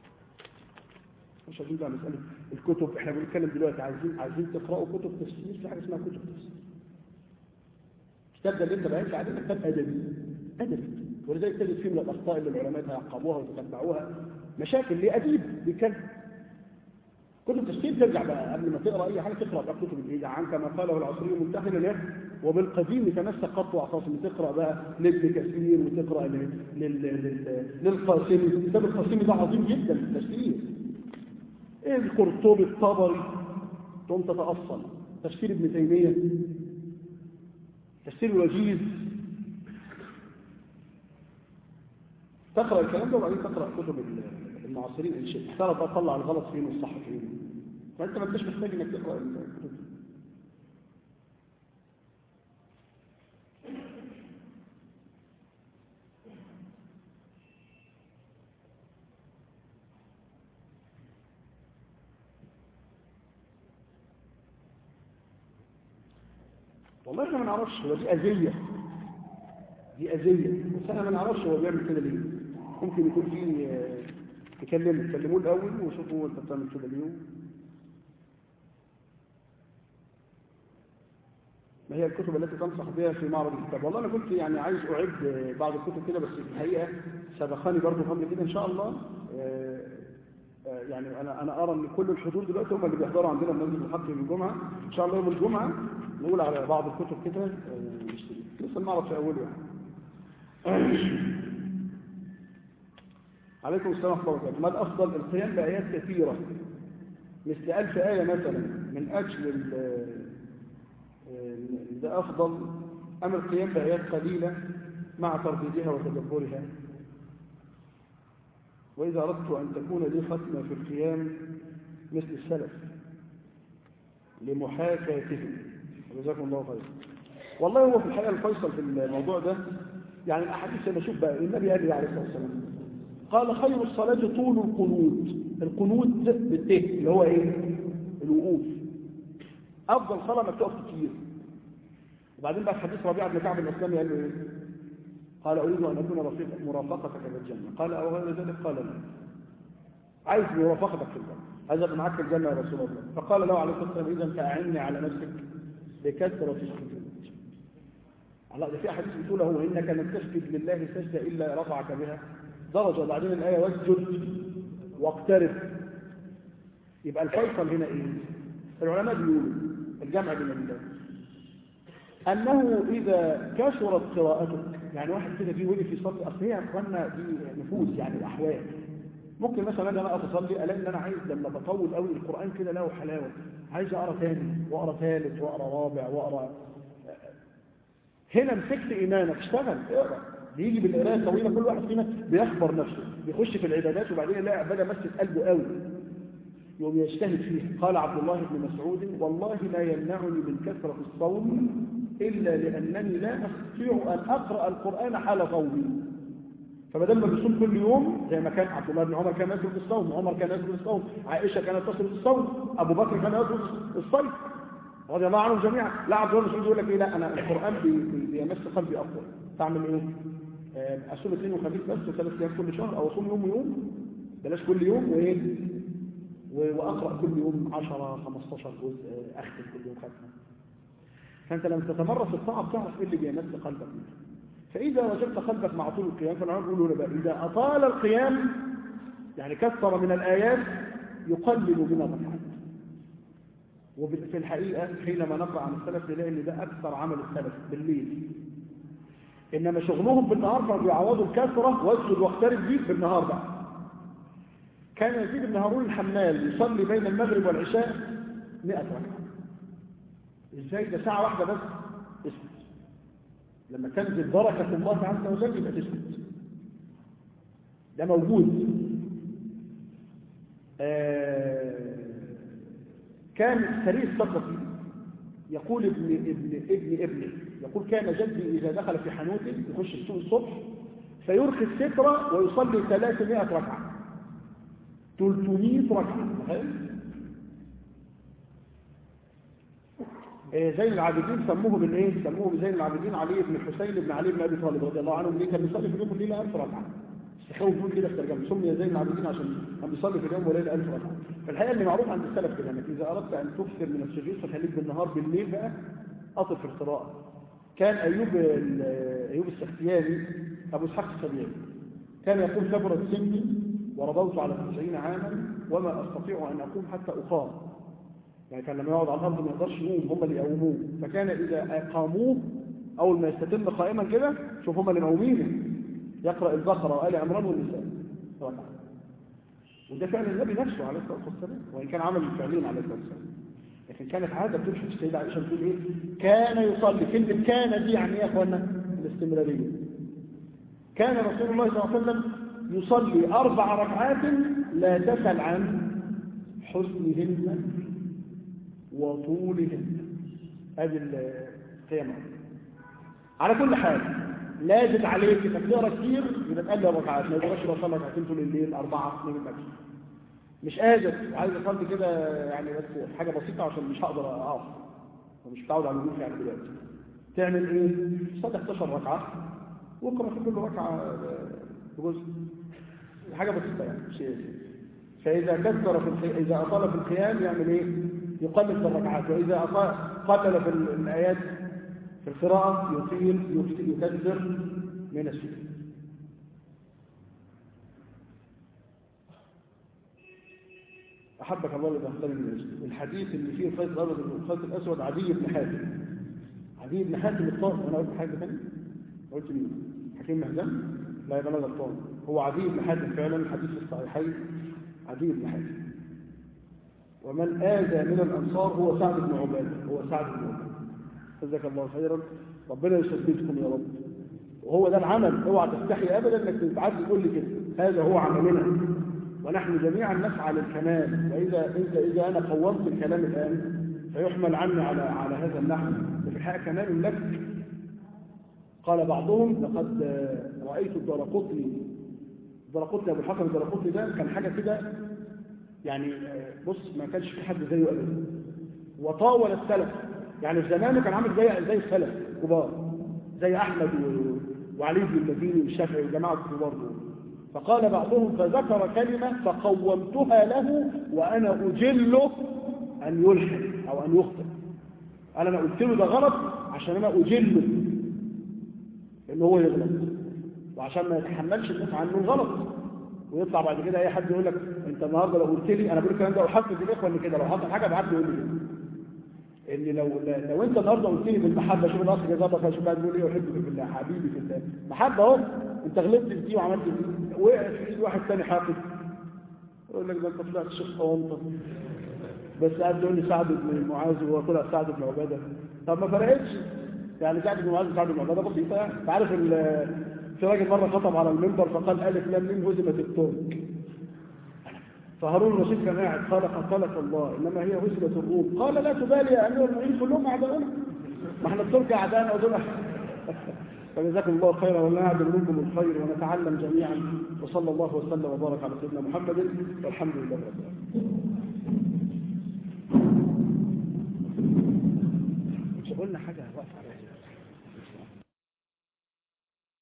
مش عايزين بقى مسألة الكتب احنا بنتكلم دلوقتي عايزين عايزين تقرأوا كتب تفسير في حاجة اسمها كتب تفسير الكتاب ده اللي انت بقيت عليه كتاب أدبي أدبي ولذلك تجد فيه من الأخطاء اللي العلماء يعقبوها ويتتبعوها مشاكل لأديب بيتكلم كتب تفسير ترجع بقى قبل ما تقرا اي حاجه تقرا بقى كتب الايه عن كما قاله العصري منتهى له وبالقديم تمسك قط واعتصم تقرا بقى لابن كثير وتقرا لل... لل... لل... للقاسمي كتاب القاسمي ده عظيم جدا في التفسير ايه القرطبي الطبري تقوم تتاصل تفسير ابن تيميه تفسير الوجيز تقرا الكلام ده وبعدين تقرا كتب المعاصرين ان شئت تعرف بقى تطلع الغلط فين والصح فين فانت ما انتش محتاج انك تقرا الكتب والله احنا ما نعرفش هو دي اذيه دي اذيه بس احنا ما نعرفش هو بيعمل كده ليه ممكن يكون في تكلموا كلموه الاول وشوفوا انت بتعمل كده ليه ما هي الكتب التي تنصح بها في معرض الكتاب والله انا كنت يعني عايز اعد بعض الكتب كده بس في الحقيقه سبقاني برضه قبل كده ان شاء الله يعني انا انا ارى ان كل الحضور دلوقتي هم اللي بيحضروا عندنا مسجد الحق يوم الجمعه ان شاء الله يوم الجمعه نقول على بعض الكتب كده لسه المعرض في اوله يعني عليكم السلام ورحمة الله وبركاته ما الأفضل القيام بآيات كثيرة مثل ألف آية مثلا من أجل ده أفضل أم القيام بآيات قليلة مع ترديدها وتدبرها وإذا أردت أن تكون لي ختمة في القيام مثل السلف لمحاكاتهم جزاكم الله خيرا والله هو في الحقيقة الفيصل في الموضوع ده يعني الأحاديث أنا أشوف بقى النبي قال عليه الصلاة والسلام قال خير الصلاة طول القنوت القنوت بالته اللي هو ايه الوقوف افضل صلاة انك تقف كتير وبعدين بقى حديث ربيعه بن كعب الاسلامي قال له ايه قال اريد ان اكون رفيق مرافقتك في الجنه قال او غير ذلك قال لا عايز مرافقتك في الجنه عايز ابقى معاك في الجنه يا رسول الله فقال له عليه الصلاه والسلام اذا فاعني على نفسك بكثره السجود الله ده في احاديث بتقول هو انك لن تسجد لله سجده الا رفعك بها درجة وبعدين الآية واسجد واقترب يبقى الفيصل هنا ايه العلماء بيقولوا الجمع بين الله أنه إذا كثرت قراءتك يعني واحد كده فيه وقف يصلي أصل هي أخوانا دي نفوس يعني أحوال ممكن مثلا أنا أقف أصلي ألاقي إن أنا عايز لما بطول قوي القرآن كده له حلاوة عايز أقرأ ثاني وأقرأ ثالث وأقرأ رابع وأقرأ هنا مسكت إيمانك اشتغل اقرأ بيجي بالقرايه الطويله كل واحد فينا بيخبر نفسه بيخش في العبادات وبعدين يلاقي عباده مسك قلبه قوي يوم يجتهد فيها قال عبد الله بن مسعود والله لا يمنعني من كثره الصوم الا لانني لا استطيع ان اقرا القران حال صومي فبدل ما بيصوم كل يوم زي ما كان عبد الله بن عمر كان يترك الصوم عمر كان يترك الصوم عائشه كانت تصل الصوم ابو بكر كان يترك الصيف رضي الله عنهم جميعا لا عبد الله بن مسعود يقول لك ايه لا انا القران بيمس قلبي اكثر تعمل ايه اصوم اثنين وخميس بس وثلاث ايام كل شهر او اصوم يوم ويوم بلاش كل يوم وايه واقرا كل يوم 10 15 جزء اختم كل يوم ختمه فانت لما تتمرس الطاعه بتعرف ايه اللي بيمس قلبك فاذا وجدت قلبك مع طول القيام فالعلماء بيقولوا بقى اذا اطال القيام يعني كثر من الايات يقلل من الركعات وفي الحقيقه حينما نقرا عن السلف نلاقي ان ده اكثر عمل السلف بالليل إنما شغلهم بالنهار كانوا بيعوضوا الكثرة واسجد واقترب دي بالنهار بقى كان يزيد بن هارون الحمال يصلي بين المغرب والعشاء 100 ركعة ازاي ده ساعة واحدة بس اسكت لما تنزل بركة الله عز وجل يبقى تسكت ده موجود آه كان سريع الثقفي يقول ابن ابن ابن ابني يقول كان جدي إذا دخل في حانوته يخش السوق الصبح فيرخي السترة ويصلي 300 ركعة 300 ركعة آه، زين العابدين سموه بالايه سموه بزين العابدين علي بن الحسين بن علي بن ابي طالب رضي الله عنه ليه كان بيصلي في اليوم والليله 1000 ركعه استخوف يقول كده في ترجمه سمي زين العابدين عشان كان بيصلي في اليوم والليله 1000 ركعه فالحقيقه اللي معروف عند السلف كده انك اذا اردت ان تكثر من السجود فخليك بالنهار بالليل بقى اطل في القراءه كان ايوب ال- ايوب السختياني ابو اسحاق السبيعي كان يقول كبرت سني ورضوت على 90 عاما وما استطيع ان اقوم حتى اقام يعني كان لما يقعد على الارض ما يقدرش يقوم هم اللي يقوموه فكان اذا اقاموه اول ما يستتم قائما كده شوف هم اللي مقومينه يقرا البقره وال عمران والنساء ركعه وده فعل النبي نفسه عليه الصلاه والسلام وان كان عمل فعليا عليه الصلاه والسلام لكن كانت عاده بتمشي السيده عائشه بتقول ايه كان يصلي كلمه كان دي يعني ايه يا اخوانا الاستمراريه كان رسول الله صلى الله عليه وسلم يصلي اربع ركعات لا تسل عن حسنهن وطولهن هذه القيمة على كل حال لازم عليك انك تقرا كتير يبقى تقلل ركعات ما يبقاش بصلي ركعتين طول الليل اربعه اثنين المكس مش قادر عايز اصلي كده يعني بس حاجه بسيطه عشان مش هقدر اقف ومش متعود على الوقوف يعني دلوقتي تعمل ايه؟ تصلي 11 ركعه واقرا في كل ركعه بجزء حاجه بسيطه يعني مش فاذا كثر في القي... اذا اطال في القيام يعمل ايه؟ يقلل في الركعات وإذا أطال- قلل في الآيات في القراءة يطيل يكت- يكثر من السجود أحبك الله لدخلني من الأسود الحديث اللي فيه الخيط الأبيض والخيط الأسود عدي بن حاتم عدي بن حاتم الطائي وأنا قلت حاجة ثانية قلت مين؟ حكيم مهزم؟ لا يبقى أنا غلطان هو عدي بن حاتم فعلا الحديث في الصحيحين عدي بن حاتم ومن آذى من الأنصار هو سعد بن عبادة هو سعد بن عبادة جزاك الله خيرا ربنا يثبتكم يا رب وهو ده العمل اوعى تستحي ابدا انك تتعدي تقول لي كده هذا هو عملنا ونحن جميعا نسعى للكمال واذا انت اذا انا قومت الكلام الان فيحمل عني على على هذا النحو وفي الحقيقه كمال لك قال بعضهم لقد آه، رايت الدرقطني الدرقطني ابو الحكم الدرقطني ده كان حاجه كده يعني آه، بص ما كانش في حد زيه ابدا وطاول السلف يعني في زمانه كان عامل زي زي السلف كبار زي احمد و- وعلي بن المديني والشافعي والجماعه الكبار دول فقال بعضهم فذكر كلمه فقومتها له وانا اجله ان يلحد او ان يخطئ قال انا قلت له ده غلط عشان انا اجله ان هو يغلط وعشان ما يتحملش الناس عنه الغلط ويطلع بعد كده اي حد يقول لك انت النهارده لو قلت لي انا بقول الكلام ده وحفظ الاخوه ان كده لو حصل حاجه ابعت لي يقول لي كده ان لو لو انت النهارده قلت لي بالمحبه شوف الاخ جزاك الله شوف بقى بيقول ايه احبك في الله حبيبي في الله محبه اهو انت غلطت في دي وعملت في دي وقعت في ايد واحد ثاني حافظ يقول لك ده انت طلعت شيخ طوانطه بس قاعد يقول لي سعد بن معاذ وهو طلع سعد بن عباده طب ما فرقتش يعني سعد بن معاذ وسعد بن عباده بسيطه يعني انت عارف ال- في راجل مره خطب على المنبر فقال الف لام ميم هزمت الترك فهارون الرشيد كان قاعد قال قتلك الله انما هي هزمه الروم قال لا تبالي يا امير المؤمنين كلهم اعداؤنا ما احنا الترك اعدائنا ودول فجزاكم الله خيرا ولا نعدل منكم الخير ونتعلم جميعا وصلى الله وسلم وبارك على سيدنا محمد والحمد لله رب العالمين مش قلنا حاجه واقفه على